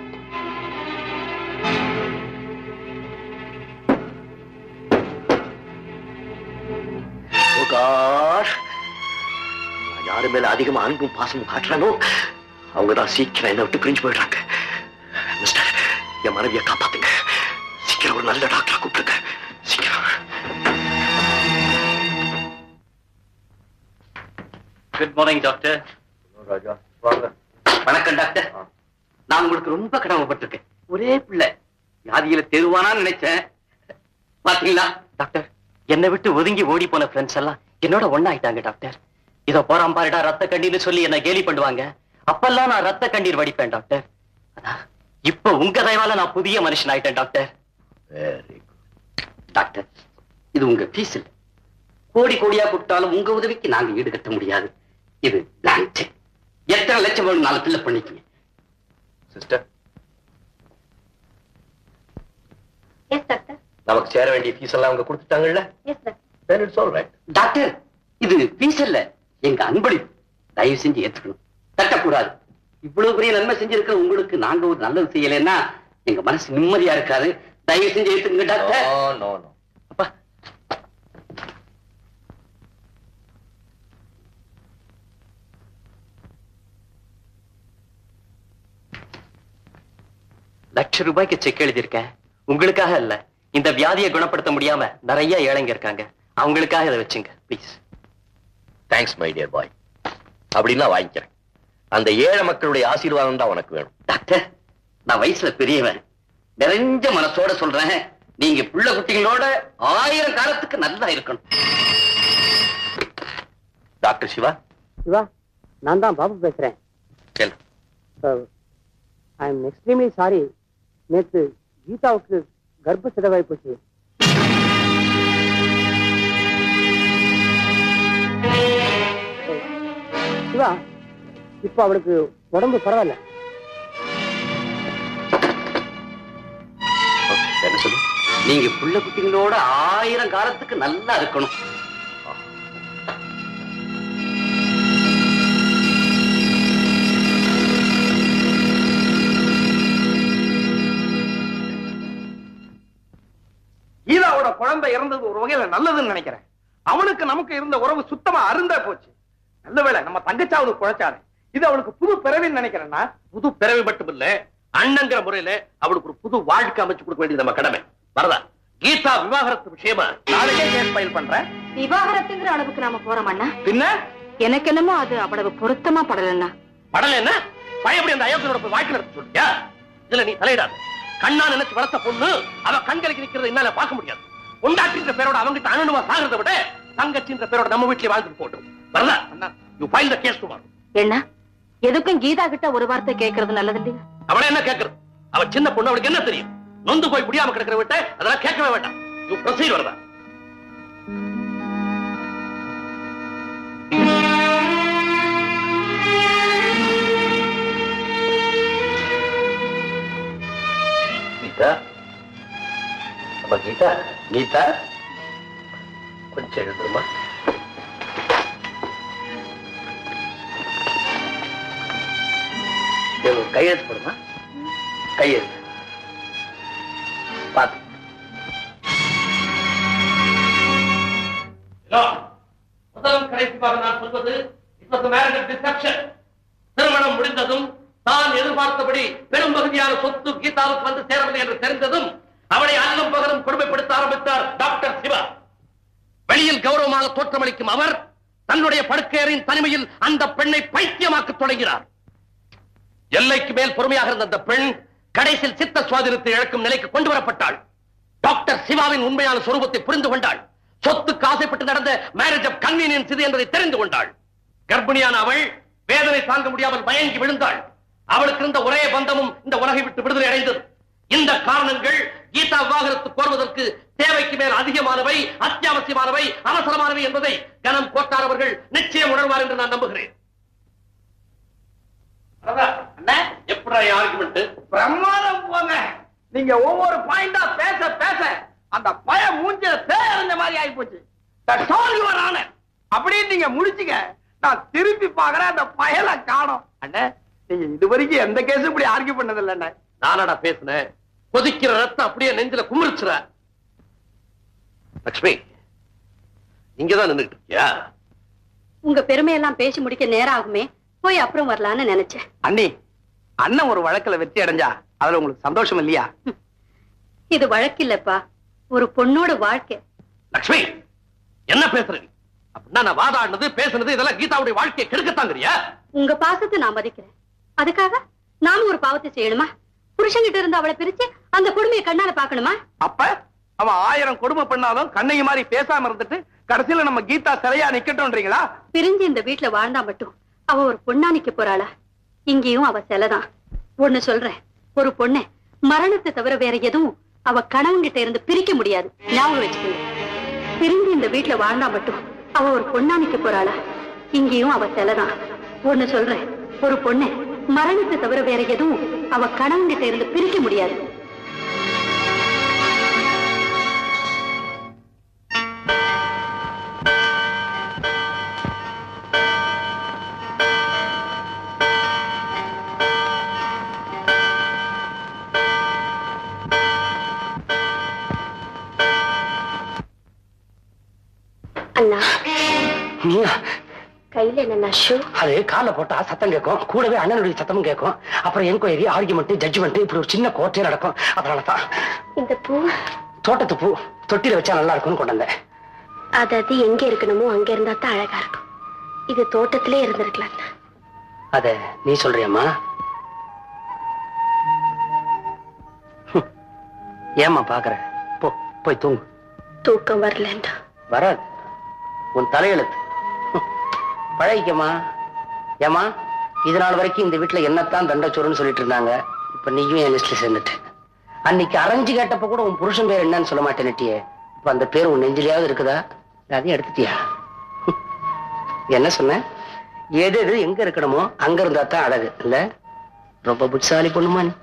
Oh God. நான் யாரு மேல அதிகமா அன்பும் பாசமும் காட்டுறானோ அவங்கதான் சீக்கிரம் என்ன விட்டு பிரிஞ்சு போயிடுறாங்க மிஸ்டர் என் மனைவியை காப்பாத்துங்க சீக்கிரம் ஒரு நல்ல டாக்டரா கூப்பிடுங்க சீக்கிரம் குட் மார்னிங் டாக்டர் ராஜா வாங்க வணக்கம் டாக்டர் நான் உங்களுக்கு ரொம்ப கடமைப்பட்டிருக்கேன் ஒரே பிள்ளை வியாதியில தெருவானான்னு நினைச்சேன் பாத்தீங்களா டாக்டர் என்னை விட்டு ஒதுங்கி ஓடி போன ஃப்ரெண்ட்ஸ் எல்லாம் என்னோட ஒண்ணாயிட்டாங்க டாக்டர் இத போறான் பாருடா ரத்த கண்ணீர்னு சொல்லி என்ன கேலி பண்ணுவாங்க அப்பெல்லாம் நான் ரத்த கண்ணீர் வடிப்பேன் டாக்டர் ஆனா, இப்ப உங்க தயவால நான் புதிய மனுஷன் ஆயிட்டேன் டாக்டர் வெரி டாக்டர் இது உங்க ஃபீஸ் இல்ல கோடி கோடியா கொடுத்தாலும் உங்க உதவிக்கு நாங்க ஈடுகட்ட முடியாது இது blank check. எத்தனை லட்சம் வேணும் நாலு பில்ல பண்ணிக்கங்க சிஸ்டர் எஸ் டாக்டர் நமக்கு சேர வேண்டிய ஃபீஸ் எல்லாம் அவங்க கொடுத்துட்டாங்கல்ல yes doctor then it's all right doctor இது ஃபீஸ் இல்ல எங்க அன்பளிப்பு தயவு செஞ்சு ஏத்துக்கணும் தட்டக்கூடாது இவ்வளவு பெரிய நன்மை செஞ்சிருக்கிற உங்களுக்கு நாங்க ஒரு நல்லது செய்யலைன்னா எங்க மனசு நிம்மதியா இருக்காது தயவு செஞ்சு ஏத்துக்குங்க டாக்டர் நோ நோ நோ அப்பா லட்ச ரூபாய்க்கு செக் எழுதியிருக்கேன் உங்களுக்காக இல்ல இந்த வியாதியை குணப்படுத்த முடியாம நிறைய ஏழைங்க இருக்காங்க அவங்களுக்காக இதை வச்சுங்க please thanks my dear bye அப்படின்னா வாங்கிக்கிறேன் அந்த ஏழை மக்களுடைய ஆசீர்வாதம் தான் உனக்கு வேணும் டாக்டர் நான் வயசுல பெரியவன் நிறைஞ்ச மனசோட சொல்றேன் நீங்க புள்ள குட்டிகளோட ஆயிரம் காலத்துக்கு நல்லா இருக்கணும் டாக்டர் சிவா சிவா நான் தான் பாபு பேசுறேன் செல் ஐ எம் எக்ஸ்ட்ரீம்லி சாரி நேத்து கீதாவுக்கு கர்ப்ப சிதவாய் போச்சு சிவா இப்போ அவளுக்கு உடம்பு பரவாயில்ல என்ன சொல்லு நீங்க புள்ள குட்டிகளோட ஆயிரம் காலத்துக்கு நல்லா இருக்கணும் கீதாவோட குழந்தை இறந்தது ஒரு வகையில நல்லதுன்னு நினைக்கிறேன் அவனுக்கு நமக்கு இருந்த உறவு சுத்தமா அருந்தா போச்சு நல்ல வேளை நம்ம தங்கச்சி அவனுக்கு குழைச்சாரு இது அவளுக்கு புது பிறவின்னு நினைக்கிறேன்னா புது பிறவி மட்டும் இல்ல அண்ணங்கிற முறையில அவளுக்கு ஒரு புது வாழ்க்கை அமைச்சு கொடுக்க வேண்டியது நம்ம கடமை வரதா கீதா விவாகரத்து விஷயமா நாளைக்கே கேஸ் ஃபைல் பண்றேன் விவாகரத்துங்கிற அளவுக்கு நாம போறோம் அண்ணா பின்ன எனக்கு என்னமோ அது அவ்வளவு பொருத்தமா படலண்ணா படல என்ன பயப்படி அந்த அயோக்கியனோட போய் வாழ்க்கை நடத்த சொல்லியா இதுல நீ தலையிடாத கண்ணா நினைச்சு வளர்த்த பொண்ணு அவ கண்களுக்கு நிக்கிறது என்னால பார்க்க முடியாது உண்டாட்டின்ற பேரோட அவங்கிட்ட அணுவா சாகிறத விட தங்கச்சின்ற பேரோட நம்ம வீட்டுல வாழ்ந்துட்டு போட்டும் வரதா அண்ணா you file the case tomorrow என்ன எதுக்கும் கீதா கிட்ட ஒரு வார்த்தை கேட்கறது நல்லது இல்லையா அவளை என்ன கேக்குறது அவ சின்ன பொண்ணு அவளுக்கு என்ன தெரியும் நொந்து போய் முடியாம கிடக்கிற விட்ட அதெல்லாம் கேட்கவே வேண்டாம் யூ ப்ரொசீட் வரதா கீதா அப்ப கீதா கீதா கொஞ்சம் எழுதுமா கையெழுத்து போடுமா கையெழுத்து பார்த்து முதலும் கடைசியாக நான் சொல்வது it was a marriage of deception. திருமணம் முடிந்ததும் தான் எதிர்பார்த்தபடி பெரும் பகுதியான சொத்து கீதாவுக்கு வந்து சேரவில்லை என்று தெரிந்ததும் அவளை அல்லும் பகலும் கொடுமைப்படுத்த ஆரம்பித்தார் டாக்டர் சிவா வெளியில் கௌரவமாக தோற்றமளிக்கும் அவர் தன்னுடைய படுக்கையரின் தனிமையில் அந்த பெண்ணை பைத்தியமாக்க தொடங்கினார் எல்லைக்கு மேல் பொறுமையாக இருந்த அந்த பெண் கடைசியில் சித்த சுவாதீனத்தை இழக்கும் நிலைக்கு கொண்டு வரப்பட்டாள் டாக்டர் சிவாவின் உண்மையான சொரூபத்தை புரிந்து கொண்டாள் சொத்துக்கு ஆசைப்பட்டு நடந்த மேரேஜ் ஆஃப் கன்வீனியன்ஸ் இது என்பதை தெரிந்து கொண்டாள் கர்ப்பிணியான அவள் வேதனை தாங்க முடியாமல் மயங்கி விழுந்தாள் அவளுக்கு இருந்த ஒரே பந்தமும் இந்த உலகை விட்டு விடுதலை அடைந்தது இந்த காரணங்கள் கீதா விவாகரத்து கோருவதற்கு தேவைக்கு மேல் அதிகமானவை அத்தியாவசியமானவை அவசரமானவை என்பதை கனம் கோட்டார் அவர்கள் நிச்சயம் உணர்வார் என்று நான் நம்புகிறேன் எப்படி ஆர்குமெண்ட் பிரமாதம் போங்க நீங்க ஒவ்வொரு பாயிண்டா பேச பேச அந்த பய மூஞ்சில தேர்ந்த மாதிரி ஆகி போச்சு அப்படின்னு நீங்க முடிச்சுக்க நான் திருப்பி பாக்குறேன் அந்த பயலை காணோம் அண்ணே நீங்க இது வரைக்கும் எந்த கேஸும் இப்படி ஆர்கியூ பண்ணது இல்ல அண்ணே நானடா பேசுனேன் கொதிக்கிற ரத்தம் அப்படியே நெஞ்சில குமிர்ச்சுற லட்சுமி இங்கதான் நின்னுட்டு இருக்கியா உங்க பெருமையெல்லாம் பேசி முடிக்க நேரம் ஆகுமே போய் அப்புறம் வரலான்னு நினைச்சேன் அண்ணி அண்ணன் ஒரு வழக்குல வெற்றி அடைஞ்சா அதுல உங்களுக்கு சந்தோஷம் இல்லையா இது வழக்கில்லப்பா ஒரு பொண்ணோட வாழ்க்கை லட்சுமி என்ன பேசுற நீ அப்படின்னா நான் வாதாடினது பேசுனது இதெல்லாம் கீதாவுடைய வாழ்க்கையை கெடுக்கத்தாங்கிறியா உங்க பாசத்தை நான் மதிக்கிறேன் அதுக்காக நானும் ஒரு பாவத்தை செய்யணுமா புருஷன்கிட்ட இருந்து அவளை பிரிச்சு அந்த கொடுமையை கண்ணால பாக்கணுமா அப்ப அவன் ஆயிரம் கொடுமை பண்ணாலும் கண்ணகி மாதிரி பேசாம இருந்துட்டு கடைசியில நம்ம கீதா சிலையா நிக்கட்டும்ன்றீங்களா பிரிஞ்சு இந்த வீட்டுல வாழ்ந்தா மட்டும் அவ ஒரு பொண்ணா நிக்க போறாளா இங்கேயும் அவ சிலைதான் ஒண்ணு சொல்றேன் ஒரு பொண்ணை மரணத்தை தவிர வேற எதுவும் அவ கணவன்கிட்ட இருந்து பிரிக்க முடியாது ஞாபகம் வச்சுக்கோங்க பிரிஞ்சு இந்த வீட்டுல வாழ்ந்தா மட்டும் அவ ஒரு பொண்ணா நிக்க போறாளா இங்கேயும் அவ சிலைதான் ஒண்ணு சொல்றேன் ஒரு பொண்ணை மரணத்தை தவிர வேற எதுவும் அவ கணவன்கிட்ட இருந்து பிரிக்க முடியாது அண்ணா கையில என்ன ஷூ அது கால போட்டா சத்தம் கேட்கும் கூடவே அண்ணனுடைய சத்தமும் கேட்கும் அப்புறம் என்கொயரி ஆர்குமெண்ட் ஜட்ஜ்மெண்ட் இப்படி ஒரு சின்ன கோர்ட்டே நடக்கும் அதனால தான் இந்த பூ தோட்டத்து பூ தொட்டில வச்சா நல்லா இருக்கும்னு கொண்டு வந்தேன் அது அது எங்க இருக்கணுமோ அங்க இருந்தா தான் அழகா இருக்கும் இது தோட்டத்திலே இருந்திருக்கலாம் அண்ணா. அத நீ சொல்றியம்மா ஹம். ஏம்மா பாக்குற போ போய் தூங்கு தூக்கம் வரலண்டா வராது உன் தலையெழுத்து ஹம். பழகிக்கம்மா ஏம்மா இது நாள் வரைக்கும் இந்த வீட்டுல என்னத்தான் தண்டச்சோறுன்னு சொல்லிட்டு இருந்தாங்க இப்ப நீயும் என் லிஸ்ட்ல சேர்ந்துட்ட அன்னைக்கு அரைஞ்சு கேட்டப்ப கூட உன் புருஷன் பேர் என்னன்னு சொல்ல மாட்டேன்னுட்டியே இப்ப அந்த பேர் உன் நெஞ்சிலையாவது இருக்குதா இல்ல அதையும் எடுத்துட்டியா ஹம். என்ன சொன்ன எது எது எங்க இருக்கணுமோ அங்க இருந்தா தான் அழகு இல்ல ரொம்ப புட்சாலி பொண்ணுமா நீ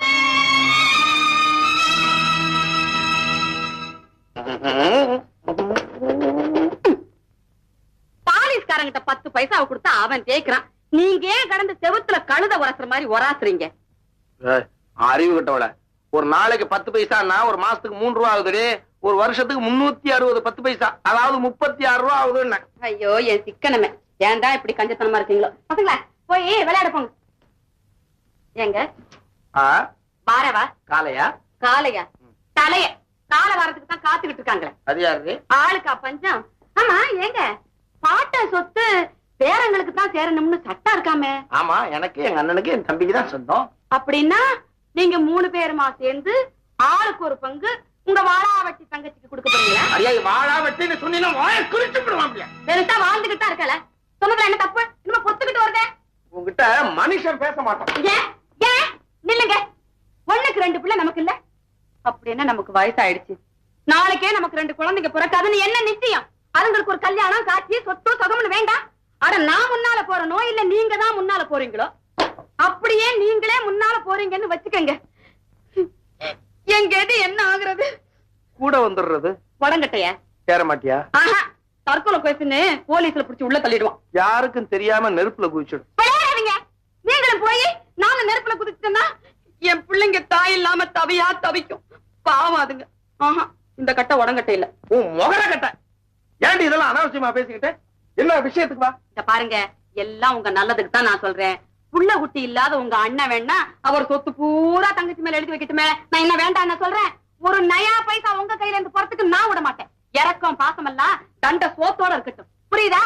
பாலிஸ்காரங்கிட்ட பத்து பைசாவை கொடுத்தா அவன் கேக்குறான் நீங்க ஏன் கடந்து செவுத்துல கழுத உரசுற மாதிரி உராசுறீங்க ஏய், அறிவு கட்டவள ஒரு நாளைக்கு பத்து பைசான்னா ஒரு மாசத்துக்கு மூணு ரூபா ஆகுதுடி ஒரு வருஷத்துக்கு முன்னூத்தி அறுபது பத்து பைசா அதாவது முப்பத்தி ஆறு ரூபா ஆகுதுன்னு ஐயோ என் சிக்கனமே ஏன்டா இப்படி கஞ்சத்தனமா இருக்கீங்களோ பசங்களா போய் விளையாட போங்க ஏங்க ஆ, வாரவா காலையா காலையா தலைய கால வாரத்துக்கு தான் காத்துக்கிட்டு இருக்காங்களே அது யாரு ஆளுக்கா பஞ்சம் ஆமா ஏங்க பாட்ட சொத்து பேரங்களுக்கு தான் சேரணும்னு சட்டம் இருக்காமே ஆமா எனக்கு எங்க அண்ணனுக்கு என் தம்பிக்கு தான் சொந்தம் அப்படின்னா நீங்க மூணு பேருமா சேர்ந்து ஆளுக்கு ஒரு பங்கு உங்க வாழாவட்டி தங்கச்சிக்கு கொடுக்க போறீங்களா ஐயா வாழா வச்சுன்னு சொன்னீங்கன்னா வாய குறிச்சு விடுவாங்க பெருசா வாழ்ந்துகிட்டு தான் இருக்கல சொன்னதுல என்ன தப்பு இன்னும் பொத்துக்கிட்டு வருதே உங்ககிட்ட மனுஷன் பேச மாட்டான் ஏன் ஏன் நில்லுங்க ஒண்ணுக்கு ரெண்டு பிள்ளை நமக்கு இல்ல அப்படின்னா நமக்கு வயசாயிடுச்சு நாளைக்கே நமக்கு ரெண்டு குழந்தைங்க பிறக்காதுன்னு என்ன நிச்சயம் அதுங்களுக்கு ஒரு கல்யாணம் காட்சி சொத்து சொகம்னு வேண்டாம் அட நான் முன்னால போறனோ இல்ல நீங்க தான் முன்னால போறீங்களோ அப்படியே நீங்களே முன்னால போறீங்கன்னு வச்சுக்கோங்க எங்க எது என்ன ஆகுறது கூட வந்துடுறது உடங்கட்டைய சேர மாட்டியா ஆஹா தற்கொலை பேசுன்னு போலீஸ்ல புடிச்சு உள்ள தள்ளிடுவான் யாருக்கும் தெரியாம நெருப்புல குதிச்சிடும் விளையாடாதீங்க நீங்களும் போய் நானும் நெருப்புல குதிச்சேன்னா என் பிள்ளைங்க தாய் இல்லாம தவியா தவிக்கும் பாவம் அதுங்க ஆஹா இந்த கட்ட உடங்கட்ட இல்ல உன் முகர கட்ட ஏன்டி இதெல்லாம் அனாவசியமா பேசிக்கிட்டு என்ன விஷயத்துக்கு வா இத பாருங்க எல்லாம் உங்க நல்லதுக்கு தான் நான் சொல்றேன் புள்ள குட்டி இல்லாத உங்க அண்ணன் வேணா அவர் சொத்து பூரா தங்கச்சி மேல எழுதி வைக்கட்டுமே நான் என்ன வேண்டாம் என்ன சொல்றேன் ஒரு நயா பைசா உங்க கையில இருந்து போறதுக்கு நான் விட மாட்டேன் இறக்கம் பாசம் எல்லாம் தண்ட சோத்தோட இருக்கட்டும் புரியுதா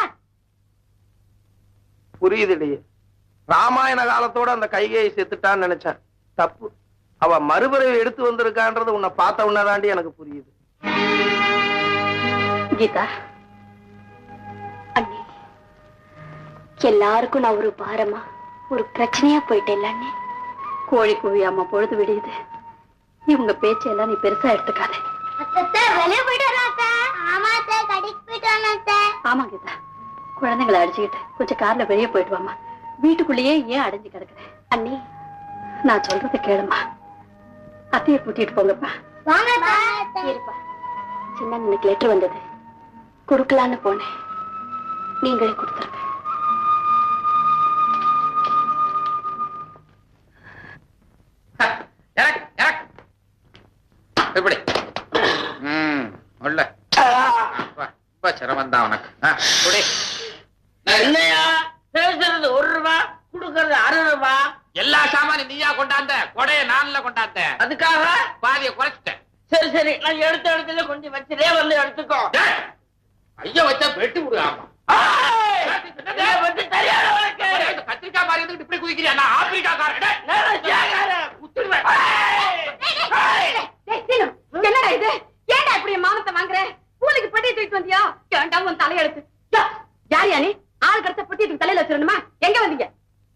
புரியுதுடி ராமாயண காலத்தோட அந்த கைகையை செத்துட்டான்னு நினைச்சேன் தப்பு அவ மறுபிறவி எடுத்து வந்திருக்கான்றது உன்னை பார்த்த உடனேதாண்டி எனக்கு புரியுது கீதா அண்ணி எல்லாருக்கும் நான் ஒரு பாரமா ஒரு பிரச்சனையா போயிட்டேன் அண்ணி கோழி குவியாம பொழுது விடியுது இவங்க பேச்செல்லாம் நீ பெருசா எடுத்துக்காத வெளியே போயிட்டு வராத்த ஆமா அத்தை கடைக்கு போயிட்டு வராத்த ஆமா கீதா குழந்தைங்களை அடிச்சுக்கிட்டு கொஞ்சம் கார்ல வெளியே போயிட்டு வாமா வீட்டுக்குள்ளேயே ஏன் அடைஞ்சு கிடக்குற அண்ணி நான் சொல்றதை கேளுமா அத்தையை கூட்டிட்டு போங்கப்பா வாங்க இருப்பா சின்ன எனக்கு லெட்டர் வந்தது கொடுக்கலான்னு போனேன் நீங்களே கொடுத்துருங்க எப்படி ம் உள்ள ரொம்ப சிரமம் தான் உனக்கு ஆ, குடி. என்னையா பேசுறது ஒரு ரூபா கொடுக்கறது அறுபது ரூபா எல்லா சாமானும் நீயா கொண்டாந்த கொடைய நான்ல கொண்டாந்த அதுக்காக பாதிய குறைச்சிட்டேன் சரி சரி நான் எடுத்த இடத்துல கொஞ்சம் வச்சுட்டே வந்து எடுத்துக்கோ ஐயா வச்சா வெட்டி விடுவாமா என்னை பத்தி தெரியாத உனக்கு. கத்திரிக்காய் மாதிரி இருந்துட்டு இப்படி குதிக்கிறியா நான் ஆப்பிரிக்காக்காரன் டேய். நான் ரஷ்யாக்காரன். குத்துடுவேன். டேய், சீனு, என்னடா இது ஏன்டா இப்படி என் மானத்தை வாங்குற கூலிக்கு பெட்டி தூக்கிட்டு வந்தியா ஏன்டா உன் தலையெழுத்து யா, யாரியா நீ ஆள் கடத்த பெட்டி தூக்கி தலையில வச்சிடணுமா எங்க வந்தீங்க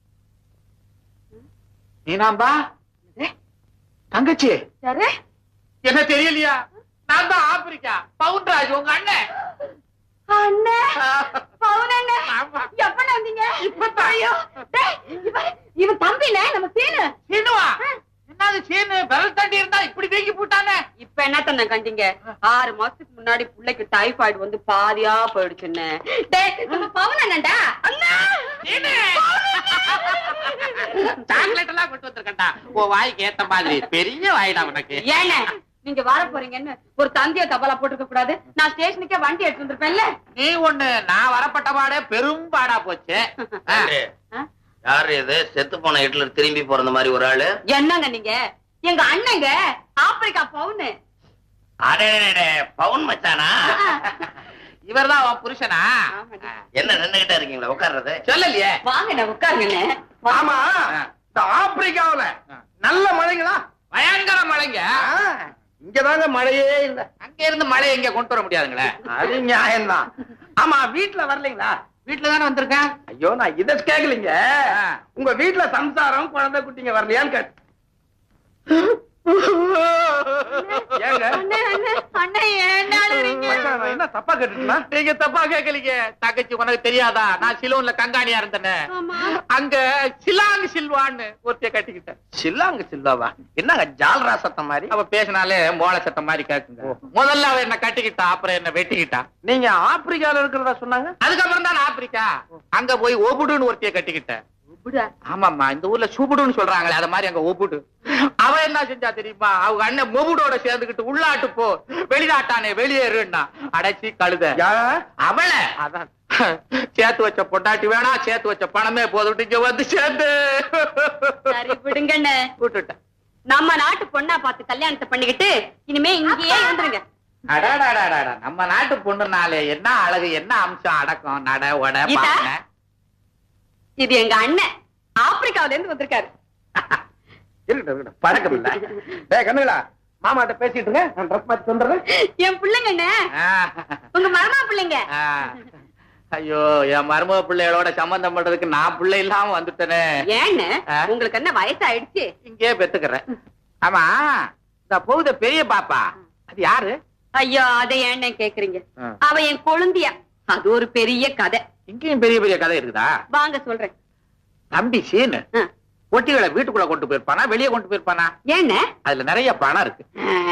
நீனாம்பா தங்கச்சி யாரு என்ன தெரியலையா நான் தான் ஆப்பிரிக்கா பவுன்ராஜ் உங்க அண்ணன் அண்ணே பவுன் அண்ணே எப்ப வந்தீங்க இப்பதான் ஐயோ டேய், இவன் இவன் தம்பினே நம்ம சீனு சீனுவா என்னது சீனு விரல் தண்டி இருந்தா இப்படி வீங்கி போட்டானே இப்ப என்ன தன்ன கண்டீங்க ஆறு மாசத்துக்கு முன்னாடி பிள்ளைக்கு டைபாய்டு வந்து பாதியா போயிடுச்சுன்னு டேய் நம்ம பவுன் அண்ணன்டா அண்ணா சாக்லேட் எல்லாம் கொண்டு வந்திருக்கேன்டா உன் வாய்க்கு ஏத்த மாதிரி பெரிய வாயிடா உனக்கு ஏண்ணே நீங்க வர போறீங்கன்னு ஒரு தந்திய தபாலா போட்டுக்க கூடாது நான் ஸ்டேஷனுக்கே வண்டி எடுத்து வந்திருப்பேன்ல நீ ஒண்ணு நான் வரப்பட்ட பாடே பெரும் பாடா போச்சு ஆ. யாரு இது செத்து போன ஹிட்லர் திரும்பி போற மாதிரி ஒரு ஆளு என்னங்க நீங்க எங்க அண்ணங்க ஆப்பிரிக்கா பவுனு அடே பவுன் மச்சானா இவர்தான் உன் புருஷனா என்ன நின்னுகிட்டே இருக்கீங்களா உட்கார்றது சொல்லலையே வாங்க உட்காருங்கண்ணே ஆமா இந்த ஆப்பிரிக்காவுல நல்ல மழைங்களா பயங்கர மழைங்க இங்கதாங்க மழையே இல்ல அங்க இருந்து மழையை இங்க கொண்டு வர முடியாதுங்களே அது நியாயம்தான் ஆமா வீட்டுல வரலைங்களா வீட்டுல தானே வந்திருக்கேன் ஐயோ நான் இத கேக்கலீங்க உங்க வீட்டுல சம்சாரம் குழந்தை குட்டிங்க வரலையான்னு கேட்டு ஏங்க மச்சான், நான் என்ன தப்பா கேட்டுட்டா நீங்க தப்பா கேட்கலீங்க தங்கச்சி உனக்கு தெரியாதா நான் சிலோன்ல கங்காணியா இருந்தேனே அங்க சிலாங் சில்வான்னு ஒருத்தைய கட்டிக்கிட்டேன் சில்லாங்க சில்லாவா என்னங்க ஜால்ரா சத்தம் மாதிரி அவ பேசினாலே மோள சட்டம் மாதிரி கேக்குங்க முதல்ல அவ என்ன கட்டிக்கிட்டா அப்புறம் என்ன வெட்டிக்கிட்டா நீங்க ஆப்பிரிக்கால இருக்கிறதா சொன்னாங்க அதுக்கப்புறம் தான் நான் ஆப்பிரிக்கா அங்க போய் ஒபுடுன்னு ஒருத்தைய கட்டிக்கிட்டேன் ஆமாம்மா இந்த ஊர்ல சுபுடுன்னு சொல்றாங்களே அத மாதிரி அங்க ஒபுடு அவ என்ன செஞ்சா தெரியுமா அவங்க அண்ணன் மொபுடோட சேர்ந்துக்கிட்டு உள்நாட்டு போ வெளிநாட்டானே வெளியேறுன்னா அடைச்சி கழுத அவள அதான் சேர்த்து வச்ச பொண்டாட்டி வேணா சேர்த்து வச்ச பணமே போதும் இங்க வந்து சேர்ந்து சரி விடுங்கண்ணே விட்டுட்டேன் நம்ம நாட்டு பொண்ணா பார்த்து கல்யாணத்தை பண்ணிக்கிட்டு இனிமே இங்கேயே இருந்துருங்க அடாடாடாடாடா நம்ம நாட்டு பொண்ணுனாலே என்ன அழகு என்ன அம்சம் அடக்கம் நட உட இதா? பானை இது எங்க அண்ணன் ஆப்பிரிக்காவில இருந்து வந்திருக்காரு இருக்கட்டும் இருக்கட்டும் பழக்கம் இல்ல டேய் கண்ணுங்களா மாமாட்ட பேசிட்டு இருங்க நான் ட்ரெஸ் மாத்தி வந்துடுறேன் என் பிள்ளைங்க அண்ணே உங்க மருமா பிள்ளைங்க ஆ. ஐயோ என் மருமக பிள்ளைகளோட சம்பந்தம் பண்றதுக்கு நான் பிள்ளை இல்லாம வந்துட்டேனே ஏன்னு ஆ? உங்களுக்கு என்ன வயசாயிடுச்சு இங்கேயே பெத்துக்கிறேன் ஆமா இந்த போகுத பெரிய பாப்பா அது யாரு ஐயோ அதை ஏன்னு கேக்குறீங்க ஆ. அவ என் கொழுந்தியா அது ஒரு பெரிய கதை இங்கேயும் பெரிய பெரிய கதை இருக்குதா வாங்க சொல்றேன் தம்பி சீனு ஒட்டிகளை வீட்டுக்குள்ள கொண்டு போயிருப்பானா வெளியே கொண்டு போயிருப்பானா ஏன்னு அதுல நிறைய பணம் இருக்கு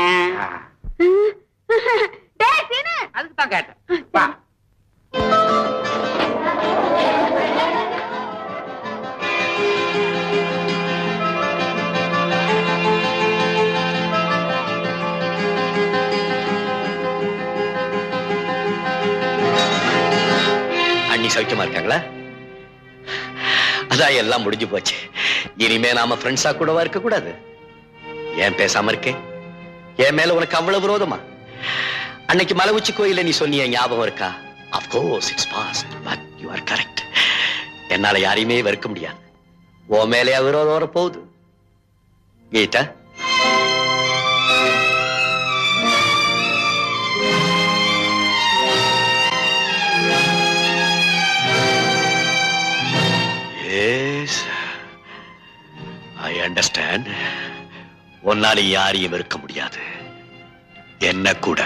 டேய் சீனு அதுக்கு தான் கேட்டேன் வா. அண்ணி சௌக்கியமா இருக்காங்களா அதான் எல்லாம் முடிஞ்சு போச்சு இனிமே நாம ஃப்ரெண்ட்ஸா கூடவா இருக்க கூடாது ஏன் பேசாம இருக்கேன் என் மேல உனக்கு அவ்வளவு விரோதமா அன்னைக்கு மலை உச்சி கோயில நீ சொன்னிய ஞாபகம் இருக்கா of course it's past but you are correct என்னால யாரையுமே வெறுக்க முடியாது உன் மேலே விரோதம் வர போகுது கீதா எஸ் ஐ அண்டர்ஸ்டாண்ட் உன்னால யாரையும் இருக்க முடியாது என்ன கூட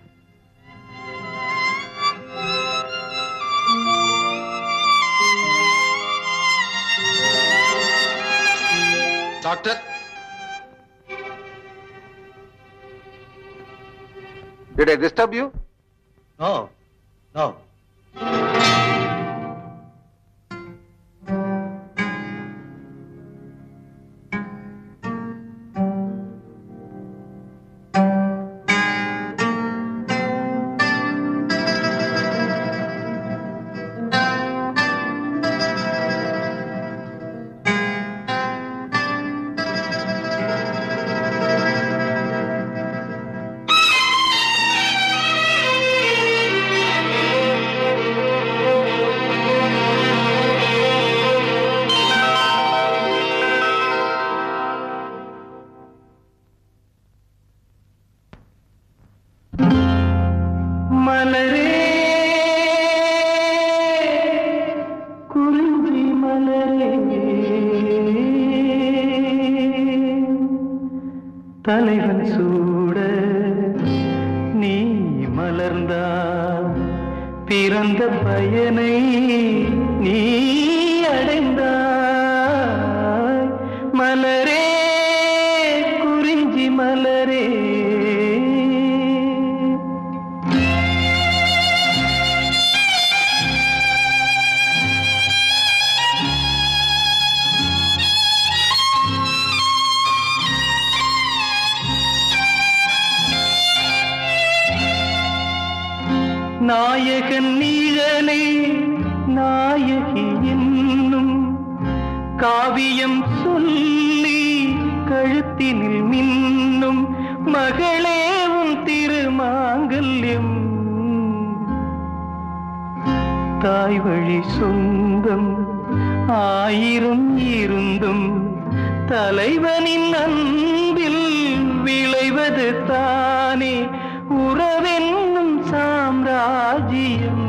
doctor Did I disturb you? No no ஆ மலரே குறிஞ்சி மலரே தலைவன் சூட நீ மலர்ந்தால் பிறந்த பயனை நீ அடைந்தாய் மலரே குறிஞ்சி மலரே நாயகன் நீழலே நாயகி என்னும் காவியம் சொல்லி கழுத்தினில் மின்னும் மகளே உன் திருமாங்கல்யம் தாய் வழி சொந்தம் ஆயிரம் இருந்தும் தலைவனின் அன்பில் விளைவது தானே உறவென்னும் சாம்ராஜ்யம்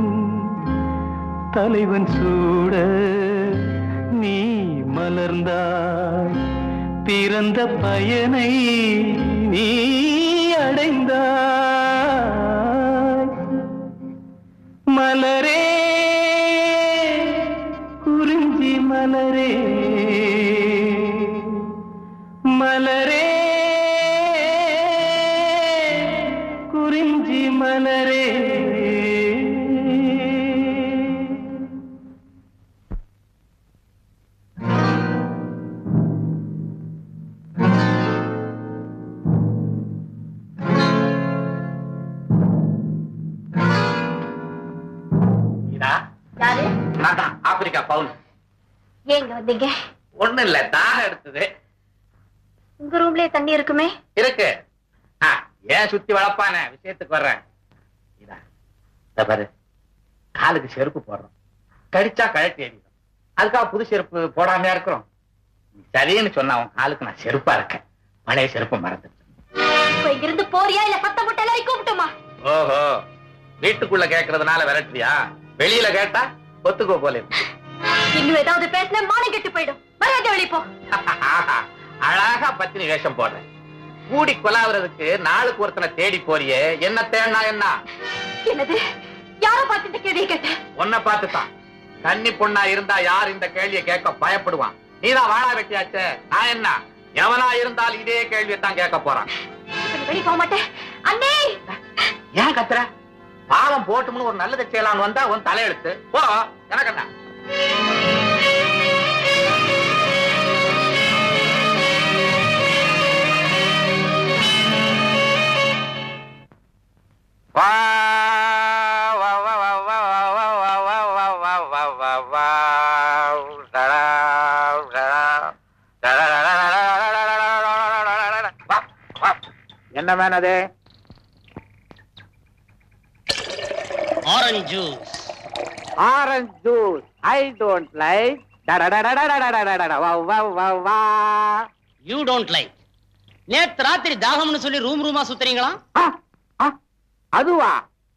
தலைவன் சூட நீ மலர்ந்தாய் பிறந்த பயனை நீ அடைந்தாய் மலரே குறிஞ்சி மலரே மலரே குறிஞ்சி மலரே இதா யாரு நான் தான் ஆப்பிரிக்கா பவுன் ஏங்க வந்தீங்க ஒண்ணு இல்ல தாகம் எடுத்தது உங்க ரூம்லயே தண்ணி இருக்குமே இருக்கு ஆ, ஏன் சுத்தி வளர்ப்பான விஷயத்துக்கு வர்றேன் இதா இதோ பாரு காலுக்கு செருப்பு போடுறோம் கடிச்சா கழட்டி எறியும் அதுக்காக புது செருப்பு போடாமையா இருக்கிறோம் நீ சரின்னு சொன்ன அவன் காலுக்கு நான் செருப்பா இருக்கேன் பழைய செருப்பு மறந்து இப்ப இங்கிருந்து போறியா இல்ல பத்த முட்டை எல்லாரையும் கூப்பிட்டுமா ஓஹோ வீட்டுக்குள்ள கேக்குறதுனால விரட்டுறியா வெளியில கேட்டா ஒத்துக்கோ போல இருக்கு. இன்னும் ஏதாவது பேசினா மானம் கெட்டு போயிடும் வராத வெளிய போ ஆஹா, அழகா பத்தினி வேஷம் போடுறேன் கூடி கொலாவுறதுக்கு நாளுக்கு ஒருத்தனை தேடி போறியே என்ன தேடினா என்ன என்னது யார பார்த்து இந்த கேள்வியை கேட்ட உன்னை பார்த்துதான் கன்னி பொண்ணா இருந்தா யார் இந்த கேள்வியை கேட்க பயப்படுவான் நீதான் வாழா வெட்டியாச்சே நான் என்ன எவனா இருந்தால் இதே கேள்வியை தான் கேட்க போறான் இப்ப நீ வெளிய போக மாட்டேன் அண்ணே ஏன் கத்துற பாவம் போட்டும்னு ஒரு நல்லதை செய்யலாம்னு வந்தா உன் தலையெழுத்து போ எனக்கு என்ன வா வா வா வா வா வா வா வா வா வா வா வா வா டடா டடா வா வா என்ன மேன் அது orange juice orange juice I don't like you don't like நேத்து ராத்திரி தாகம்னு சொல்லி ரூம் ரூமா சுத்துறீங்களா அதுவா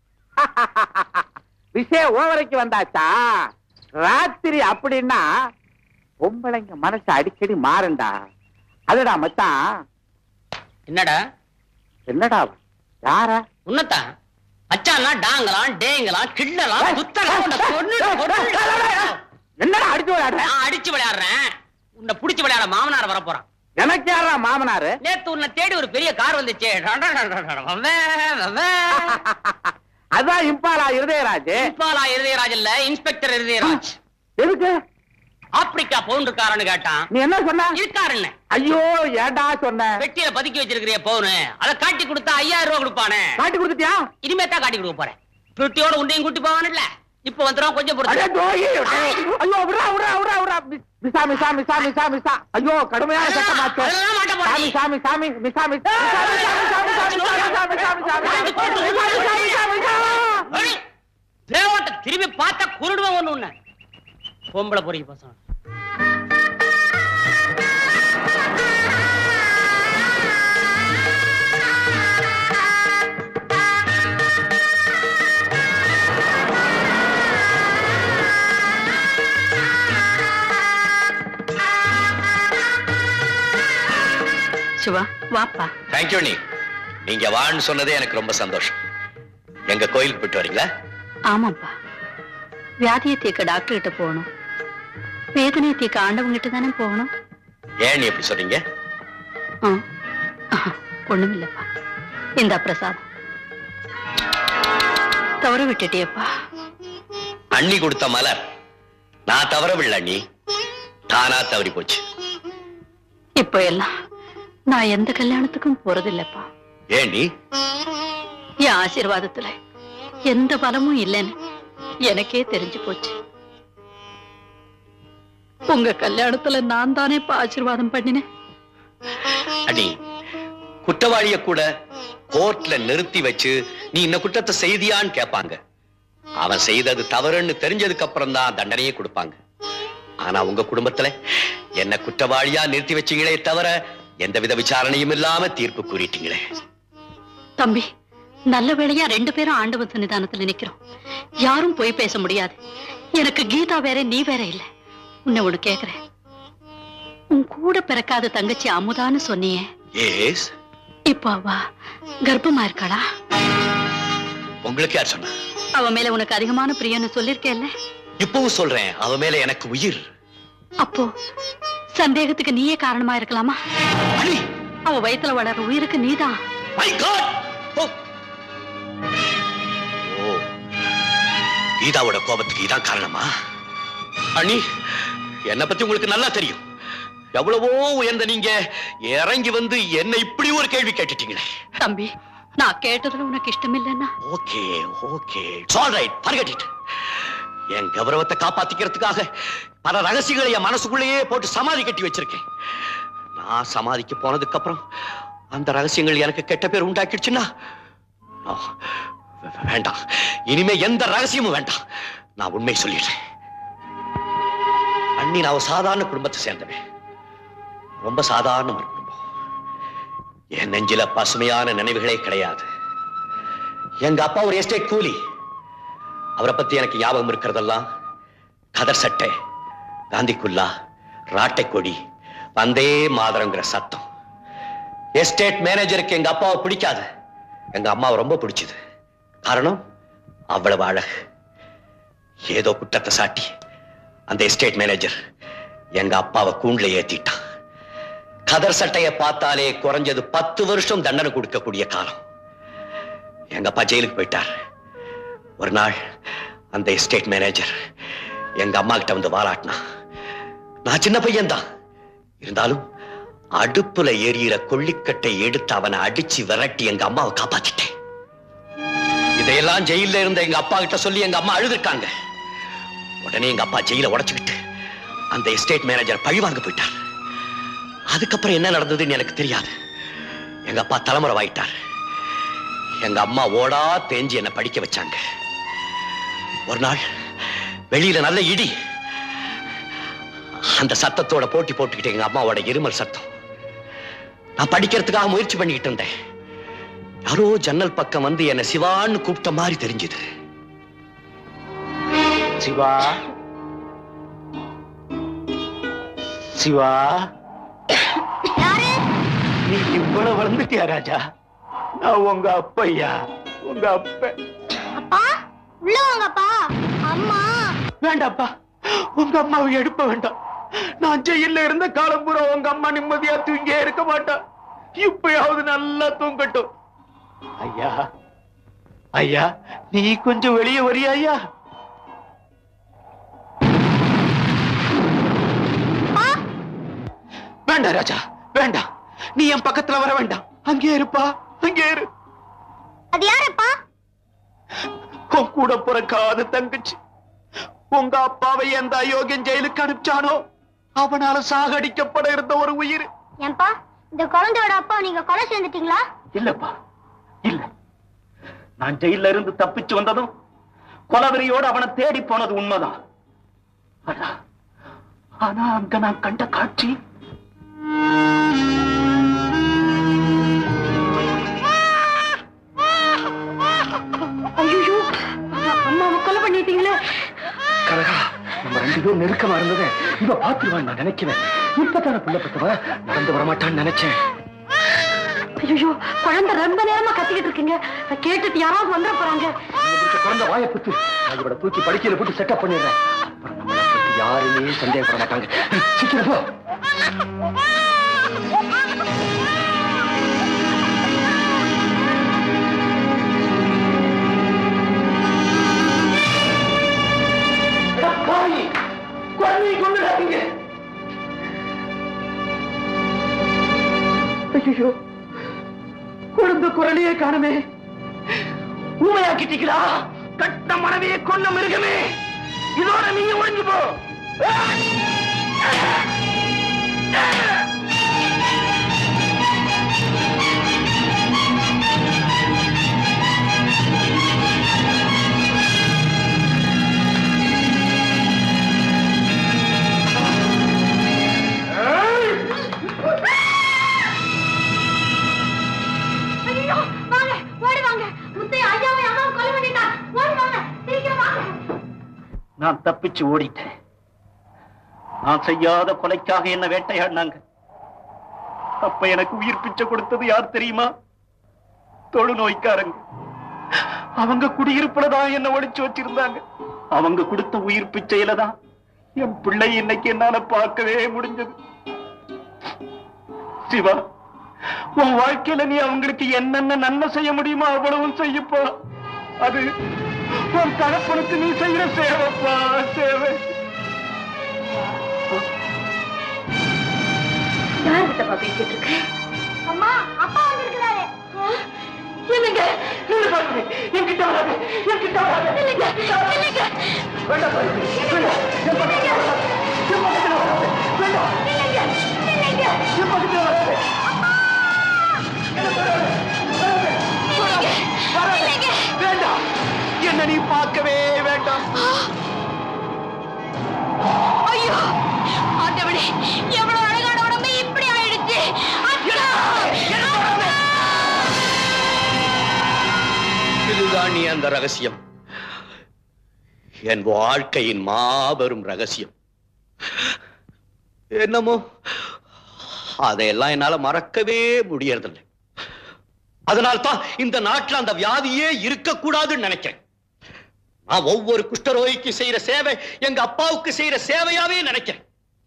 விஷயம் ஓவரைக்கு வந்தாச்சா ராத்திரி அப்படின்னா பொம்பளைங்க மனசு அடிக்கடி மாறுண்டா அதுடா மச்சான் என்னடா என்னடா யார உன்னத்தான் அச்சானா டாங்கலாம் டேங்கலாம் கிள்ளலாம் குத்தலாம் உன்னை கொன்னுட்டு, கொன்னுட்டு. என்னடா அடிச்சு விளையாடுற நான் அடிச்சு விளையாடுறேன் உன்னை புடிச்சு விளையாட மாமனார் வர போறான் எனக்கு யாரா மாமனாரு நேத்து உன்னை தேடி ஒரு பெரிய கார் வந்துச்சே அதான் இம்பாலா இருதயராஜ் இப்பாலா இருதயராஜ் இல்ல இன்ஸ்பெக்டர் இருதயராஜ் எதுக்கு ஆப்பிரிக்கா பவுன் இருக்காருன்னு கேட்டான் நீ என்ன சொன்ன இருக்காருன்னு ஐயோ ஏன்டா சொன்ன வெட்டியில பதுக்கி வச்சிருக்கிறிய பவுனு அதை காட்டி கொடுத்தா ஐயாயிரம் ரூபாய் கொடுப்பானே காட்டி கொடுத்துட்டியா இனிமே தான் காட்டி கொடுக்க போறேன் பெட்டியோட உண்டையும் கூட்டி போவான்ல இப்ப வந்துடும் கொஞ்சம் அடே தோயி, பொறுத்து ஐயோ விடா விடா விடா விடா மிசா மிசா மிசா மிசா மிசா ஐயோ கடுமையான சட்டமாச்சு அதெல்லாம் மாட்ட போறேன். சாமி சாமி சாமி மிசா மிசா மிசா மிசா மிசா மிசா மிசா மிசா மிசா மிசா ஏய், தேவட்ட திரும்பி பார்த்தா குருடுவன் ஒண்ணு உன்னை பொம்பளை பொறிக்கு பசங்க வாப்பா தேங்க்யூ நீ நீங்க வான்னு சொன்னதே எனக்கு ரொம்ப சந்தோஷம் எங்க கோயிலுக்கு போயிட்டு வரீங்களா ஆமாப்பா வியாதியை தீர்க்க டாக்டர் கிட்ட போகணும் வேதனையை தீர்க்க ஆண்டவங்கிட்ட தானே போகணும் ஏன் நீ எப்படி சொல்றீங்க ஆ. ஆஹா, ஒண்ணுமில்லப்பா இந்த பிரசாதம் தவற விட்டுட்டியப்பா அண்ணி கொடுத்த மலர் நான் தவறவில்லை அண்ணி தானா தவறி போச்சு இப்போ எல்லாம் நான் எந்த கல்யாணத்துக்கும் போறதில்லப்பா ஏன் நீ என் ஆசீர்வாதத்துல எந்த பலமும் இல்லைன்னு எனக்கே தெரிஞ்சு போச்சு உங்க கல்யாணத்துல நான் தானேப்பா ஆசீர்வாதம் பண்ணினேன் அண்ணி குற்றவாளிய கூட கோர்ட்ல நிறுத்தி வச்சு நீ இந்த குற்றத்தை செய்தியான்னு கேட்பாங்க அவன் செய்தது தவறுன்னு தெரிஞ்சதுக்கு அப்புறம் தான் தண்டனையே கொடுப்பாங்க ஆனா உங்க குடும்பத்துல என்ன குற்றவாளியா நிறுத்தி வச்சீங்களே தவிர எந்தவித விசாரணையும் இல்லாம தீர்ப்பு கூறிட்டீங்களே தம்பி நல்ல வேளையா ரெண்டு பேரும் ஆண்டவன் சன்னிதானத்துல நிக்கிறோம் யாரும் போய் பேச முடியாது எனக்கு கீதா வேற நீ வேற இல்ல உன்னை ஒண்ணு கேக்குறேன் உன் கூட பிறக்காத தங்கச்சி அமுதான்னு சொன்னியே ஏஸ் இப்போ அவ கர்ப்பமா இருக்காளா உங்களுக்கு யார் சொன்னா அவ மேல உனக்கு அதிகமான பிரியன்னு சொல்லிருக்கேல்ல இப்பவும் சொல்றேன் அவ மேல எனக்கு உயிர் அப்போ சந்தேகத்துக்கு நீயே காரணமா இருக்கலாமா அவ வயித்துல வளர்ற உயிருக்கு நீதான் மை காட் ஓ கீதாவோட கோபத்துக்கு இதான் காரணமா அண்ணி என்ன பத்தி உங்களுக்கு நல்லா தெரியும் எவ்வளவோ உயர்ந்த நீங்க இறங்கி வந்து என்ன இப்படி ஒரு கேள்வி கேட்டுட்டீங்களே தம்பி நான் கேட்டதுல உனக்கு இஷ்டம் இல்லைன்னா okay okay all right forget it என் கௌரவத்தை காப்பாத்திக்கிறதுக்காக பல ரகசியங்களை என் மனசுக்குள்ளேயே போட்டு சமாதி கட்டி வச்சிருக்கேன் நான் சமாதிக்கு போனதுக்கு அப்புறம் அந்த ரகசியங்கள் எனக்கு கெட்ட பேர் உண்டாக்கிடுச்சுன்னா no, வே- வே- வேண்டாம் இனிமே எந்த ரகசியமும் வேண்டாம் நான் உண்மை சொல்லிடுறேன் அண்ணி நான் ஒரு சாதாரண குடும்பத்தை சேர்ந்தவன் ரொம்ப சாதாரண ஒரு குடும்பம் என் நெஞ்சில பசுமையான நினைவுகளே கிடையாது எங்க அப்பா ஒரு எஸ்டேட் கூலி அவரை பத்தி எனக்கு ஞாபகம் இருக்கிறதெல்லாம் கதர் சட்டை காந்தி குல்லா ராட்டை கொடி வந்தே மாதரங்கிற சத்தம் எஸ்டேட் மேனேஜருக்கு எங்க அப்பாவை பிடிக்காது எங்க அம்மாவை ரொம்ப பிடிச்சது காரணம் அவ்வளவு அழகு ஏதோ குற்றத்தை சாட்டி அந்த எஸ்டேட் மேனேஜர் எங்க அப்பாவை கூண்டுல ஏத்திட்டான் கதர் சட்டையை பார்த்தாலே குறைஞ்சது பத்து வருஷம் தண்டனை கொடுக்கக்கூடிய காலம் எங்க அப்பா ஜெயிலுக்கு போயிட்டார் ஒரு நாள் அந்த எஸ்டேட் மேனேஜர் எங்க அம்மா கிட்ட வந்து வாலாட்டினா நான் சின்ன பையன்தான் இருந்தாலும் அடுப்புல எரியிற கொள்ளிக்கட்டை எடுத்து அவனை அடிச்சு விரட்டி எங்க அம்மாவை காப்பாத்திட்டேன் இதையெல்லாம் ஜெயில இருந்த எங்க அப்பா கிட்ட சொல்லி எங்க அம்மா அழுதுருக்காங்க உடனே எங்க அப்பா ஜெயில உடைச்சுக்கிட்டு அந்த எஸ்டேட் மேனேஜர் பழி வாங்க போயிட்டார் அதுக்கப்புறம் என்ன நடந்ததுன்னு எனக்கு தெரியாது எங்க அப்பா தலைமுறை வாயிட்டார் எங்க அம்மா ஓடா தேஞ்சு என்ன படிக்க வச்சாங்க ஒரு நாள் வெளியில நல்ல இடி அந்த சத்தத்தோட போட்டி போட்டுக்கிட்டு எங்க அம்மாவோட இருமல் சத்தம் நான் படிக்கிறதுக்காக முயற்சி பண்ணிக்கிட்டு இருந்தேன் யாரோ ஜன்னல் பக்கம் வந்து என்ன சிவான்னு கூப்பிட்ட மாதிரி தெரிஞ்சது சிவா சிவா நீ இவ்வளவு வளர்ந்துட்டியா ராஜா நான் உங்க அப்பையா உங்க அப்ப அப்பா உள்ள வாங்கப்பா அம்மா வேண்டாப்பா உங்க அம்மாவை எடுப்ப வேண்டாம் நான் ஜெயில இருந்த காலம் பூரா உங்க அம்மா நிம்மதியா தூங்கியே இருக்க மாட்டா இப்பயாவது நல்லா தூங்கட்டும் ஐயா ஐயா நீ கொஞ்சம் வெளியே வரியா ஐயா வேண்டாம் ராஜா வேண்டாம் நீ என் பக்கத்துல வர வேண்டாம் அங்கே இருப்பா அங்கே இரு அது யாருப்பா உன் கூட பிறக்காத தங்கச்சி உங்க அப்பாவை எந்த அயோக்கியன் ஜெயிலுக்கு அனுப்பிச்சானோ அவனால சாகடிக்கப்பட இருந்த ஒரு உயிர் ஏன்பா இந்த குழந்தையோட அப்பா நீங்க கொலை சேர்ந்துட்டீங்களா இல்லப்பா இல்ல நான் ஜெயில இருந்து தப்பிச்சு வந்ததும் கொலவெறியோடு அவனை தேடி போனது உண்மைதான் ஆனா ஆனா அங்க நான் கண்ட காட்சி ஐயோ அம்மாவை கொலை பண்ணிட்டீங்களே கனகா நம்ம ரெண்டு பேரும் நெருக்கமா இருந்ததை இவ பாத்துருவான்னு நான் நினைக்கிறேன் இப்பதானே புள்ள பத்தவ நடந்து வரமாட்டான்னு நினைச்சேன் ஐயோ குழந்தை ரொம்ப நேரமா கத்திக்கிட்டு இருக்குங்க கேட்டுட்டு யாராவது வந்துட போறாங்க குழந்தை வாயை புத்து நான் இவட தூக்கி படுக்கையில போட்டு செட்டப் பண்ணிடுறேன் அப்புறம் நம்மளை பத்தி யாருமே சந்தேகப்பட மாட்டாங்க சீக்கிரம் போ பாவி குழந்தையை கொண்டுடாதீங்க ஐயோ குழந்தை குரலையே காணுமே ஊமையாக்கிட்டீங்களா கட்ட மனைவியை கொன்ன மிருகமே இதோட நீங்க ஒழிஞ்சு போ ஐயோ வாங்க ஓடி வாங்க முத்தைய ஐயாவை அம்மா கொலை பண்ணிட்டா ஓடி வாங்க சீக்கிரம் வாங்க நான் தப்பிச்சு ஓடிட்டேன் நான் செய்யாத கொலைக்காக என்ன வேட்டையாடினாங்க அப்ப எனக்கு உயிர் பிச்சை கொடுத்தது யார் தெரியுமா தொழுநோய்க்காரங்க அவங்க குடியிருப்புல தான் என்ன ஒழிச்சு வச்சிருந்தாங்க அவங்க கொடுத்த உயிர் பிச்சையில தான் என் பிள்ளை இன்னைக்கு என்னால பார்க்கவே முடிஞ்சது சிவா உன் வாழ்க்கையில நீ அவங்களுக்கு என்னென்ன நன்மை செய்ய முடியுமோ அவ்வளவும் செய்யப்பா அது உன் தகப்பனுக்கு நீ செய்யற சேவைப்பா சேவை யார்கிட்டப்பா பேசிட்டு இருக்க அம்மா அப்பா வந்திருக்கிறாரு என்னங்க நில்லு பாருங்க என்கிட்ட வராது என்கிட்ட வராது இல்லைங்க இல்லைங்க வேண்டாம் பாருங்க வேண்டாம் என் பக்கத்துல வராது என் பக்கத்துல வராது வேண்டாம் இல்லைங்க இல்லைங்க என் பக்கத்துல வராது எனக்கு வராது வராது வராது வராது வேண்டாம் என்ன நீ பார்க்கவே வேண்டாம் ஐயோ ஆண்டவனே எவ்வளவு அழகான உடம்பு இப்படி ஆயிடுச்சு அச்சா! இதுதான் நீ அந்த ரகசியம் என் வாழ்க்கையின் மாபெரும் ரகசியம் என்னமோ அதையெல்லாம் என்னால மறக்கவே முடியறதில்லை அதனால்தான் இந்த நாட்டுல அந்த வியாதியே இருக்கக்கூடாதுன்னு நினைக்கிறேன் நான் ஒவ்வொரு குஷ்டரோகிக்கு செய்யற சேவை எங்க அப்பாவுக்கு செய்யற சேவையாவே நினைக்கிறேன்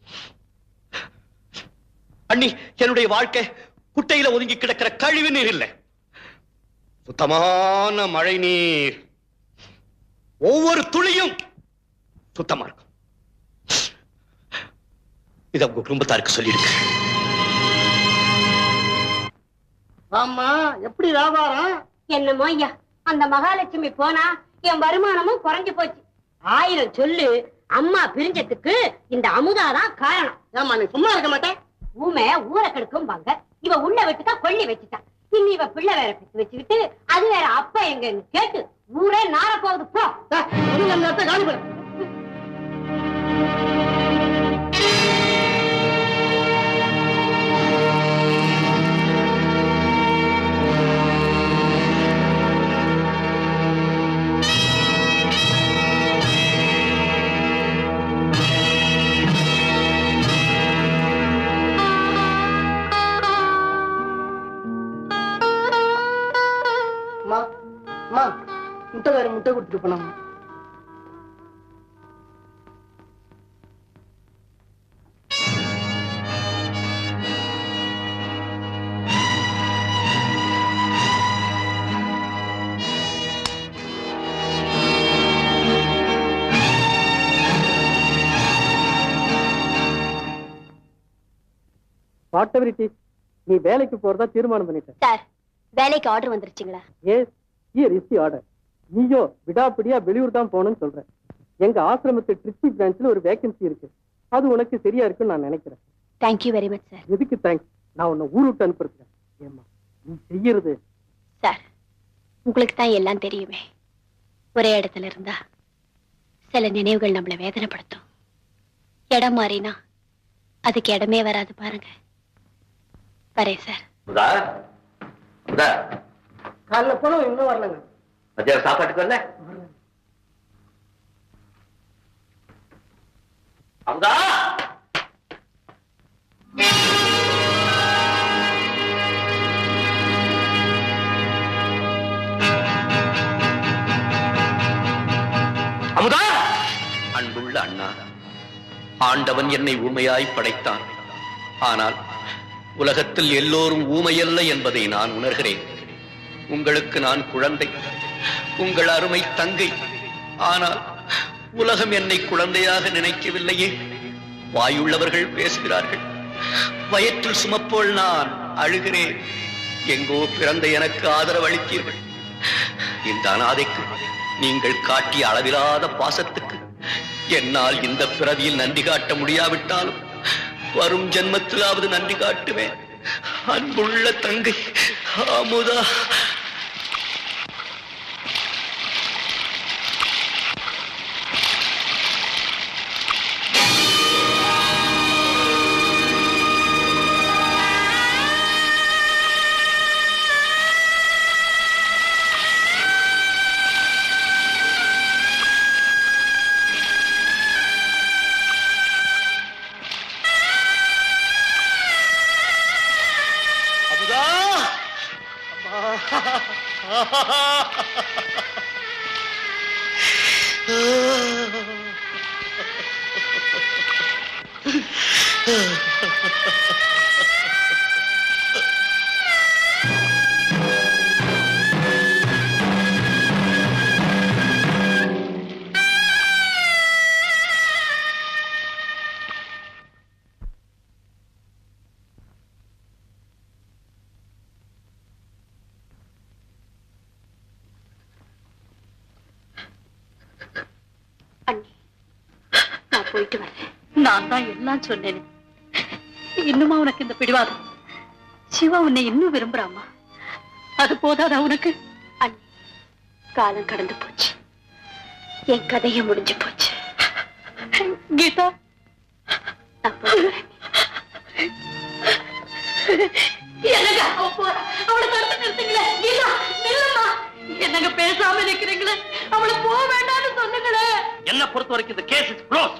அண்ணி என்னுடைய வாழ்க்கை குட்டையில ஒதுங்கி கிடக்கிற கழிவு நீர் இல்லை சுத்தமான மழை நீர் ஒவ்வொரு துளியும் சுத்தமா இருக்கும் இத உங்க குடும்பத்தாருக்கு சொல்லிடுங்க ஆமா எப்படி வியாபாரம் என்னமோ ஐயா அந்த மகாலட்சுமி போனா என் வருமானமும் குறைஞ்சு போச்சு ஆயிரம் சொல்லு அம்மா பிரிஞ்சதுக்கு இந்த அமுதாதான் காரணம் ஏமா நீ சும்மா இருக்க மாட்டேன் ஊமை ஊரை கெடுக்கும் வாங்க இவ உள்ள வச்சுட்டா கொள்ளி வச்சுட்டா இன்னி இவ பிள்ளை வேற பிச்சு வச்சுக்கிட்டு அது வேற அப்பா எங்கன்னு கேட்டு ஊரே நார போகுது போ அந்த இடத்த காலி பண்ணு அம்மா அம்மா முட்டைக்காரி முட்டை கொடுத்துட்டு போனாங்க வாட் எவர் இட் இஸ் நீ வேலைக்கு போறதா தீர்மானம் பண்ணிட்ட சார் வேலைக்கு ஆர்டர் வந்துருச்சுங்களா yes here is the order நீயோ விடாப்பிடியா வெளியூர் தான் போகணும்னு சொல்ற எங்க ஆசிரமத்து திருச்சி பிரான்ச்ல ஒரு வேகன்சி இருக்கு அது உனக்கு சரியா இருக்குன்னு நான் நினைக்கிறேன் தேங்க்யூ வெரி மச் சார் எதுக்கு தேங்க்ஸ் நான் உன்னை ஊர் விட்டு அனுப்புறேன் ஏம்மா நீ செய்யறது சார் உங்களுக்கு தான் எல்லாம் தெரியுமே ஒரே இடத்துல இருந்தா சில நினைவுகள் நம்மளை வேதனைப்படுத்தும் இடம் மாறினா அதுக்கு இடமே வராது பாருங்க வரேன் சார் முதா முதா காலைல போனோம் இன்னும் வரலங்க மத்தியானம் சாப்பாட்டுக்கு வரல அமுதா ஆண்டவன் என்னை ஊமையாய் படைத்தான் ஆனால் உலகத்தில் எல்லோரும் ஊமையல்ல என்பதை நான் உணர்கிறேன் உங்களுக்கு நான் குழந்தை உங்கள் அருமை தங்கை ஆனால் உலகம் என்னை குழந்தையாக நினைக்கவில்லையே வாயுள்ளவர்கள் பேசுகிறார்கள் வயிற்றில் சுமப்போல் நான் அழுகிறேன் எங்கோ பிறந்த எனக்கு ஆதரவளித்தீர்கள் இந்த அனாதைக்கு நீங்கள் காட்டிய அளவிலாத பாசத்துக்கு என்னால் இந்த பிறவியில் நன்றி காட்ட முடியாவிட்டாலும் வரும் ஜென்மத்திலாவது நன்றி காட்டுவேன் அன்புள்ள தங்கை அமுதா அமுதா நான் போயிட்டு வரேன் நான் தான் எல்லாம் சொன்னேனே இன்னுமா உனக்கு இந்த பிடிவாதம் சிவா உன்னை இன்னும் விரும்புறாமா அது போதாதா உனக்கு காலம் கடந்து போச்சு என் கதையும் முடிஞ்சு போச்சு கீதா நான் போயிட்டு வரேன். என்னங்க அவ போறா. அவளை தடுத்து நிறுத்துங்களே கீதா நில்லுமா என்னங்க பேசாம நிக்கிறீங்களே அவளை போக வேண்டாம்னு சொன்னுங்களே என்ன பொறுத்த வரைக்கும் இந்த கேஸ் இஸ் க்ளோஸ்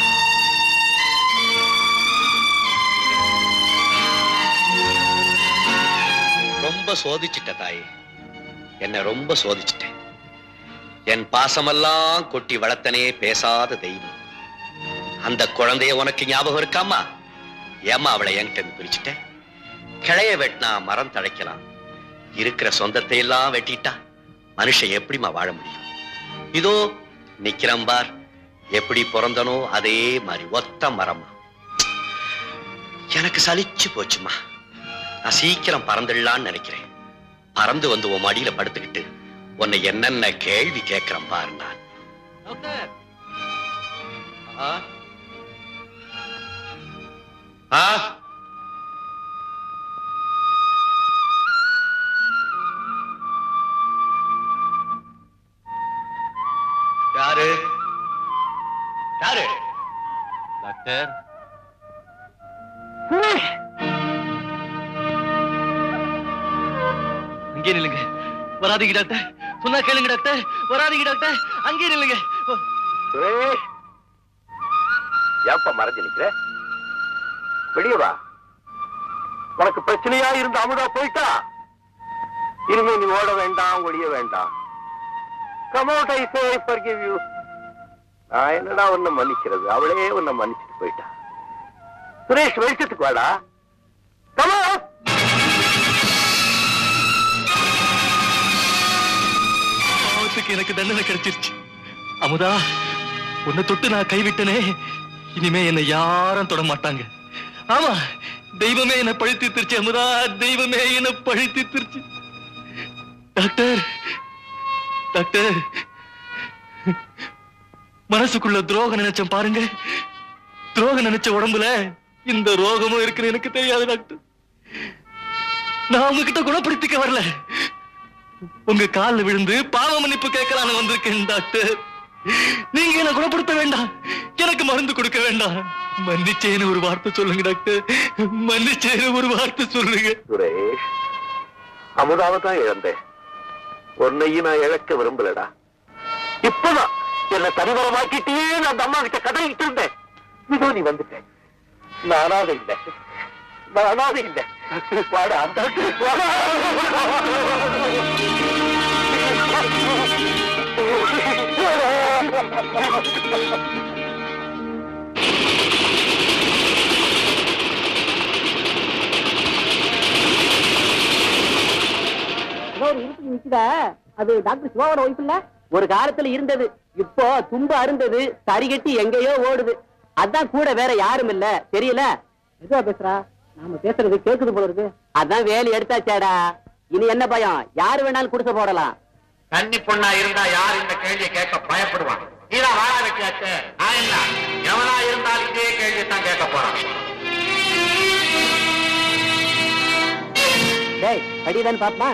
ரொம்ப சோதிச்சிட்ட தாயே என்ன ரொம்ப சோதிச்சிட்டேன் என் பாசமெல்லாம் கொட்டி வளர்த்தனே பேசாத தெய்வம் அந்த குழந்தைய உனக்கு ஞாபகம் இருக்காமா ஏமா அவளை என்கிட்ட இருந்து பிரிச்சுட்டேன் கிளைய வெட்டினா மரம் தழைக்கலாம் இருக்கிற சொந்தத்தை எல்லாம் வெட்டிட்டா மனுஷன் எப்படிம்மா வாழ முடியும் இதோ நிக்கிறேன் பார் எப்படி பிறந்தனோ அதே மாதிரி ஒத்த மரமா எனக்கு சலிச்சு போச்சுமா நான் சீக்கிரம் பறந்துடலான்னு நினைக்கிறேன் பறந்து வந்து உன் மடியில படுத்துக்கிட்டு உன்னை என்னென்ன கேள்வி கேட்கிறேன் பாரு நான் ஆ? ஆ? யாரு யாரு டாக்டர் அங்கே நில்லுங்க வராதீங்க டாக்டர் சொன்னா கேளுங்க டாக்டர் வராதீங்க டாக்டர் அங்கே நில்லுங்க சுரேஷ் ஏப்பா மறைஞ்சு நிக்கிற வெளியே வா உனக்கு பிரச்சனையா இருந்த அமுதா போயிட்டா இனிமே நீ ஓட வேண்டாம் ஒழிய வேண்டாம் come out I say forgive you நான் என்னடா உன்னை மன்னிக்கிறது அவளே உன்னை மன்னிச்சுட்டு போயிட்டா சுரேஷ் வெளிச்சத்துக்கு வாடா come out பாவத்துக்கு எனக்கு தண்டனை கிடைச்சிருச்சு அமுதா உன்னை தொட்டு நான் கைவிட்டனே இனிமே என்னை யாரும் தொட மாட்டாங்க ஆமா தெய்வமே என்னை பழித்து திருச்சு அமுதா தெய்வமே என்னை பழித்து திருச்சு டாக்டர் டாக்டர் மனசுக்குள்ள துரோகம் நினைச்சேன் பாருங்க துரோகம் நினைச்ச உடம்புல இந்த ரோகமும் இருக்குன்னு எனக்கு தெரியாது டாக்டர் நான் உங்ககிட்ட குணப்படுத்திக்க வரல உங்க கால்ல விழுந்து பாவ மன்னிப்பு கேட்கலான்னு வந்திருக்கேன் டாக்டர் நீங்க என்ன குணப்படுத்த வேண்டாம் எனக்கு மருந்து கொடுக்க வேண்டாம் மன்னிச்சேன்னு ஒரு வார்த்தை சொல்லுங்க டாக்டர் மன்னிச்சேன்னு ஒரு வார்த்தை சொல்லுங்க சுரேஷ் அமுதாவை தான் இழந்தேன் உன்னையும் நான் இழக்க விரும்பலடா இப்பதான் என்ன தனிவரமாக்கிட்டே நான் அந்த அம்மா கிட்ட கதறிக்கிட்டு இருந்தேன் இதோ நீ வந்துட்டேன் நான் அனாதை இல்லை நான் அனாதை இல்லை வாடா அந்த வாடா. இருக்கு நிக்குத அது டாக்டர் சிவாவோட ஒய்ஃப் இல்ல ஒரு காலத்துல இருந்தது இப்போ தும்பு அருந்தது சரிகட்டி எங்கேயோ ஓடுது அதான் கூட வேற யாரும் இல்ல தெரியல எதுவா பேசுறா நாம பேசுறது கேக்குது போல இருக்கு அதான் வேலி எடுத்தாச்சாடா இனி என்ன பயம் யாரு வேணாலும் குடிசை போடலாம் கன்னி பொண்ணா இருந்தா யார் இந்த கேள்வியை கேட்க பயப்படுவான் நீதான் வாழ வைக்காச்சு நான் என்ன எவனா இருந்தாலும் இதே கேள்வியை தான் கேட்க போறான் டேய் படிதான் பாப்பா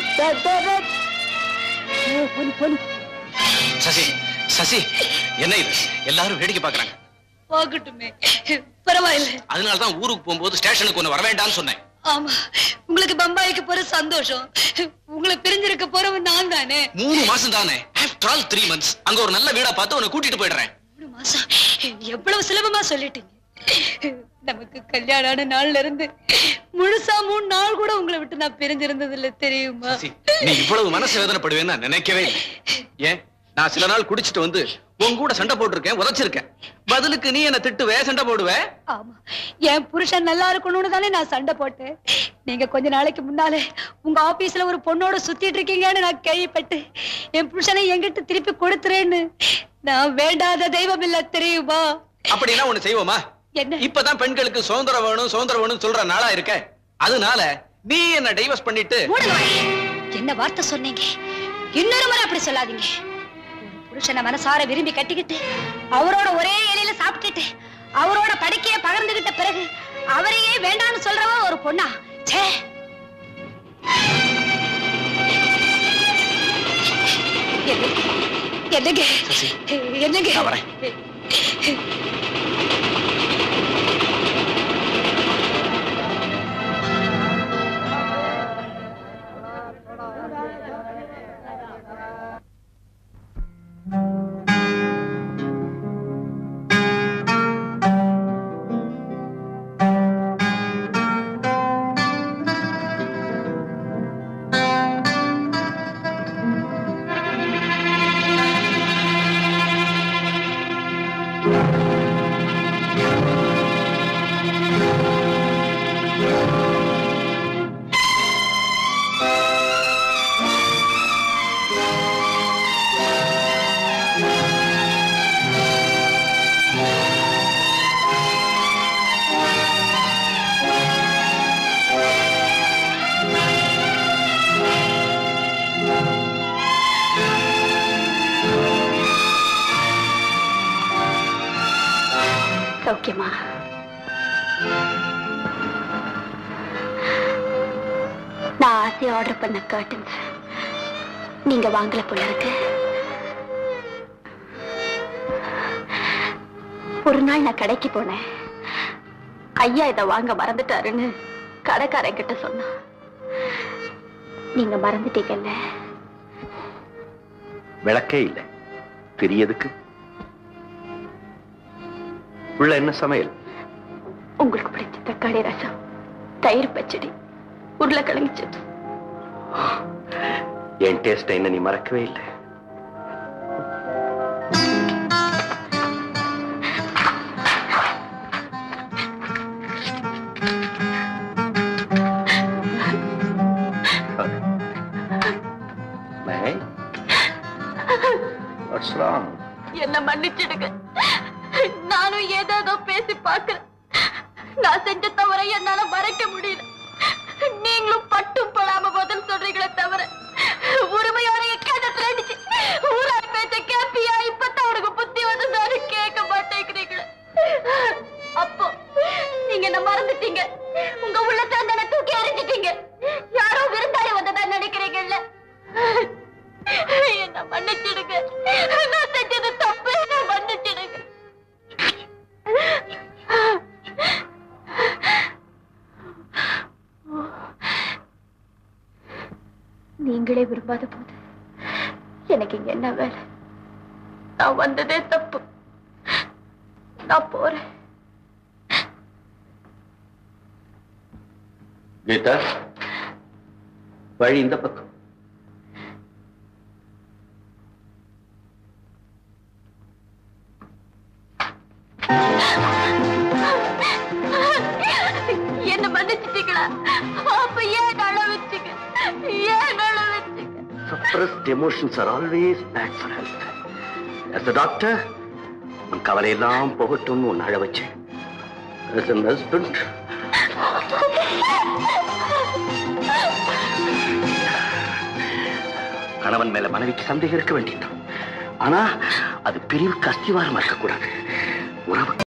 சசி சசி என்ன இது எல்லாரும் வேடிக்கை பாக்குறாங்க போகட்டுமே பரவாயில்ல அதனால தான் ஊருக்கு போகும்போது ஸ்டேஷனுக்கு ஒண்ணு வர வேண்டாம்னு சொன்னேன் ஆமா உங்களுக்கு பம்பாய்க்கு போற சந்தோஷம் உங்களை பிரிஞ்சிருக்க போறவன் நான் தானே மூணு மாசம் தானே ஆஃப்டர் ஆல் த்ரீ மந்த்ஸ் அங்க ஒரு நல்ல வீடா பார்த்து உன்னை கூட்டிட்டு போயிடுறேன் மூணு மாசம் எவ்வளவு சுலபமா சொல்லிட்டீங்க நமக்கு கல்யாணம் ஆன நாள்ல இருந்து முழுசா மூணு நாள் கூட உங்களை விட்டு நான் பிரிஞ்சிருந்தது இல்ல தெரியுமா நீ இவ்வளவு மனசு வேதனைப்படுவேன்னு நான் நினைக்கவே இல்லை ஏன் நான் சில நாள் குடிச்சிட்டு வந்து உன் கூட சண்டை போட்டிருக்கேன் உதைச்சிருக்கேன் பதிலுக்கு நீ என்ன திட்டுவே சண்டை போடுவ ஆமா என் புருஷன் நல்லா இருக்கணும்னு தானே நான் சண்டை போட்டேன் நீங்க கொஞ்ச நாளைக்கு முன்னாலே உங்க ஆபீஸ்ல ஒரு பொண்ணோட சுத்திட்டு இருக்கீங்கன்னு நான் கேள்விப்பட்டு என் புருஷனை என்கிட்ட திருப்பி கொடுத்துறேன்னு நான் வேண்டாத தெய்வம் இல்ல தெரியுமா அப்படின்னா ஒண்ணு செய்வோமா என்ன இப்பதான் பெண்களுக்கு சுதந்திரம் வேணும் சுதந்திரம் வேணும் சொல்ற நாளா இருக்க அதனால நீ என்ன டைவர்ஸ் பண்ணிட்டு மூடுங்க வாயை. என்ன வார்த்தை சொன்னீங்க இன்னொரு முறை அப்படி சொல்லாதீங்க ஒரு புருஷனை மனசார விரும்பி கட்டிக்கிட்டு அவரோட ஒரே இலையில சாப்பிட்டுட்டு அவரோட படுக்கைய பகிர்ந்துகிட்ட பிறகு அவரையே வேண்டாம்னு சொல்றவ ஒரு பொண்ணா ச்சே என்னங்க என்னங்க என்னங்க நான் வரேன். சௌக்கியமா நான் ஆசையா ஆர்டர் பண்ண கர்டன்ஸ் நீங்க வாங்கல போல இருக்கு ஒரு நாள் நான் கடைக்கு போனேன் ஐயா இதை வாங்க மறந்துட்டாருன்னு கடைக்காரன் கிட்ட சொன்னான் நீங்க மறந்துட்டீங்கல்ல விளக்கே இல்லை தெரியதுக்கு உள்ள என்ன சமையல் உங்களுக்கு பிடிச்ச தக்காளி ரசம் தயிர் பச்சடி உருளைக்கிழங்கு சிப்ஸ் என் டேஸ்ட் என்ன நீ மறக்கவே இல்லை May? What's wrong? என்ன மன்னிச்சிடுங்க நானும் ஏதேதோ பேசி பார்க்கிறேன் நான் செஞ்ச தவிர என்னால மறைக்க முடியல நீங்களும் பட்டும் படாம பதில் சொல்றீங்களே தவிர உரிமையோட கேட்டத்துல அடிச்சு ஊரார் பேச்ச கேப்பியா இப்பதான் உனக்கு புத்தி வந்து நானும் கேட்க மாட்டேங்கிறீங்களே அப்போ நீங்க என்ன மறந்துட்டீங்க உங்க உள்ளத்துல இருந்த என்னை தூக்கி எறிஞ்சிட்டீங்க யாரோ விருந்தாளி வந்ததா நினைக்கிறீங்கல்ல என்ன மன்னிச்சிடுங்க நான் செஞ்சது தப்பு என்ன மன்னிச்சிடுங்க நீங்களே விரும்பாத போது எனக்கு இங்க என்ன வேலை நான் வந்ததே தப்பு நான் போறேன் கீதா வழி இந்த பக்கம் என்ன மன்னிச்சிட்டீங்களா அப்ப ஏன் நழ வச்சுங்க ஏன் நழ வச்சுங்க Suppressed emotions are always bad for health. As a doctor, உன் கவலையெல்லாம் போகட்டும்னு உன் அழ வச்சேன் As an husband, கணவன் மேல மனைவிக்கு சந்தேகம் இருக்க வேண்டியதுதான் ஆனா அது பிரிவுக்கு அஸ்திவாரமா இருக்கக்கூடாது உறவு